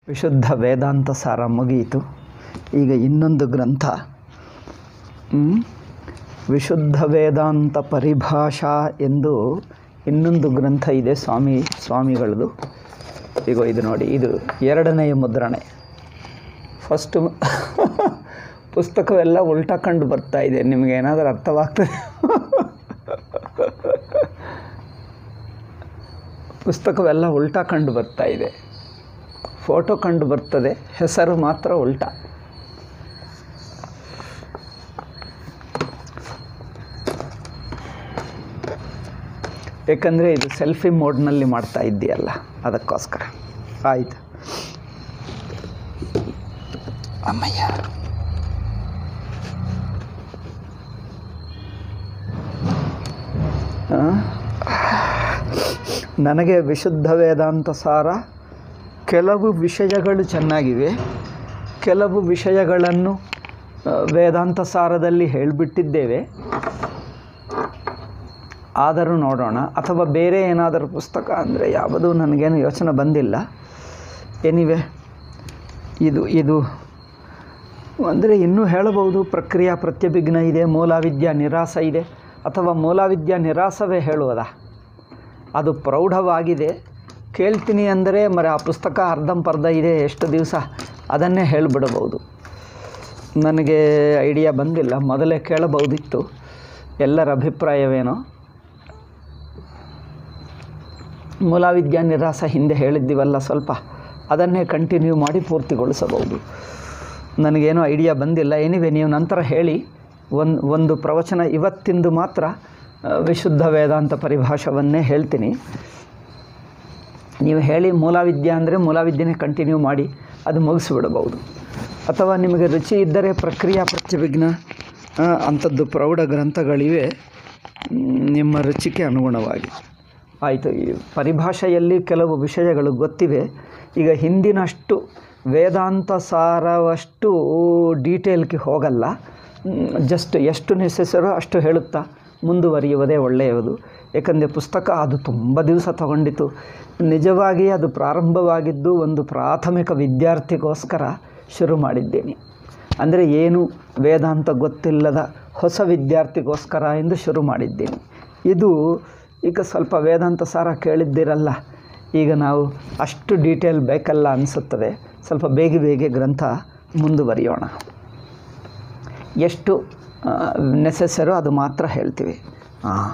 ವಿಶುದ್ಧ ವೇದಾಂತ ಸಾರ ಮುಗಿಯಿತು ಈಗ ಇನ್ನೊಂದು ಗ್ರಂಥ ಹ್ಮ್? ವಿಶುದ್ಧ ವೇದಾಂತ ಪರಿಭಾಷಾ ಎಂದು ಇನ್ನೊಂದು ಗ್ರಂಥ ಇದೆ ಸ್ವಾಮಿ ಸ್ವಾಮಿಗಳದು ಈಗ ಇದು ನೋಡಿ ಇದು ಎರಡನೆಯ ಮುದ್ರಣೆ ಫಸ್ಟು ಪುಸ್ತಕವೆಲ್ಲ ಉಲ್ಟಾ ಕಂಡು ಬರ್ತಾ ಇದೆ ನಿಮಗೆ ಏನಾದರೂ ಅರ್ಥವಾಗ್ತದೆ ಪುಸ್ತಕವೆಲ್ಲ ಉಲ್ಟಾ ಕಂಡು ಬರ್ತಾ ಇದೆ ಫೋಟೋ ಕಂಡು ಬರ್ತದೆ ಹೆಸರು ಮಾತ್ರ ಉಲ್ಟಾ ಏಕೆಂದರೆ ಇದು ಸೆಲ್ಫಿ ಮೋಡ್ನಲ್ಲಿ ಮಾಡ್ತಾ ಇದ್ದೀಯಲ್ಲ ಅದಕ್ಕೋಸ್ಕರ ಆಯಿತು ಅಮ್ಮಯ್ಯ ಆ? ನನಗೆ ವಿಶುದ್ಧ ವೇದಾಂತ ಸಾರ ಕೆಲವು ವಿಷಯಗಳು ಚೆನ್ನಾಗಿವೆ ಕೆಲವು ವಿಷಯಗಳನ್ನು ಆ, ವೇದಾಂತ ಸಾರದಲ್ಲಿ ಹೇಳಿಬಿಟ್ಟಿದ್ದೇವೆ ಆದರೂ ನೋಡೋಣ ಅಥವಾ ಬೇರೆ ಏನಾದರೂ ಪುಸ್ತಕ ಅಂದರೆ ಯಾವುದೂ ನನಗೇನು ಯೋಚನೆ ಬಂದಿಲ್ಲ ಎನಿವೆ ಇದು ಇದು ಅಂದರೆ ಇನ್ನೂ ಹೇಳಬಹುದು ಪ್ರಕ್ರಿಯಾ ಪ್ರತ್ಯಭಿಘ್ನ ಇದೆ ಮೂಲಾವಿದ್ಯಾ ನಿರಾಸ ಇದೆ ಅಥವಾ ಮೂಲಾವಿದ್ಯಾ ನಿರಾಸವೇ ಹೇಳುವುದಾ ಅದು ಪ್ರೌಢವಾಗಿದೆ ಕೇಳ್ತೀನಿ ಅಂದರೆ ಮರೆ ಆ ಪುಸ್ತಕ ಅರ್ಧಂಪರ್ಧ ಇದೆ ಎಷ್ಟು ದಿವಸ ಅದನ್ನೇ ಹೇಳಿಬಿಡಬಹುದು ನನಗೆ ಐಡಿಯಾ ಬಂದಿಲ್ಲ ಮೊದಲೇ ಕೇಳಬಹುದಿತ್ತು ಎಲ್ಲರ ಅಭಿಪ್ರಾಯವೇನೋ ಮೂಲಾವಿದ್ಯಾ ನಿರಾಸ ಹಿಂದೆ ಹೇಳಿದ್ದೀವಲ್ಲ ಸ್ವಲ್ಪ ಅದನ್ನೇ ಕಂಟಿನ್ಯೂ ಮಾಡಿ ಪೂರ್ತಿಗೊಳಿಸಬಹುದು ನನಗೇನು ಐಡಿಯಾ ಬಂದಿಲ್ಲ ಎನಿವೆ ನೀವು ನಂತರ ಹೇಳಿ ಒಂದು ಒಂದು ಪ್ರವಚನ ಇವತ್ತಿಂದು ಮಾತ್ರ ಆ, ವಿಶುದ್ಧ ವೇದಾಂತ ಪರಿಭಾಷವನ್ನೇ ಹೇಳ್ತೀನಿ ನೀವು ಹೇಳಿ ಮೂಲಾವಿದ್ಯಾ ಅಂದರೆ ಮೂಲಾವಿದ್ಯೆನೇ ಕಂಟಿನ್ಯೂ ಮಾಡಿ ಅದು ಮುಗಿಸ್ಬಿಡಬಹುದು ಅಥವಾ ನಿಮಗೆ ರುಚಿ ಇದ್ದರೆ ಪ್ರಕ್ರಿಯಾ ಪ್ರತ್ಯಭಿಜ್ಞ ಆ, ಅಂಥದ್ದು ಪ್ರೌಢ ಗ್ರಂಥಗಳಿವೆ ಮ್, ನಿಮ್ಮ ರುಚಿಗೆ ಅನುಗುಣವಾಗಿ ಆಯಿತು ಈ ಪರಿಭಾಷೆಯಲ್ಲಿ ಕೆಲವು ವಿಷಯಗಳು ಗೊತ್ತಿವೆ ಈಗ ಹಿಂದಿನಷ್ಟು ವೇದಾಂತ ಸಾರವಷ್ಟು ಡೀಟೇಲ್ಗೆ ಹೋಗಲ್ಲ ಜಸ್ಟ್ ಎಷ್ಟು ನೆಸೆಸರೋ ಅಷ್ಟು ಹೇಳುತ್ತಾ ಮುಂದುವರಿಯುವುದೇ ಒಳ್ಳೆಯದು ಏಕೆಂದರೆ ಪುಸ್ತಕ ಅದು ತುಂಬ ದಿವಸ ತಗೊಂಡಿತು ನಿಜವಾಗಿ ಅದು ಪ್ರಾರಂಭವಾಗಿದ್ದು ಒಂದು ಪ್ರಾಥಮಿಕ ವಿದ್ಯಾರ್ಥಿಗೋಸ್ಕರ ಶುರು ಮಾಡಿದ್ದೇನೆ ಅಂದರೆ ಏನು ವೇದಾಂತ ಗೊತ್ತಿಲ್ಲದ ಹೊಸ ವಿದ್ಯಾರ್ಥಿಗೋಸ್ಕರ ಎಂದು ಶುರು ಮಾಡಿದ್ದೇನೆ ಇದು ಈಗ ಸ್ವಲ್ಪ ವೇದಾಂತ ಸಾರ ಕೇಳಿದ್ದಿರಲ್ಲ ಈಗ ನಾವು ಅಷ್ಟು ಡೀಟೇಲ್ ಬೇಕಲ್ಲ ಅನಿಸುತ್ತದೆ ಸ್ವಲ್ಪ ಬೇಗ ಬೇಗ ಗ್ರಂಥ ಮುಂದುವರಿಯೋಣ ಎಷ್ಟು ನೆಸೆಸರೋ ಅದು ಮಾತ್ರ ಹೇಳ್ತೀವಿ ಹಾಂ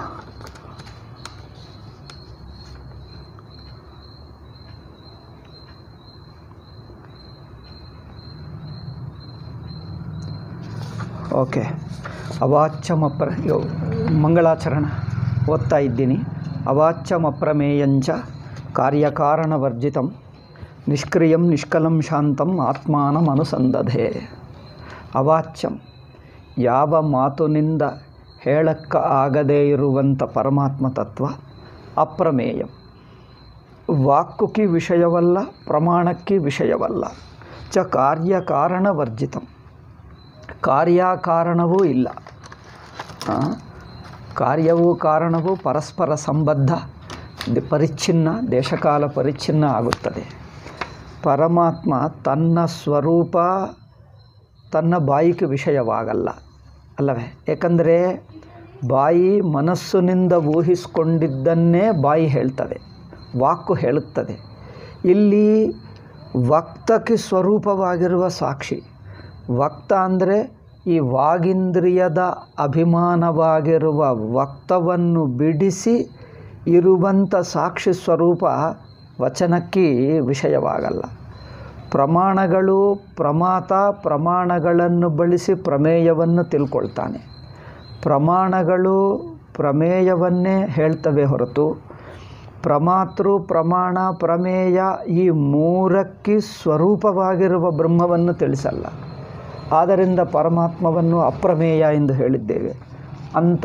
ಓಕೆ ಅವಾಚ್ಯಮಪ್ರ ಯೋ ಮಂಗಳಾಚರಣ ಓದ್ತಾ ಇದ್ದೀನಿ ಅವಾಚ್ಯಮಪ್ರಮೇಯಂಚ ಕಾರ್ಯಕಾರಣವರ್ಜಿತಂ ನಿಷ್ಕ್ರಿಯಂ ನಿಷ್ಕಲಂ ಶಾಂತಂ ಆತ್ಮಾನಂ ಅನುಸಂಧದೆ ಅವಾಚ್ಯಂ ಯಾವ ಮಾತುನಿಂದ ಹೇಳಕ್ಕ ಆಗದೇ ಇರುವಂಥ ಪರಮಾತ್ಮ ತತ್ವ ಅಪ್ರಮೇಯಂ ವಾಕ್ಕುಕಿ ವಿಷಯವಲ್ಲ ಪ್ರಮಾಣಕ್ಕೆ ವಿಷಯವಲ್ಲ ಚ ಕಾರ್ಯಕಾರಣವರ್ಜಿತಂ ಕಾರ್ಯಕಾರಣವೂ ಇಲ್ಲ ಆ, ಕಾರ್ಯವೂ ಕಾರಣವೂ ಪರಸ್ಪರ ಸಂಬದ್ಧ ದಿ- ಪರಿಚ್ಛಿನ್ನ ದೇಶಕಾಲ ಪರಿಚ್ಛಿನ್ನ ಆಗುತ್ತದೆ ಪರಮಾತ್ಮ ತನ್ನ ಸ್ವರೂಪ ತನ್ನ ಬಾಯಿಗೆ ವಿಷಯವಾಗಲ್ಲ ಅಲ್ಲವೇ ಏಕೆಂದರೆ ಬಾಯಿ ಮನಸ್ಸಿನಿಂದ ಊಹಿಸಿಕೊಂಡಿದ್ದನ್ನೇ ಬಾಯಿ ಹೇಳ್ತದೆ ವಾಕು ಹೇಳುತ್ತದೆ ಇಲ್ಲಿ ವಕ್ತಕ್ಕೆ ಸ್ವರೂಪವಾಗಿರುವ ಸಾಕ್ಷಿ ವಕ್ತ ಅಂದರೆ ಈ ವಾಗೀಂದ್ರಿಯದ ಅಭಿಮಾನವಾಗಿರುವ ವಕ್ತವನ್ನು ಬಿಡಿಸಿ ಇರುವಂಥ ಸಾಕ್ಷಿ ಸ್ವರೂಪ ವಚನಕ್ಕೆ ವಿಷಯವಾಗಲ್ಲ ಪ್ರಮಾಣಗಳು ಪ್ರಮಾತ ಪ್ರಮಾಣಗಳನ್ನು ಬಳಸಿ ಪ್ರಮೇಯವನ್ನು ತಿಳ್ಕೊಳ್ತಾನೆ ಪ್ರಮಾಣಗಳು ಪ್ರಮೇಯವನ್ನೇ ಹೇಳ್ತವೆ ಹೊರತು ಪ್ರಮಾತೃ ಪ್ರಮಾಣ ಪ್ರಮೇಯ ಈ ಮೂರಕ್ಕೆ ಸ್ವರೂಪವಾಗಿರುವ ಬ್ರಹ್ಮವನ್ನು ತಿಳಿಸಲ್ಲ ಆದ್ದರಿಂದ ಪರಮಾತ್ಮವನ್ನು ಅಪ್ರಮೇಯ ಎಂದು ಹೇಳಿದ್ದೇವೆ ಅಂಥ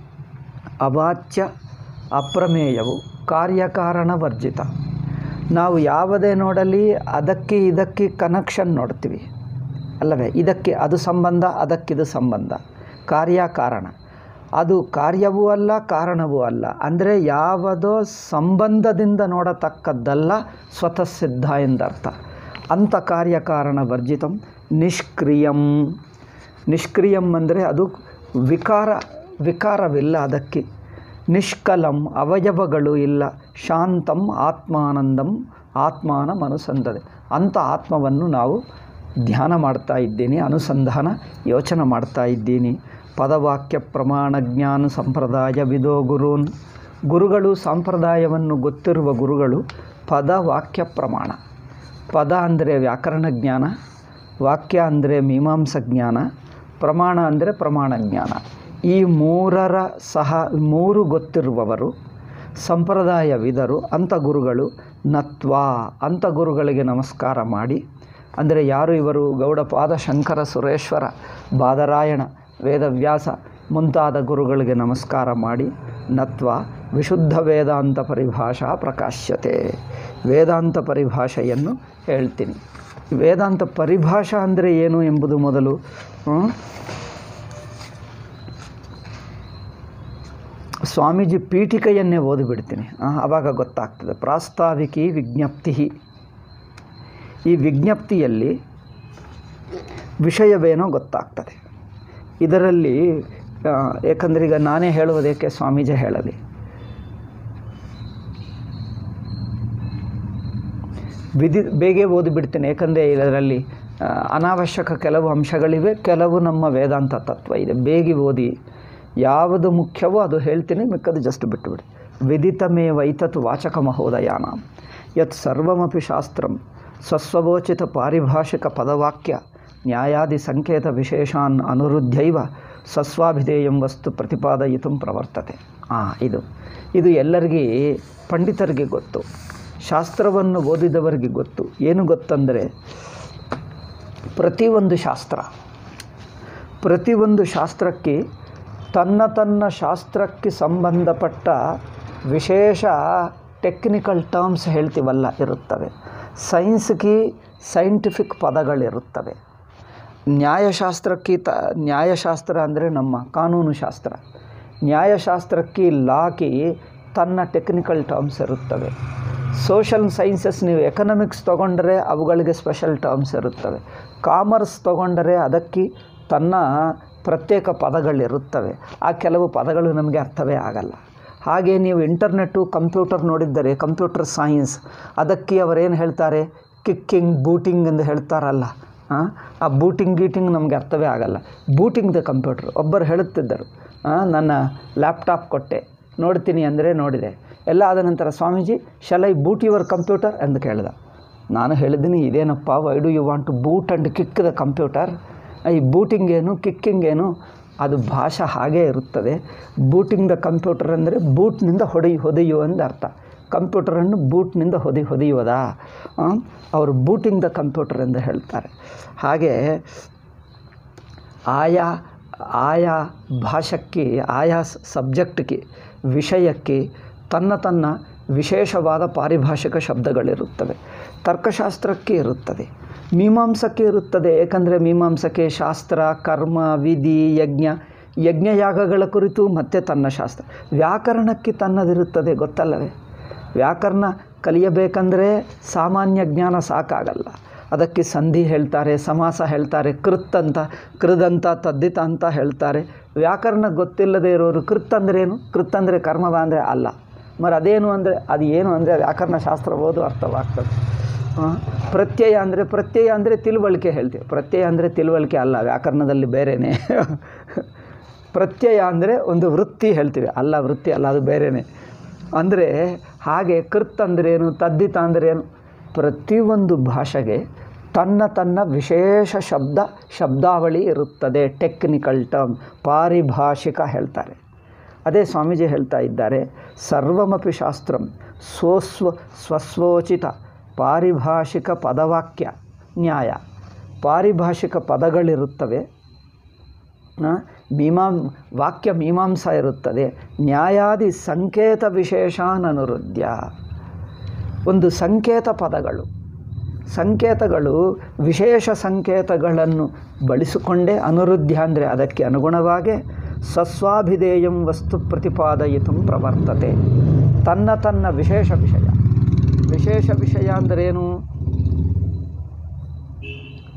ಅವಾಚ್ಯ ಅಪ್ರಮೇಯವು ಕಾರ್ಯಕಾರಣ ವರ್ಜಿತ ನಾವು ಯಾವುದೇ ನೋಡಲಿ ಅದಕ್ಕೆ ಇದಕ್ಕೆ ಕನೆಕ್ಷನ್ ನೋಡ್ತೀವಿ ಅಲ್ಲವೇ ಇದಕ್ಕೆ ಅದು ಸಂಬಂಧ ಅದಕ್ಕಿದು ಸಂಬಂಧ ಕಾರ್ಯಕಾರಣ ಅದು ಕಾರ್ಯವೂ ಅಲ್ಲ ಕಾರಣವೂ ಅಲ್ಲ ಅಂದರೆ ಯಾವುದೋ ಸಂಬಂಧದಿಂದ ನೋಡತಕ್ಕದ್ದಲ್ಲ ಸ್ವತಃ ಸಿದ್ಧ ಎಂದರ್ಥ ಅಂತ ಕಾರ್ಯಕಾರಣ ವರ್ಜಿತಂ ನಿಷ್ಕ್ರಿಯಂ ನಿಷ್ಕ್ರಿಯಂ ಅಂದರೆ ಅದು ವಿಕಾರ ವಿಕಾರವಿಲ್ಲ ಅದಕ್ಕೆ ನಿಷ್ಕಲಂ ಅವಯವಗಳು ಇಲ್ಲ ಶಾಂತಂ ಆತ್ಮಾನಂದಂ ಆತ್ಮಾನ ಅನುಸಂಧದೆ ಅಂಥ ಆತ್ಮವನ್ನು ನಾವು ಧ್ಯಾನ ಮಾಡ್ತಾ ಇದ್ದೀನಿ ಅನುಸಂಧಾನ ಯೋಚನೆ ಮಾಡ್ತಾ ಇದ್ದೀನಿ ಪದವಾಕ್ಯ ಪ್ರಮಾಣ ಜ್ಞಾನ ಸಂಪ್ರದಾಯ ವಿದೋ ಗುರೂನ್ ಗುರುಗಳು ಸಂಪ್ರದಾಯವನ್ನು ಗೊತ್ತಿರುವ ಗುರುಗಳು ಪದ ವಾಕ್ಯ ಪ್ರಮಾಣ ಪದ ಅಂದರೆ ವ್ಯಾಕರಣ ಜ್ಞಾನ ವಾಕ್ಯ ಅಂದರೆ ಮೀಮಾಂಸ ಜ್ಞಾನ ಪ್ರಮಾಣ ಅಂದರೆ ಪ್ರಮಾಣ ಜ್ಞಾನ ಈ ಮೂರರ ಸಹ ಮೂರು ಗೊತ್ತಿರುವವರು ಸಂಪ್ರದಾಯವಿದರು ಅಂಥ ಗುರುಗಳು ನತ್ವಾ ಅಂಥ ಗುರುಗಳಿಗೆ ನಮಸ್ಕಾರ ಮಾಡಿ ಅಂದರೆ ಯಾರು ಇವರು ಗೌಡಪಾದ ಶಂಕರ ಸುರೇಶ್ವರ ಬಾದರಾಯಣ ವೇದವ್ಯಾಸ ಮುಂತಾದ ಗುರುಗಳಿಗೆ ನಮಸ್ಕಾರ ಮಾಡಿ ನತ್ವ ವಿಶುದ್ಧ ವೇದಾಂತ ಪರಿಭಾಷಾ ಪ್ರಕಾಶ್ಯತೆ ವೇದಾಂತ ಪರಿಭಾಷೆಯನ್ನು ಹೇಳ್ತೀನಿ ವೇದಾಂತ ಪರಿಭಾಷಾ ಅಂದರೆ ಏನು ಎಂಬುದು ಮೊದಲು ಹ್ಮ್? ಸ್ವಾಮೀಜಿ ಪೀಠಿಕೆಯನ್ನೇ ಓದಿಬಿಡ್ತೀನಿ ಆ, ಆವಾಗ ಗೊತ್ತಾಗ್ತದೆ ಪ್ರಾಸ್ತಾವಿಕಿ ವಿಜ್ಞಪ್ತಿ ಈ ವಿಜ್ಞಪ್ತಿಯಲ್ಲಿ ವಿಷಯವೇನೋ ಗೊತ್ತಾಗ್ತದೆ ಇದರಲ್ಲಿ ಆ, ಏಕೆಂದರೆ ಈಗ ನಾನೇ ಹೇಳುವುದಕ್ಕೆ ಸ್ವಾಮೀಜಿ ಹೇಳಲಿ ವಿಧಿ ಬೇಗ ಓದಿಬಿಡ್ತೇನೆ ಏಕೆಂದರೆ ಇದರಲ್ಲಿ ಆ, ಅನಾವಶ್ಯಕ ಕೆಲವು ಅಂಶಗಳಿವೆ ಕೆಲವು ನಮ್ಮ ವೇದಾಂತ ತತ್ವ ಇದೆ ಬೇಗ ಓದಿ ಯಾವುದು ಮುಖ್ಯವೋ ಅದು ಹೇಳ್ತೀನಿ ಮಿಕ್ಕದು ಜಸ್ಟ್ ಬಿಟ್ಟುಬಿಡಿ ವಿದಿತಮೇ ವೈತತ್ ವಾಚಕ ಮಹೋದಯಾನ ಯತ್ ಸರ್ವಮಪಿ ಶಾಸ್ತ್ರಂ ಸ್ವಸ್ವವೋಚಿತ ಪಾರಿಭಾಷಿಕ ಪದವಾಕ್ಯ ನ್ಯಾಯಾದಿ ಸಂಕೇತ ವಿಶೇಷಾನ್ ಅನುರುದ್ಧೈವ ಸ್ವಸ್ವಾಭಿಧೇಯಂ ವಸ್ತು ಪ್ರತಿಪಾದಯಿತು ಪ್ರವರ್ತತೆ ಹಾಂ ಇದು ಇದು ಎಲ್ಲರಿಗೆ ಪಂಡಿತರಿಗೆ ಗೊತ್ತು ಶಾಸ್ತ್ರವನ್ನು ಓದಿದವರಿಗೆ ಗೊತ್ತು ಏನು ಗೊತ್ತಂದರೆ ಪ್ರತಿಯೊಂದು ಶಾಸ್ತ್ರ ಪ್ರತಿಯೊಂದು ಶಾಸ್ತ್ರಕ್ಕೆ ತನ್ನ ತನ್ನ ಶಾಸ್ತ್ರಕ್ಕೆ ಸಂಬಂಧಪಟ್ಟ ವಿಶೇಷ ಟೆಕ್ನಿಕಲ್ ಟರ್ಮ್ಸ್ ಹೇಳ್ತೀವಲ್ಲ ಇರುತ್ತವೆ ಸೈನ್ಸ್ಗೆ ಸೈಂಟಿಫಿಕ್ ಪದಗಳಿರುತ್ತವೆ ನ್ಯಾಯಶಾಸ್ತ್ರಕ್ಕೆ ತ ನ್ಯಾಯಶಾಸ್ತ್ರ ಅಂದರೆ ನಮ್ಮ ಕಾನೂನು ಶಾಸ್ತ್ರ ನ್ಯಾಯಶಾಸ್ತ್ರಕ್ಕೆ ಲಾಕಿ ತನ್ನ ಟೆಕ್ನಿಕಲ್ ಟರ್ಮ್ಸ್ ಇರುತ್ತವೆ ಸೋಷಲ್ ಸೈನ್ಸಸ್ ನೀವು ಎಕನಾಮಿಕ್ಸ್ ತೊಗೊಂಡರೆ ಅವುಗಳಿಗೆ ಸ್ಪೆಷಲ್ ಟರ್ಮ್ಸ್ ಇರುತ್ತವೆ ಕಾಮರ್ಸ್ ತೊಗೊಂಡರೆ ಅದಕ್ಕೆ ತನ್ನ ಪ್ರತ್ಯೇಕ ಪದಗಳಿರುತ್ತವೆ ಆ ಕೆಲವು ಪದಗಳು ನಮಗೆ ಅರ್ಥವೇ ಆಗಲ್ಲ ಹಾಗೆ ನೀವು ಇಂಟರ್ನೆಟ್ಟು ಕಂಪ್ಯೂಟರ್ ನೋಡಿದ್ದರೆ ಕಂಪ್ಯೂಟರ್ ಸೈನ್ಸ್ ಅದಕ್ಕೆ ಅವರೇನು ಹೇಳ್ತಾರೆ ಕಿಕ್ಕಿಂಗ್ ಬೂಟಿಂಗ್ ಎಂದು ಹೇಳ್ತಾರಲ್ಲ ಆ, ಆ ಬೂಟಿಂಗ್ ಗೀಟಿಂಗ್ ನಮಗೆ ಅರ್ಥವೇ ಆಗಲ್ಲ ಬೂಟಿಂಗ್ ದ ಕಂಪ್ಯೂಟರ್ ಒಬ್ಬರು ಹೇಳುತ್ತಿದ್ದರು ಆ, ನನ್ನ ಲ್ಯಾಪ್ಟಾಪ್ ಕೊಟ್ಟೆ ನೋಡ್ತೀನಿ ಅಂದರೆ ನೋಡಿದೆ ಎಲ್ಲ ಆದ ನಂತರ Swamiji shall I boot your computer ಎಂದು ಕೇಳಿದ ನಾನು ಹೇಳಿದ್ದೀನಿ ಇದೇನಪ್ಪ why do you want to boot and kick the computer ಈ ಬೂಟಿಂಗ್ ಏನು ಕಿಕ್ಕಿಂಗ್ ಏನು ಅದು ಭಾಷೆ ಹಾಗೇ ಇರುತ್ತದೆ ಬೂಟಿಂಗ್ ದ ಕಂಪ್ಯೂಟರ್ ಅಂದರೆ ಬೂಟ್ನಿಂದ ಹೊಡೆಯು ಹೊದೆಯು ಎಂದು ಅರ್ಥ ಕಂಪ್ಯೂಟರನ್ನು ಬೂಟ್ನಿಂದ ಹೊದಿ ಹೊದೆಯುವುದಾ ಆ? ಅವರು ಬೂಟಿಂಗ್ ದ ಕಂಪ್ಯೂಟರ್ ಎಂದು ಹೇಳ್ತಾರೆ ಹಾಗೆ ಆಯಾ ಆಯಾ ಭಾಷಕ್ಕೆ ಆಯಾ ಸಬ್ಜೆಕ್ಟ್ಗೆ ವಿಷಯಕ್ಕೆ ತನ್ನ ತನ್ನ ವಿಶೇಷವಾದ ಪಾರಿಭಾಷಿಕ ಶಬ್ದಗಳಿರುತ್ತವೆ ತರ್ಕಶಾಸ್ತ್ರಕ್ಕೆ ಇರುತ್ತದೆ ಮೀಮಾಂಸಕ್ಕೆ ಇರುತ್ತದೆ ಏಕೆಂದರೆ ಮೀಮಾಂಸಕ್ಕೆ ಶಾಸ್ತ್ರ ಕರ್ಮ ವಿಧಿ ಯಜ್ಞ ಯಜ್ಞಯಾಗಗಳ ಕುರಿತು ಮತ್ತೆ ತನ್ನ ಶಾಸ್ತ್ರ ವ್ಯಾಕರಣಕ್ಕೆ ತನ್ನದಿರುತ್ತದೆ ಗೊತ್ತಲ್ಲವೇ ವ್ಯಾಕರಣ ಕಲಿಯಬೇಕಂದ್ರೆ ಸಾಮಾನ್ಯ ಜ್ಞಾನ ಸಾಕಾಗಲ್ಲ ಅದಕ್ಕೆ ಸಂಧಿ ಹೇಳ್ತಾರೆ ಸಮಾಸ ಹೇಳ್ತಾರೆ ಕೃತ್ ಅಂತ ಕೃದಂತ ತದ್ದಿತ ಅಂತ ಹೇಳ್ತಾರೆ ವ್ಯಾಕರಣ ಗೊತ್ತಿಲ್ಲದೆ ಇರೋರು ಕೃತ್ ಅಂದ್ರೇನು ಕೃತ್ ಅಂದರೆ ಕರ್ಮವ ಅಂದರೆ ಅಲ್ಲ మరి ಅದೇನು ಅಂದರೆ ಅದು ಏನು ಅಂದರೆ ವ್ಯಾಕರಣ ಶಾಸ್ತ್ರ ಓದು ಅರ್ಥವಾಗ್ತದೆ ಆ, ಪ್ರತ್ಯಯ ಅಂದರೆ ಪ್ರತ್ಯಯ ಅಂದರೆ ತಿಳುವಳಿಕೆ ಹೇಳ್ತೀವಿ ಪ್ರತ್ಯಯ ಅಂದರೆ ತಿಳುವಳಿಕೆ ಅಲ್ಲ ವ್ಯಾಕರಣದಲ್ಲಿ ಬೇರೆಯೇ ಪ್ರತ್ಯಯ ಅಂದರೆ ಒಂದು ವೃತ್ತಿ ಹೇಳ್ತೀವಿ ಅಲ್ಲ ವೃತ್ತಿ ಅಲ್ಲ ಅದು ಬೇರೆಯೇ ಅಂದರೆ ಹಾಗೆ ಕೃತ್ ಅಂದ್ರೇನು ತದ್ದಿತ ಅಂದ್ರೇನು ಪ್ರತಿಯೊಂದು ಭಾಷೆಗೆ ತನ್ನ ತನ್ನ ವಿಶೇಷ ಶಬ್ದ ಶಬ್ದಾವಳಿ ಇರುತ್ತದೆ ಟೆಕ್ನಿಕಲ್ ಟರ್ಮ್ ಪಾರಿಭಾಷಿಕ ಹೇಳ್ತಾರೆ ಅದೇ ಸ್ವಾಮೀಜಿ ಹೇಳ್ತಾ ಇದ್ದಾರೆ ಸರ್ವಮಪಿ ಶಾಸ್ತ್ರಂ ಸ್ವಸ್ವ ಸ್ವಸ್ವೋಚಿತ ಪಾರಿಭಾಷಿಕ ಪದವಾಕ್ಯ ನ್ಯಾಯ ಪಾರಿಭಾಷಿಕ ಪದಗಳಿರುತ್ತವೆ ಆ, ಮೀಮಾಂ ವಾಕ್ಯ ಮೀಮಾಂಸ ಇರುತ್ತದೆ ನ್ಯಾಯಾದಿ ಸಂಕೇತ ವಿಶೇಷಾನನುರುದ್ಯ ಒಂದು ಸಂಕೇತ ಪದಗಳು ಸಂಕೇತಗಳು ವಿಶೇಷ ಸಂಕೇತಗಳನ್ನು ಬಳಸಿಕೊಂಡೇ ಅನುರುದ್ಧ ಅಂದರೆ ಅದಕ್ಕೆ ಅನುಗುಣವಾಗಿ ಸಸ್ವಾಭಿಧೇಯಂ ವಸ್ತು ಪ್ರತಿಪಾದಯಿತು ಪ್ರವರ್ತತೆ ತನ್ನ ತನ್ನ ವಿಶೇಷ ವಿಷಯ ವಿಶೇಷ ವಿಷಯ ಅಂದರೇನು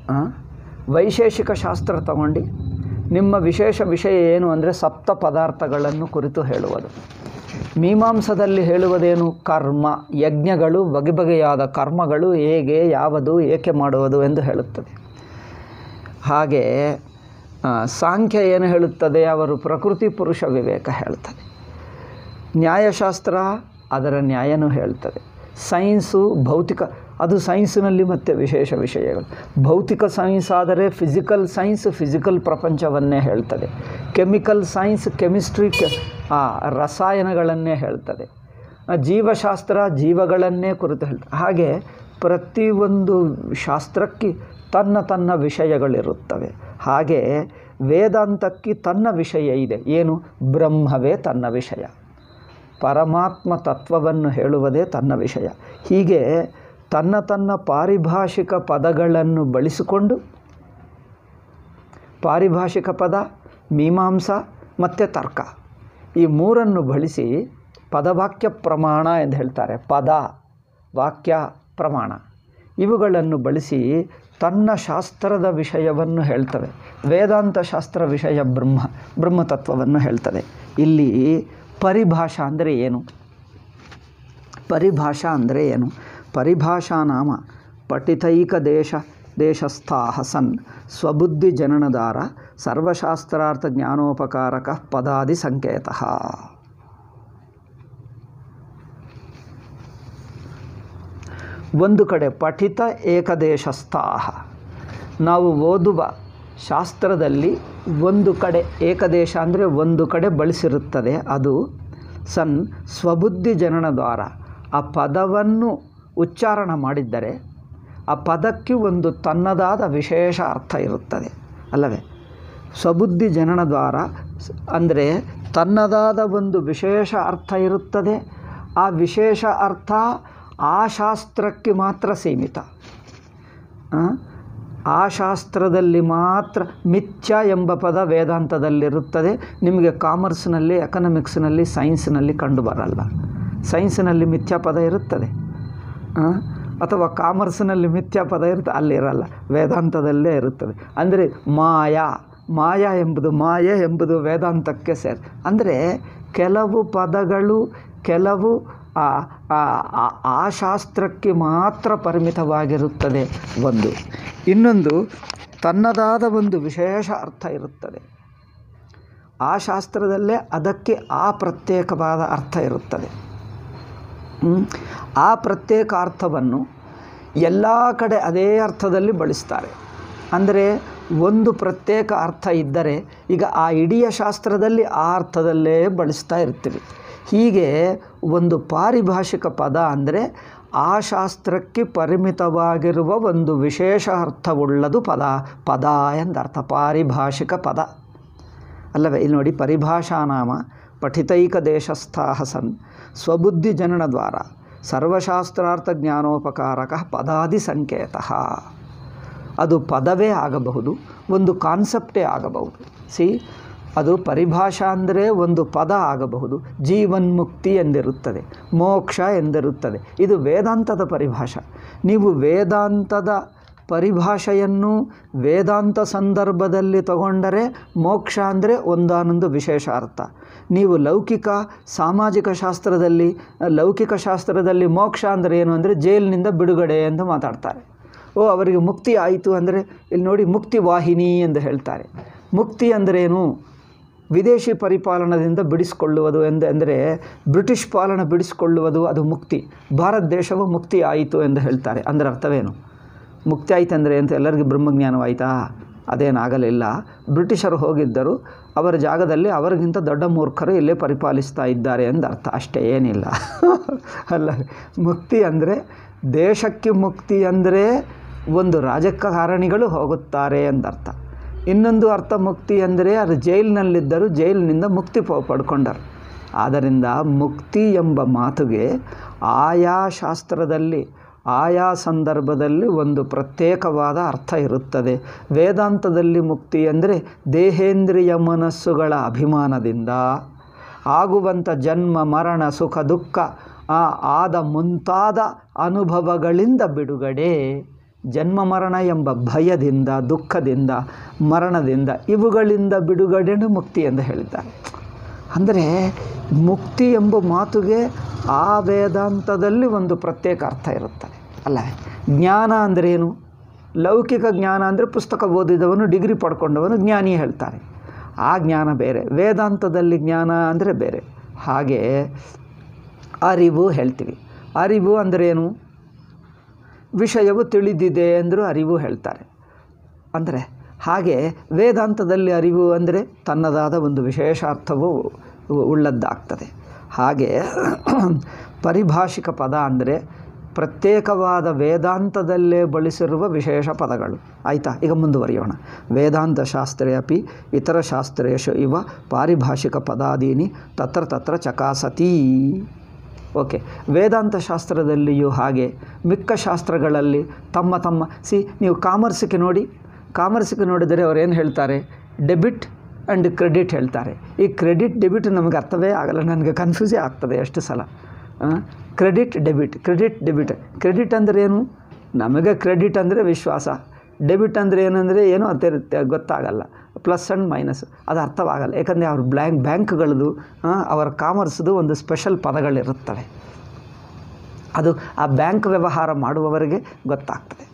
ಆ, ವೈಶೇಷಿಕ ಶಾಸ್ತ್ರ ತಗೊಂಡು ನಿಮ್ಮ ವಿಶೇಷ ವಿಷಯ ಏನು ಅಂದರೆ ಸಪ್ತ ಪದಾರ್ಥಗಳನ್ನು ಕುರಿತು ಹೇಳುವುದು ಮೀಮಾಂಸದಲ್ಲಿ ಹೇಳುವುದೇನು ಕರ್ಮ ಯಜ್ಞಗಳು ಬಗೆ ಬಗೆಯಾದ ಕರ್ಮಗಳು ಹೇಗೆ ಯಾವುದು ಏಕೆ ಮಾಡುವುದು ಎಂದು ಹೇಳುತ್ತದೆ ಹಾಗೆ ಆ, ಸಾಂಖ್ಯ ಏನು ಹೇಳುತ್ತದೆ ಅವರು ಪ್ರಕೃತಿ ಪುರುಷ ವಿವೇಕ ಹೇಳ್ತದೆ ನ್ಯಾಯಶಾಸ್ತ್ರ ಅದರ ನ್ಯಾಯನೂ ಹೇಳ್ತದೆ ಸೈನ್ಸು ಭೌತಿಕ ಅದು ಸೈನ್ಸಿನಲ್ಲಿ ಮತ್ತೆ ವಿಶೇಷ ವಿಷಯಗಳು ಭೌತಿಕ ಸೈನ್ಸ್ ಆದರೆ ಫಿಸಿಕಲ್ ಸೈನ್ಸ್ ಫಿಸಿಕಲ್ ಪ್ರಪಂಚವನ್ನೇ ಹೇಳ್ತದೆ ಕೆಮಿಕಲ್ ಸೈನ್ಸ್ ಕೆಮಿಸ್ಟ್ರಿ ಕೆ ಆ, ರಸಾಯನಗಳನ್ನೇ ಹೇಳ್ತದೆ ಆ, ಜೀವಶಾಸ್ತ್ರ ಜೀವಗಳನ್ನೇ ಕುರಿತು ಹೇಳ್ತದೆ ಹಾಗೆ ಪ್ರತಿಯೊಂದು ಶಾಸ್ತ್ರಕ್ಕೆ ತನ್ನ ತನ್ನ ವಿಷಯಗಳಿರುತ್ತವೆ ಹಾಗೆ ವೇದಾಂತಕ್ಕೆ ತನ್ನ ವಿಷಯ ಇದೆ ಏನು ಬ್ರಹ್ಮವೇ ತನ್ನ ವಿಷಯ ಪರಮಾತ್ಮ ತತ್ವವನ್ನು ಹೇಳುವುದೇ ತನ್ನ ವಿಷಯ ಹೀಗೆ ತನ್ನ ತನ್ನ ಪಾರಿಭಾಷಿಕ ಪದಗಳನ್ನು ಬಳಸಿಕೊಂಡು ಪಾರಿಭಾಷಿಕ ಪದ ಮೀಮಾಂಸ ಮತ್ತು ತರ್ಕ ಈ ಮೂರನ್ನು ಬಳಸಿ ಪದವಾಕ್ಯ ಪ್ರಮಾಣ ಎಂದು ಹೇಳ್ತಾರೆ ಪದ ವಾಕ್ಯ ಪ್ರಮಾಣ ಇವುಗಳನ್ನು ಬಳಸಿ ತನ್ನ ಶಾಸ್ತ್ರದ ವಿಷಯವನ್ನು ಹೇಳ್ತವೆ ವೇದಾಂತ ಶಾಸ್ತ್ರ ವಿಷಯ ಬ್ರಹ್ಮ ಬ್ರಹ್ಮತತ್ವವನ್ನು ಹೇಳ್ತದೆ ಇಲ್ಲಿ ಪರಿಭಾಷಾ ಅಂದರೆ ಏನು ಪರಿಭಾಷಾ ಅಂದರೆ ಏನು ಪರಿಭಾಷಾ ನಾಮ ಪಠಿತೈಕ ದೇಶ ದೇಶಸ್ಥಾಹ ಸನ್ ಸ್ವಬುದ್ಧಿ ಜನನದಾರ ಸರ್ವಶಾಸ್ತ್ರಾರ್ಥ ಜ್ಞಾನೋಪಕಾರಕ ಪದಾದಿ ಸಂಕೇತ ಒಂದು ಕಡೆ ಪಠಿತ ಏಕದೇಶಸ್ಥಾಹ ನಾವು ಓದುವ ಶಾಸ್ತ್ರದಲ್ಲಿ ಒಂದು ಕಡೆ ಏಕದೇಶ ಅಂದರೆ ಒಂದು ಕಡೆ ಬಳಸಿರುತ್ತದೆ ಅದು ಸನ್ ಸ್ವಬುದ್ಧಿ ಜನನ ದ್ವಾರ ಆ ಪದವನ್ನು ಉಚ್ಚಾರಣ ಮಾಡಿದ್ದರೆ ಆ ಪದಕ್ಕೆ ಒಂದು ತನ್ನದಾದ ವಿಶೇಷ ಅರ್ಥ ಇರುತ್ತದೆ ಅಲ್ಲವೇ ಸ್ವಬುದ್ಧಿ ಜನನ ದ್ವಾರ ಸ್- ಅಂದರೆ ತನ್ನದಾದ ಒಂದು ವಿಶೇಷ ಅರ್ಥ ಇರುತ್ತದೆ ಆ ವಿಶೇಷ ಅರ್ಥ ಆ ಶಾಸ್ತ್ರಕ್ಕೆ ಮಾತ್ರ ಸೀಮಿತ ಆ? ಆ ಶಾಸ್ತ್ರದಲ್ಲಿ ಮಾತ್ರ ಮಿಥ್ಯ ಎಂಬ ಪದ ವೇದಾಂತದಲ್ಲಿರುತ್ತದೆ ನಿಮಗೆ ಕಾಮರ್ಸ್ನಲ್ಲಿ ಎಕನಾಮಿಕ್ಸ್ನಲ್ಲಿ ಸೈನ್ಸ್ನಲ್ಲಿ ಕಂಡುಬರಲ್ಲ ಸೈನ್ಸ್ನಲ್ಲಿ ಮಿಥ್ಯಾ ಪದ ಇರುತ್ತದೆ ಆ? ಅಥವಾ ಕಾಮರ್ಸ್ನಲ್ಲಿ ಮಿಥ್ಯಾ ಪದ ಇರುತ್ತೆ ಅಲ್ಲಿರಲ್ಲ ವೇದಾಂತದಲ್ಲೇ ಇರುತ್ತದೆ ಅಂದರೆ ಮಾಯಾ ಮಾಯಾ ಎಂಬುದು ಮಾಯೆ ಎಂಬುದು ವೇದಾಂತಕ್ಕೆ ಸೇರ್ ಅಂದರೆ ಕೆಲವು ಪದಗಳು ಕೆಲವು ಆ ಆ- ಆ- ಆ ಶಾಸ್ತ್ರಕ್ಕೆ ಮಾತ್ರ ಪರಿಮಿತವಾಗಿರುತ್ತದೆ ಒಂದು ಇನ್ನೊಂದು ತನ್ನದಾದ ಒಂದು ವಿಶೇಷ ಅರ್ಥ ಇರುತ್ತದೆ ಆ ಶಾಸ್ತ್ರದಲ್ಲೇ ಅದಕ್ಕೆ ಆ ಪ್ರತ್ಯೇಕವಾದ ಅರ್ಥ ಇರುತ್ತದೆ ಹ್ಮ್? ಆ ಪ್ರತ್ಯೇಕ ಅರ್ಥವನ್ನು ಎಲ್ಲ ಕಡೆ ಅದೇ ಅರ್ಥದಲ್ಲಿ ಬಳಸ್ತಾರೆ ಅಂದರೆ ಒಂದು ಪ್ರತ್ಯೇಕ ಅರ್ಥ ಇದ್ದರೆ ಈಗ ಆ ಇಡೀ ಶಾಸ್ತ್ರದಲ್ಲಿ ಆ ಅರ್ಥದಲ್ಲೇ ಬಳಸ್ತಾ ಇರ್ತೀವಿ ಹೀಗೆ ಒಂದು ಪಾರಿಭಾಷಿಕ ಪದ ಅಂದರೆ ಆ ಶಾಸ್ತ್ರಕ್ಕೆ ಪರಿಮಿತವಾಗಿರುವ ಒಂದು ವಿಶೇಷ ಅರ್ಥವುಳ್ಳದು ಪದ ಪದ ಎಂದರ್ಥ ಪಾರಿಭಾಷಿಕ ಪದ ಅಲ್ಲವೇ ಇಲ್ಲಿ ನೋಡಿ ಪರಿಭಾಷಾ ನಾಮ ಪಠಿತೈಕ ದೇಶಸ್ಥಾಹ ಸನ್ ಸ್ವಬುದ್ಧಿ ಜನನ ದ್ವಾರ ಸರ್ವಶಾಸ್ತ್ರಾರ್ಥ ಜ್ಞಾನೋಪಕಾರಕ ಪದಾದಿ ಸಂಕೇತ ಅದು ಪದವೇ ಆಗಬಹುದು ಒಂದು ಕಾನ್ಸೆಪ್ಟೇ ಆಗಬಹುದು ಸಿ ಅದು ಪರಿಭಾಷಾ ಅಂದರೆ ಒಂದು ಪದ ಆಗಬಹುದು ಜೀವನ್ಮುಕ್ತಿ ಎಂದಿರುತ್ತದೆ ಮೋಕ್ಷ ಎಂದಿರುತ್ತದೆ ಇದು ವೇದಾಂತದ ಪರಿಭಾಷಾ ನೀವು ವೇದಾಂತದ ಪರಿಭಾಷೆಯನ್ನು ವೇದಾಂತ ಸಂದರ್ಭದಲ್ಲಿ ತಗೊಂಡರೆ ಮೋಕ್ಷ ಅಂದರೆ ಒಂದಾನೊಂದು ವಿಶೇಷ ಅರ್ಥ ನೀವು ಲೌಕಿಕ ಸಾಮಾಜಿಕ ಶಾಸ್ತ್ರದಲ್ಲಿ ಲೌಕಿಕ ಶಾಸ್ತ್ರದಲ್ಲಿ ಮೋಕ್ಷ ಅಂದರೆ ಏನು ಅಂದರೆ ಜೈಲಿನಿಂದ ಬಿಡುಗಡೆ ಎಂದು ಮಾತಾಡ್ತಾರೆ ಓ ಅವರಿಗೆ ಮುಕ್ತಿ ಆಯಿತು ಅಂದರೆ ಇಲ್ಲಿ ನೋಡಿ ಮುಕ್ತಿ ವಾಹಿನಿ ಎಂದು ಹೇಳ್ತಾರೆ ಮುಕ್ತಿ ಅಂದರೇನು ವಿದೇಶಿ ಪರಿಪಾಲನದಿಂದ ಬಿಡಿಸಿಕೊಳ್ಳುವುದು ಎಂದು ಅಂದರೆ ಬ್ರಿಟಿಷ್ ಪಾಲನ ಬಿಡಿಸಿಕೊಳ್ಳುವುದು ಅದು ಮುಕ್ತಿ ಭಾರತ ದೇಶವು ಮುಕ್ತಿ ಆಯಿತು ಎಂದು ಹೇಳ್ತಾರೆ ಅಂದರೆ ಅರ್ಥವೇನು ಮುಕ್ತಿ ಆಯ್ತು ಅಂದರೆ ಅಂತ ಎಲ್ಲರಿಗೂ ಬ್ರಹ್ಮಜ್ಞಾನವಾಯಿತಾ ಅದೇನಾಗಲಿಲ್ಲ ಬ್ರಿಟಿಷರು ಹೋಗಿದ್ದರು ಅವರ ಜಾಗದಲ್ಲಿ ಅವರಿಗಿಂತ ದೊಡ್ಡ ಮೂರ್ಖರು ಇಲ್ಲೇ ಪರಿಪಾಲಿಸ್ತಾ ಇದ್ದಾರೆ ಎಂದು ಅರ್ಥ ಅಷ್ಟೇ ಏನಿಲ್ಲ ಅಲ್ಲ ಮುಕ್ತಿ ಅಂದರೆ ದೇಶಕ್ಕೆ ಮುಕ್ತಿ ಅಂದರೆ ಒಂದು ರಾಜಕಾರಣಿಗಳು ಹೋಗುತ್ತಾರೆ ಎಂದರ್ಥ ಇನ್ನೊಂದು ಅರ್ಥ ಮುಕ್ತಿ ಅಂದರೆ ಅದು ಜೈಲಿನಲ್ಲಿದ್ದರು ಜೈಲಿನಿಂದ ಮುಕ್ತಿ ಪ- ಪಡ್ಕೊಂಡರು ಆದ್ದರಿಂದ ಮುಕ್ತಿ ಎಂಬ ಮಾತುಗೆ ಆಯಾ ಶಾಸ್ತ್ರದಲ್ಲಿ ಆಯಾ ಸಂದರ್ಭದಲ್ಲಿ ಒಂದು ಪ್ರತ್ಯೇಕವಾದ ಅರ್ಥ ಇರುತ್ತದೆ ವೇದಾಂತದಲ್ಲಿ ಮುಕ್ತಿ ಅಂದರೆ ದೇಹೇಂದ್ರಿಯ ಮನಸ್ಸುಗಳ ಅಭಿಮಾನದಿಂದ ಆಗುವಂಥ ಜನ್ಮ ಮರಣ ಸುಖ ದುಃಖ ಆ ಆದ ಮುಂತಾದ ಅನುಭವಗಳಿಂದ ಬಿಡುಗಡೆ ಜನ್ಮ ಮರಣ ಎಂಬ ಭಯದಿಂದ ದುಃಖದಿಂದ ಮರಣದಿಂದ ಇವುಗಳಿಂದ ಬಿಡುಗಡೆನು ಮುಕ್ತಿ ಎಂದು ಹೇಳಿದ್ದಾರೆ ಅಂದರೆ ಮುಕ್ತಿ ಎಂಬ ಮಾತುಗೆ ಆ ವೇದಾಂತದಲ್ಲಿ ಒಂದು ಪ್ರತ್ಯೇಕ ಅರ್ಥ ಇರುತ್ತದೆ ಅಲ್ಲವೇ ಜ್ಞಾನ ಅಂದರೆ ಏನು ಲೌಕಿಕ ಜ್ಞಾನ ಅಂದರೆ ಪುಸ್ತಕ ಓದಿದವನು ಡಿಗ್ರಿ ಪಡ್ಕೊಂಡವನು ಜ್ಞಾನಿ ಹೇಳ್ತಾರೆ ಆ ಜ್ಞಾನ ಬೇರೆ ವೇದಾಂತದಲ್ಲಿ ಜ್ಞಾನ ಅಂದರೆ ಬೇರೆ ಹಾಗೆ ಅರಿವು ಹೇಳ್ತೀವಿ ಅರಿವು ಅಂದರೆ ಏನು ವಿಷಯವು ತಿಳಿದಿದೆ ಅಂದರೂ ಅರಿವು ಹೇಳ್ತಾರೆ ಅಂದರೆ ಹಾಗೆ ವೇದಾಂತದಲ್ಲಿ ಅರಿವು ಅಂದರೆ ತನ್ನದಾದ ಒಂದು ವಿಶೇಷ ಅರ್ಥವು ಉಳ್ಳದ್ದಾಗ್ತದೆ ಹಾಗೆ ಪರಿಭಾಷಿಕ ಪದ ಅಂದರೆ ಪ್ರತ್ಯೇಕವಾದ ವೇದಾಂತದಲ್ಲೇ ಬಳಸಿರುವ ವಿಶೇಷ ಪದಗಳು ಆಯಿತಾ ಈಗ ಮುಂದುವರಿಯೋಣ ವೇದಾಂತ ಶಾಸ್ತ್ರೇ ಅಪಿ ಇತರ ಶಾಸ್ತ್ರೇಶು ಇವ ಪಾರಿಭಾಷಿಕ ಪದಾದೀನಿ ತತ್ರ ತತ್ರ ಚಕಾಸತಿ ಓಕೆ ವೇದಾಂತ ಶಾಸ್ತ್ರದಲ್ಲಿಯೂ ಹಾಗೆ ಮಿಕ್ಕ ಶಾಸ್ತ್ರಗಳಲ್ಲಿ ತಮ್ಮ ತಮ್ಮ ಸಿ ನೀವು ಕಾಮರ್ಸಿಗೆ ನೋಡಿ ಕಾಮರ್ಸಿಗೆ ನೋಡಿದರೆ ಅವ್ರು ಏನು ಹೇಳ್ತಾರೆ ಡೆಬಿಟ್ ಆ್ಯಂಡ್ ಕ್ರೆಡಿಟ್ ಹೇಳ್ತಾರೆ ಈ ಕ್ರೆಡಿಟ್ ಡೆಬಿಟ್ ನಮಗೆ ಅರ್ಥವೇ ಆಗಲ್ಲ ನನಗೆ ಕನ್ಫ್ಯೂಸೇ ಆಗ್ತದೆ ಎಷ್ಟು ಸಲ credit debit credit debit credit ಅಂದರೆ ಏನು ನಮಗೆ ಕ್ರೆಡಿಟ್ ಅಂದರೆ ವಿಶ್ವಾಸ ಡೆಬಿಟ್ ಅಂದರೆ ಏನಂದರೆ ಏನೋ ಅದೇ ಗೊತ್ತಾಗಲ್ಲ ಪ್ಲಸ್ ಆ್ಯಂಡ್ ಮೈನಸ್ ಅದು ಅರ್ಥವಾಗಲ್ಲ ಯಾಕಂದರೆ ಅವ್ರ ಬ್ಲ್ಯಾಂಕ್ ಬ್ಯಾಂಕ್ಗಳದ್ದು ಅವರ ಕಾಮರ್ಸ್ದು ಒಂದು ಸ್ಪೆಷಲ್ ಪದಗಳಿರುತ್ತವೆ ಅದು ಆ ಬ್ಯಾಂಕ್ ವ್ಯವಹಾರ ಮಾಡುವವರಿಗೆ ಗೊತ್ತಾಗ್ತದೆ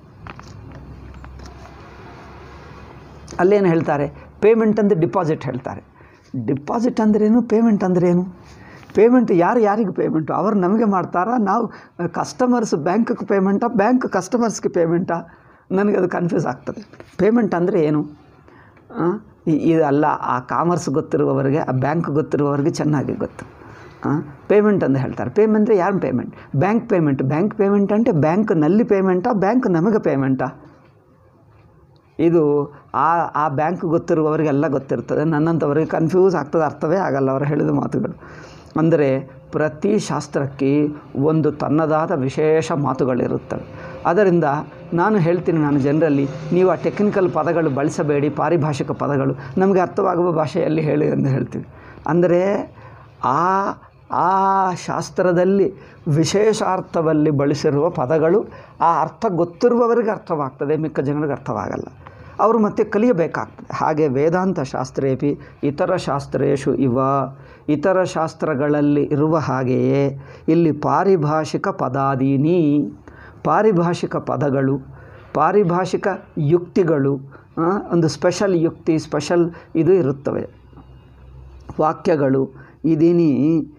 ಅಲ್ಲೇನು ಹೇಳ್ತಾರೆ ಪೇಮೆಂಟ್ ಅಂದರೆ ಡಿಪಾಸಿಟ್ ಹೇಳ್ತಾರೆ ಡಿಪಾಸಿಟ್ ಅಂದ್ರೇನು ಪೇಮೆಂಟ್ ಅಂದ್ರೇನು ಪೇಮೆಂಟ್ ಯಾರು ಯಾರಿಗೆ ಪೇಮೆಂಟು ಅವರು ನಮಗೆ ಮಾಡ್ತಾರಾ ನಾವು ಕಸ್ಟಮರ್ಸ್ ಬ್ಯಾಂಕ್ಗೆ ಪೇಮೆಂಟಾ ಬ್ಯಾಂಕ್ ಕಸ್ಟಮರ್ಸ್ಗೆ ಪೇಮೆಂಟಾ ನನಗೆ ಅದು ಕನ್ಫ್ಯೂಸ್ ಆಗ್ತದೆ ಪೇಮೆಂಟ್ ಅಂದರೆ ಏನು ಇದಲ್ಲ ಆ ಕಾಮರ್ಸ್ ಗೊತ್ತಿರುವವರಿಗೆ ಆ ಬ್ಯಾಂಕ್ ಗೊತ್ತಿರುವವರಿಗೆ ಚೆನ್ನಾಗಿ ಗೊತ್ತು ಪೇಮೆಂಟ್ ಅಂತ ಹೇಳ್ತಾರೆ ಪೇಮೆಂಟ್ ಯಾರು payment bank payment bank payment అంటే ಬ್ಯಾಂಕ್ನಲ್ಲಿ ಪೇಮೆಂಟಾ ಬ್ಯಾಂಕ್ ನಮಗೆ ಪೇಮೆಂಟಾ ಇದು ಆ ಆ ಬ್ಯಾಂಕ್ ಗೊತ್ತಿರುವವರಿಗೆಲ್ಲ ಗೊತ್ತಿರ್ತದೆ ನನ್ನಂಥವರಿಗೆ ಕನ್ಫ್ಯೂಸ್ ಆಗ್ತದೆ ಅರ್ಥವೇ ಆಗಲ್ಲ ಅವರು ಹೇಳಿದ ಮಾತುಗಳು ಅಂದರೆ ಪ್ರತಿ ಶಾಸ್ತ್ರಕ್ಕೆ ಒಂದು ತನ್ನದಾದ ವಿಶೇಷ ಮಾತುಗಳಿರುತ್ತವೆ ಅದರಿಂದ ನಾನು ಹೇಳ್ತೀನಿ ನಾನು ಜನರಲ್ಲಿ ನೀವು ಆ ಟೆಕ್ನಿಕಲ್ ಪದಗಳು ಬಳಸಬೇಡಿ ಪಾರಿಭಾಷಿಕ ಪದಗಳು ನಮಗೆ ಅರ್ಥವಾಗುವ ಭಾಷೆಯಲ್ಲಿ ಹೇಳಿ ಎಂದು ಹೇಳ್ತೀವಿ ಅಂದರೆ ಆ ಆ ಶಾಸ್ತ್ರದಲ್ಲಿ ವಿಶೇಷ ಅರ್ಥದಲ್ಲಿ ಬಳಸಿರುವ ಪದಗಳು ಆ ಅರ್ಥ ಗೊತ್ತಿರುವವರಿಗೆ ಅರ್ಥವಾಗ್ತದೆ ಮಿಕ್ಕ ಜನರಿಗೆ ಅರ್ಥವಾಗಲ್ಲ ಅವರು ಮತ್ತೆ ಕಲಿಯಬೇಕಾಗ್ತದೆ ಹಾಗೆ ವೇದಾಂತ ಶಾಸ್ತ್ರೇಪಿ ಇತರ ಶಾಸ್ತ್ರೇಶು ಇವ ಇತರ ಶಾಸ್ತ್ರಗಳಲ್ಲಿ ಇರುವ ಹಾಗೆಯೇ ಇಲ್ಲಿ ಪಾರಿಭಾಷಿಕ ಪದಾದೀನಿ ಪಾರಿಭಾಷಿಕ ಪದಗಳು ಪಾರಿಭಾಷಿಕ ಯುಕ್ತಿಗಳು ಒಂದು ಸ್ಪೆಷಲ್ ಯುಕ್ತಿ ಸ್ಪೆಷಲ್ ಇದು ಇರುತ್ತವೆ ವಾಕ್ಯಗಳು ಇದೀನಿ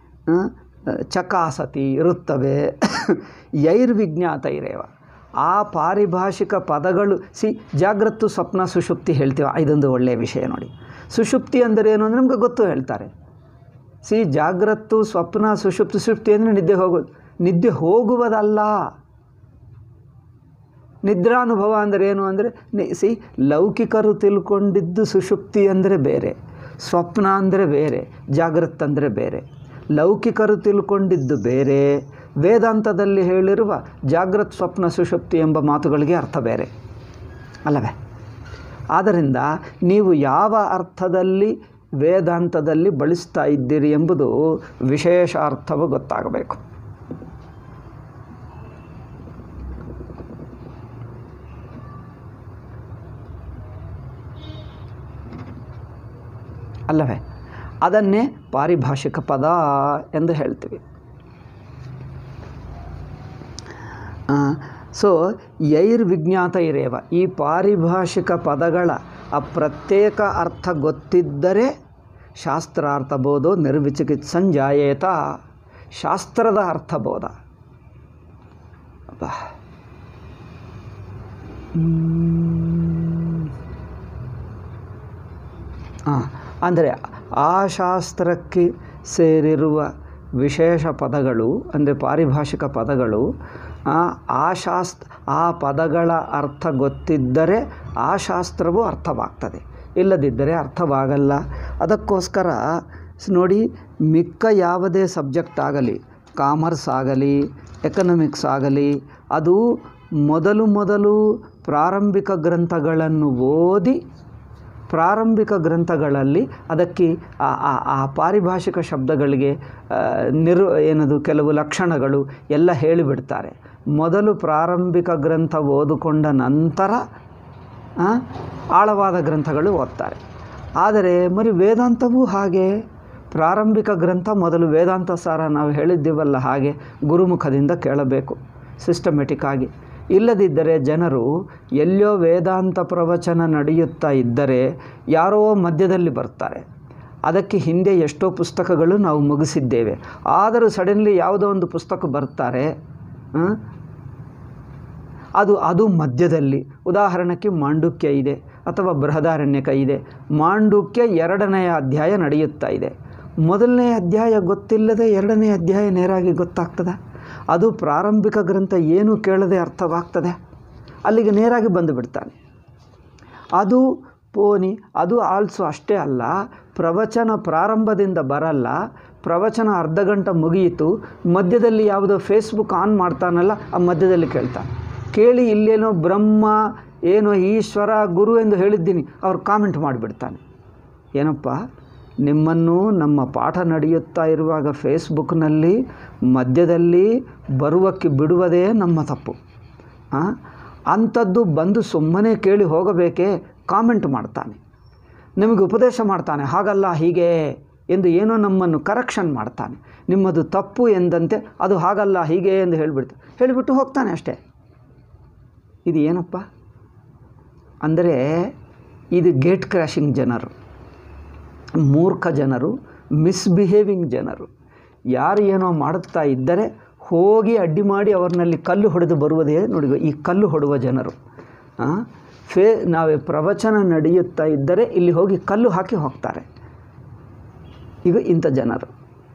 ಚಕಾಸತಿ ಇರುತ್ತವೆ ಯೈರ್ವಿಜ್ಞಾತ ಇರೇವ ಆ ಪಾರಿಭಾಷಿಕ ಪದಗಳು ಸಿ ಜಾಗ್ರತ್ತು ಸ್ವಪ್ನ ಸುಷುಪ್ತಿ ಹೇಳ್ತೀವಿ ಇದೊಂದು ಒಳ್ಳೆಯ ವಿಷಯ ನೋಡಿ ಸುಷುಪ್ತಿ ಅಂದರೆ ಏನು ಅಂದರೆ ನಮಗೆ ಗೊತ್ತು ಹೇಳ್ತಾರೆ ಸಿ ಜಾಗ್ರತ್ತು ಸ್ವಪ್ನ ಸುಷುಪ್ತಿ ಸುಷುಪ್ತಿ ಅಂದರೆ ನಿದ್ದೆ ಹೋಗೋದು ನಿದ್ದೆ ಹೋಗುವುದಲ್ಲ ನಿದ್ರಾನುಭವ ಅಂದರೆ ಏನು ಅಂದರೆ ಸಿ ಲೌಕಿಕರು ತಿಳ್ಕೊಂಡಿದ್ದು ಸುಷುಪ್ತಿ ಅಂದರೆ ಬೇರೆ ಸ್ವಪ್ನ ಅಂದರೆ ಬೇರೆ ಜಾಗೃತ್ ಅಂದರೆ ಬೇರೆ ಲೌಕಿಕರು ತಿಳ್ಕೊಂಡಿದ್ದು ಬೇರೆ ವೇದಾಂತದಲ್ಲಿ ಹೇಳಿರುವ ಜಾಗೃತ್ ಸ್ವಪ್ನ ಸುಷುಪ್ತಿ ಎಂಬ ಮಾತುಗಳಿಗೆ ಅರ್ಥ ಬೇರೆ ಅಲ್ಲವೇ ಆದ್ದರಿಂದ ನೀವು ಯಾವ ಅರ್ಥದಲ್ಲಿ ವೇದಾಂತದಲ್ಲಿ ಬಳಸ್ತಾ ಇದ್ದೀರಿ ಎಂಬುದು ವಿಶೇಷ ಅರ್ಥವು ಗೊತ್ತಾಗಬೇಕು ಅಲ್ಲವೇ ಅದನ್ನೇ ಪಾರಿಭಾಷಿಕ ಪದ ಎಂದು ಹೇಳ್ತೀವಿ ಸೊ ಯೈರ್ ವಿಜ್ಞಾತ ಇರೇವ ಈ ಪಾರಿಭಾಷಿಕ ಪದಗಳ ಆ ಪ್ರತ್ಯೇಕ ಅರ್ಥ ಗೊತ್ತಿದ್ದರೆ ಶಾಸ್ತ್ರಾರ್ಥ ಬೋಧೋ ನಿರ್ವಿಚಿಕಿತ್ಸಂಜಾಯೇತ ಶಾಸ್ತ್ರದ ಅರ್ಥಬೋಧ ಬಾ ಹಾಂ ಅಂದರೆ ಆ ಶಾಸ್ತ್ರಕ್ಕೆ ಸೇರಿರುವ ವಿಶೇಷ ಪದಗಳು ಅಂದರೆ ಪಾರಿಭಾಷಿಕ ಪದಗಳು ಆ ಶಾಸ್ತ್ರ ಆ ಪದಗಳ ಅರ್ಥ ಗೊತ್ತಿದ್ದರೆ ಆ ಶಾಸ್ತ್ರವು ಅರ್ಥವಾಗ್ತದೆ ಇಲ್ಲದಿದ್ದರೆ ಅರ್ಥವಾಗಲ್ಲ ಅದಕ್ಕೋಸ್ಕರ ನೋಡಿ ಮಿಕ್ಕ ಯಾವುದೇ ಸಬ್ಜೆಕ್ಟ್ ಆಗಲಿ ಕಾಮರ್ಸ್ ಆಗಲಿ ಎಕನಾಮಿಕ್ಸ್ ಆಗಲಿ ಅದು ಮೊದಲು ಮೊದಲು ಪ್ರಾರಂಭಿಕ ಗ್ರಂಥಗಳನ್ನು ಓದಿ ಪ್ರಾರಂಭಿಕ ಗ್ರಂಥಗಳಲ್ಲಿ ಅದಕ್ಕೆ ಆ ಆ- ಆ ಪಾರಿಭಾಷಿಕ ಶಬ್ದಗಳಿಗೆ ಆ, ನಿರು ಏನದು ಕೆಲವು ಲಕ್ಷಣಗಳು ಎಲ್ಲ ಹೇಳಿಬಿಡ್ತಾರೆ ಮೊದಲು ಪ್ರಾರಂಭಿಕ ಗ್ರಂಥ ಓದಿಕೊಂಡ ನಂತರ ಆ, ಆಳವಾದ ಗ್ರಂಥಗಳು ಓದ್ತಾರೆ ಆದರೆ మరి ವೇದಾಂತವೂ ಹಾಗೆ ಪ್ರಾರಂಭಿಕ ಗ್ರಂಥ ಮೊದಲು ವೇದಾಂತ ಸಾರ ನಾವು ಹೇಳಿದ್ದೀವಲ್ಲ ಹಾಗೆ ಗುರುಮುಖದಿಂದ ಕೇಳಬೇಕು ಸಿಸ್ಟಮೆಟಿಕ್ ಆಗಿ ಇಲ್ಲದಿದ್ದರೆ ಜನರು ಎಲ್ಲೋ ವೇದಾಂತ ಪ್ರವಚನ ನಡೆಯುತ್ತಾ ಇದ್ದರೆ ಯಾರೋ ಮಧ್ಯದಲ್ಲಿ ಬರ್ತಾರೆ ಅದಕ್ಕೆ ಹಿಂದೆ ಎಷ್ಟೋ ಪುಸ್ತಕಗಳು ನಾವು ಮುಗಿಸಿದ್ದೇವೆ ಆದರೂ ಸಡನ್ಲಿ ಯಾವುದೋ ಒಂದು ಪುಸ್ತಕ ಬರ್ತಾರೆ ಆ, ಅದು ಅದು ಮಧ್ಯದಲ್ಲಿ ಉದಾಹರಣೆಗೆ ಮಾಂಡುಕ್ಯ ಇದೆ ಅಥವಾ ಬೃಹದಾರಣ್ಯಕ ಇದೆ ಮಾಂಡುಕ್ಯ ಎರಡನೆಯ ಅಧ್ಯಾಯ ನಡೆಯುತ್ತಾ ಇದೆ ಮೊದಲನೇ ಅಧ್ಯಾಯ ಗೊತ್ತಿಲ್ಲದೆ ಎರಡನೇ ಅಧ್ಯಾಯ ನೇರಾಗಿ ಗೊತ್ತಾಗ್ತದೆ ಅದು ಪ್ರಾರಂಭಿಕ ಗ್ರಂಥ ಏನು ಕೇಳದೆ ಅರ್ಥವಾಗ್ತದೆ ಅಲ್ಲಿಗೆ ನೇರಾಗಿ ಬಂದು ಬಿಡ್ತಾನೆ ಅದು ಪೋನಿ ಅದು ಆಲ್ಸೋ ಅಷ್ಟೇ ಅಲ್ಲ ಪ್ರವಚನ ಪ್ರಾರಂಭದಿಂದ ಬರಲ್ಲ ಪ್ರವಚನ ಅರ್ಧ ಗಂಟೆ ಮುಗಿಯಿತು ಮಧ್ಯದಲ್ಲಿ ಯಾವುದೋ ಫೇಸ್ಬುಕ್ ಆನ್ ಮಾಡ್ತಾನಲ್ಲ ಆ ಮಧ್ಯದಲ್ಲಿ ಕೇಳ್ತಾನೆ ಕೇಳಿ ಇಲ್ಲೇನೋ ಬ್ರಹ್ಮ ಏನೋ ಈಶ್ವರ ಗುರು ಎಂದು ಹೇಳಿದ್ದೀನಿ ಅವ್ರು ಕಾಮೆಂಟ್ ಮಾಡಿಬಿಡ್ತಾನೆ ಏನಪ್ಪ ನಿಮ್ಮನ್ನು ನಮ್ಮ ಪಾಠ ನಡೆಯುತ್ತಾ ಇರುವಾಗ ಫೇಸ್ಬುಕ್ನಲ್ಲಿ ಮಧ್ಯದಲ್ಲಿ ಬರುವಕ್ಕೆ ಬಿಡುವುದೇ ನಮ್ಮ ತಪ್ಪು ಆ? ಅಂಥದ್ದು ಬಂದು ಸುಮ್ಮನೆ ಕೇಳಿ ಹೋಗಬೇಕೇ ಕಾಮೆಂಟ್ ಮಾಡ್ತಾನೆ ನಿಮಗೆ ಉಪದೇಶ ಮಾಡ್ತಾನೆ ಹಾಗಲ್ಲ ಹೀಗೆ ಎಂದು ಏನೋ ನಮ್ಮನ್ನು ಕರೆಕ್ಷನ್ ಮಾಡ್ತಾನೆ ನಿಮ್ಮದು ತಪ್ಪು ಎಂದಂತೆ ಅದು ಹಾಗಲ್ಲ ಹೀಗೆ ಎಂದು ಹೇಳಿಬಿಡ್ತಾನೆ ಹೇಳಿಬಿಟ್ಟು ಹೋಗ್ತಾನೆ ಅಷ್ಟೇ ಇದು ಏನಪ್ಪ ಅಂದರೆ ಇದು ಗೇಟ್ ಕ್ರ್ಯಾಶಿಂಗ್ ಜನರು ಮೂರ್ಖ ಜನರು ಮಿಸ್ಬಿಹೇವಿಂಗ್ ಜನರು ಯಾರು ಏನೋ ಮಾಡುತ್ತಾ ಇದ್ದರೆ ಹೋಗಿ ಅಡ್ಡಿ ಮಾಡಿ ಅವ್ರನ್ನಲ್ಲಿ ಕಲ್ಲು ಹೊಡೆದು ಬರುವುದೇ ನೋಡಿ ಈ ಕಲ್ಲು ಹೊಡುವ ಜನರು ಆ? ಫೇ ನಾವೇ ಪ್ರವಚನ ನಡೆಯುತ್ತಾ ಇದ್ದರೆ ಇಲ್ಲಿ ಹೋಗಿ ಕಲ್ಲು ಹಾಕಿ ಹೋಗ್ತಾರೆ ಈಗ ಇಂಥ ಜನರು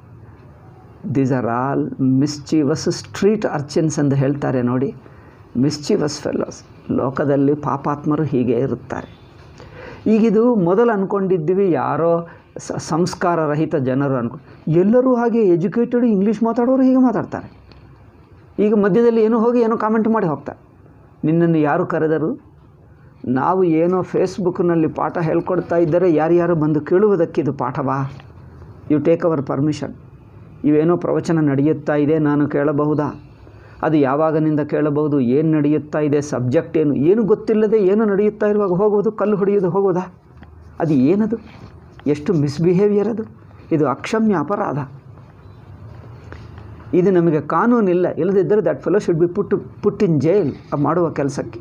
these are all mischievous street urchins ಎಂದು ಹೇಳ್ತಾರೆ ನೋಡಿ ಮಿಸ್ಚೀವಸ್ ಫೆಲ್ಲೋಸ್ ಲೋಕದಲ್ಲಿ ಪಾಪಾತ್ಮರು ಹೀಗೆ ಇರುತ್ತಾರೆ ಈಗಿದು ಮೊದಲು ಅಂದ್ಕೊಂಡಿದ್ದೀವಿ ಯಾರೋ ಸ- ಸಂಸ್ಕಾರ ರಹಿತ ಜನರು ಅನ್ಕೊ ಎಲ್ಲರೂ ಹಾಗೆ ಎಜುಕೇಟೆಡ್ ಇಂಗ್ಲೀಷ್ ಮಾತಾಡೋರು ಹೀಗೆ ಮಾತಾಡ್ತಾರೆ ಈಗ ಮಧ್ಯದಲ್ಲಿ ಏನೋ ಹೋಗಿ ಏನೋ ಕಾಮೆಂಟ್ ಮಾಡಿ ಹೋಗ್ತಾರೆ ನಿನ್ನನ್ನು ಯಾರು ಕರೆದರು ನಾವು ಏನೋ ಫೇಸ್ಬುಕ್ನಲ್ಲಿ ಪಾಠ ಹೇಳ್ಕೊಡ್ತಾ ಇದ್ದರೆ ಯಾರ್ಯಾರು ಬಂದು ಕೇಳುವುದಕ್ಕೆ ಇದು ಪಾಠವಾ ಯು ಟೇಕ್ ಅವರ್ ಪರ್ಮಿಷನ್ ಇವೇನೋ ಪ್ರವಚನ ನಡೆಯುತ್ತಾ ಇದೆ ನಾನು ಕೇಳಬಹುದಾ ಅದು ಯಾವಾಗನಿಂದ ಕೇಳಬಹುದು ಏನು ನಡೆಯುತ್ತಾ ಇದೆ ಸಬ್ಜೆಕ್ಟ್ ಏನು ಏನು ಗೊತ್ತಿಲ್ಲದೆ ಏನು ನಡೆಯುತ್ತಾ ಇರುವಾಗ ಹೋಗೋದು ಕಲ್ಲು ಹೊಡೆಯೋದು ಹೋಗೋದಾ ಅದು ಏನದು ಎಷ್ಟು ಮಿಸ್ಬಿಹೇವಿಯರ್ ಅದು ಇದು ಅಕ್ಷಮ್ಯ ಅಪರಾಧ ಇದು ನಮಗೆ ಕಾನೂನಿಲ್ಲ ಇಲ್ಲದಿದ್ದರೆ that fellow should be put put in jail ಮಾಡುವ ಕೆಲಸಕ್ಕೆ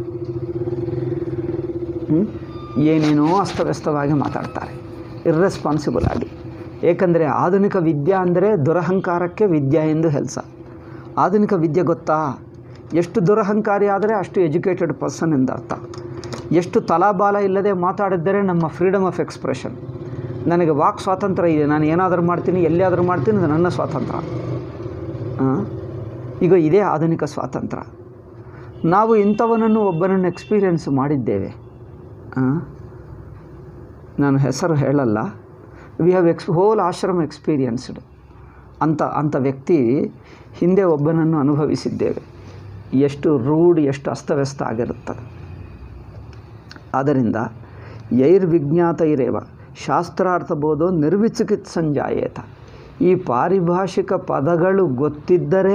ಹ್ಮ್? ಏನೇನೋ ಅಸ್ತವ್ಯಸ್ತವಾಗಿ ಮಾತಾಡ್ತಾರೆ ಇರ್ರೆಸ್ಪಾನ್ಸಿಬಲ್ ಆಗಿ ಏಕೆಂದರೆ ಆಧುನಿಕ ವಿದ್ಯೆ ಅಂದರೆ ದುರಹಂಕಾರಕ್ಕೆ ವಿದ್ಯೆ ಎಂದು ಹೆಲ್ಸ ಆಧುನಿಕ ವಿದ್ಯೆ ಗೊತ್ತಾ ಎಷ್ಟು ದುರಹಂಕಾರಿ ಆದರೆ ಅಷ್ಟು ಎಜುಕೇಟೆಡ್ ಪರ್ಸನ್ ಎಂದರ್ಥ ಎಷ್ಟು ತಲಾಬಾಲ ಇಲ್ಲದೆ ಮಾತಾಡಿದ್ದರೆ ನಮ್ಮ ಫ್ರೀಡಮ್ ಆಫ್ ಎಕ್ಸ್ಪ್ರೆಷನ್ ನನಗೆ ವಾಕ್ ಸ್ವಾತಂತ್ರ್ಯ ಇದೆ ನಾನು ಏನಾದರೂ ಮಾಡ್ತೀನಿ ಎಲ್ಲಿಯಾದರೂ ಮಾಡ್ತೀನಿ ಅದು ನನ್ನ ಸ್ವಾತಂತ್ರ್ಯ ಆ? ಈಗ ಇದೇ ಆಧುನಿಕ ಸ್ವಾತಂತ್ರ್ಯ ನಾವು ಇಂಥವನನ್ನು ಒಬ್ಬನನ್ನು ಎಕ್ಸ್ಪೀರಿಯೆನ್ಸ್ ಮಾಡಿದ್ದೇವೆ ಆ? ನಾನು ಹೆಸರು ಹೇಳಲ್ಲ we have ex whole ashram experienced ಅಂಥ ಅಂಥ ವ್ಯಕ್ತಿ ಹಿಂದೆ ಒಬ್ಬನನ್ನು ಅನುಭವಿಸಿದ್ದೇವೆ ಎಷ್ಟು ರೂಢ್ ಎಷ್ಟು ಅಸ್ತವ್ಯಸ್ತ ಆಗಿರುತ್ತದೆ ಆದ್ದರಿಂದ ಯೈರ್ವಿಜ್ಞಾತೈರೇವ ಶಾಸ್ತ್ರಾರ್ಥ ಬೋಧೋ ನಿರ್ವಿಚಿಕಿತ್ಸಂಜಾಯೇತ ಈ ಪಾರಿಭಾಷಿಕ ಪದಗಳು ಗೊತ್ತಿದ್ದರೆ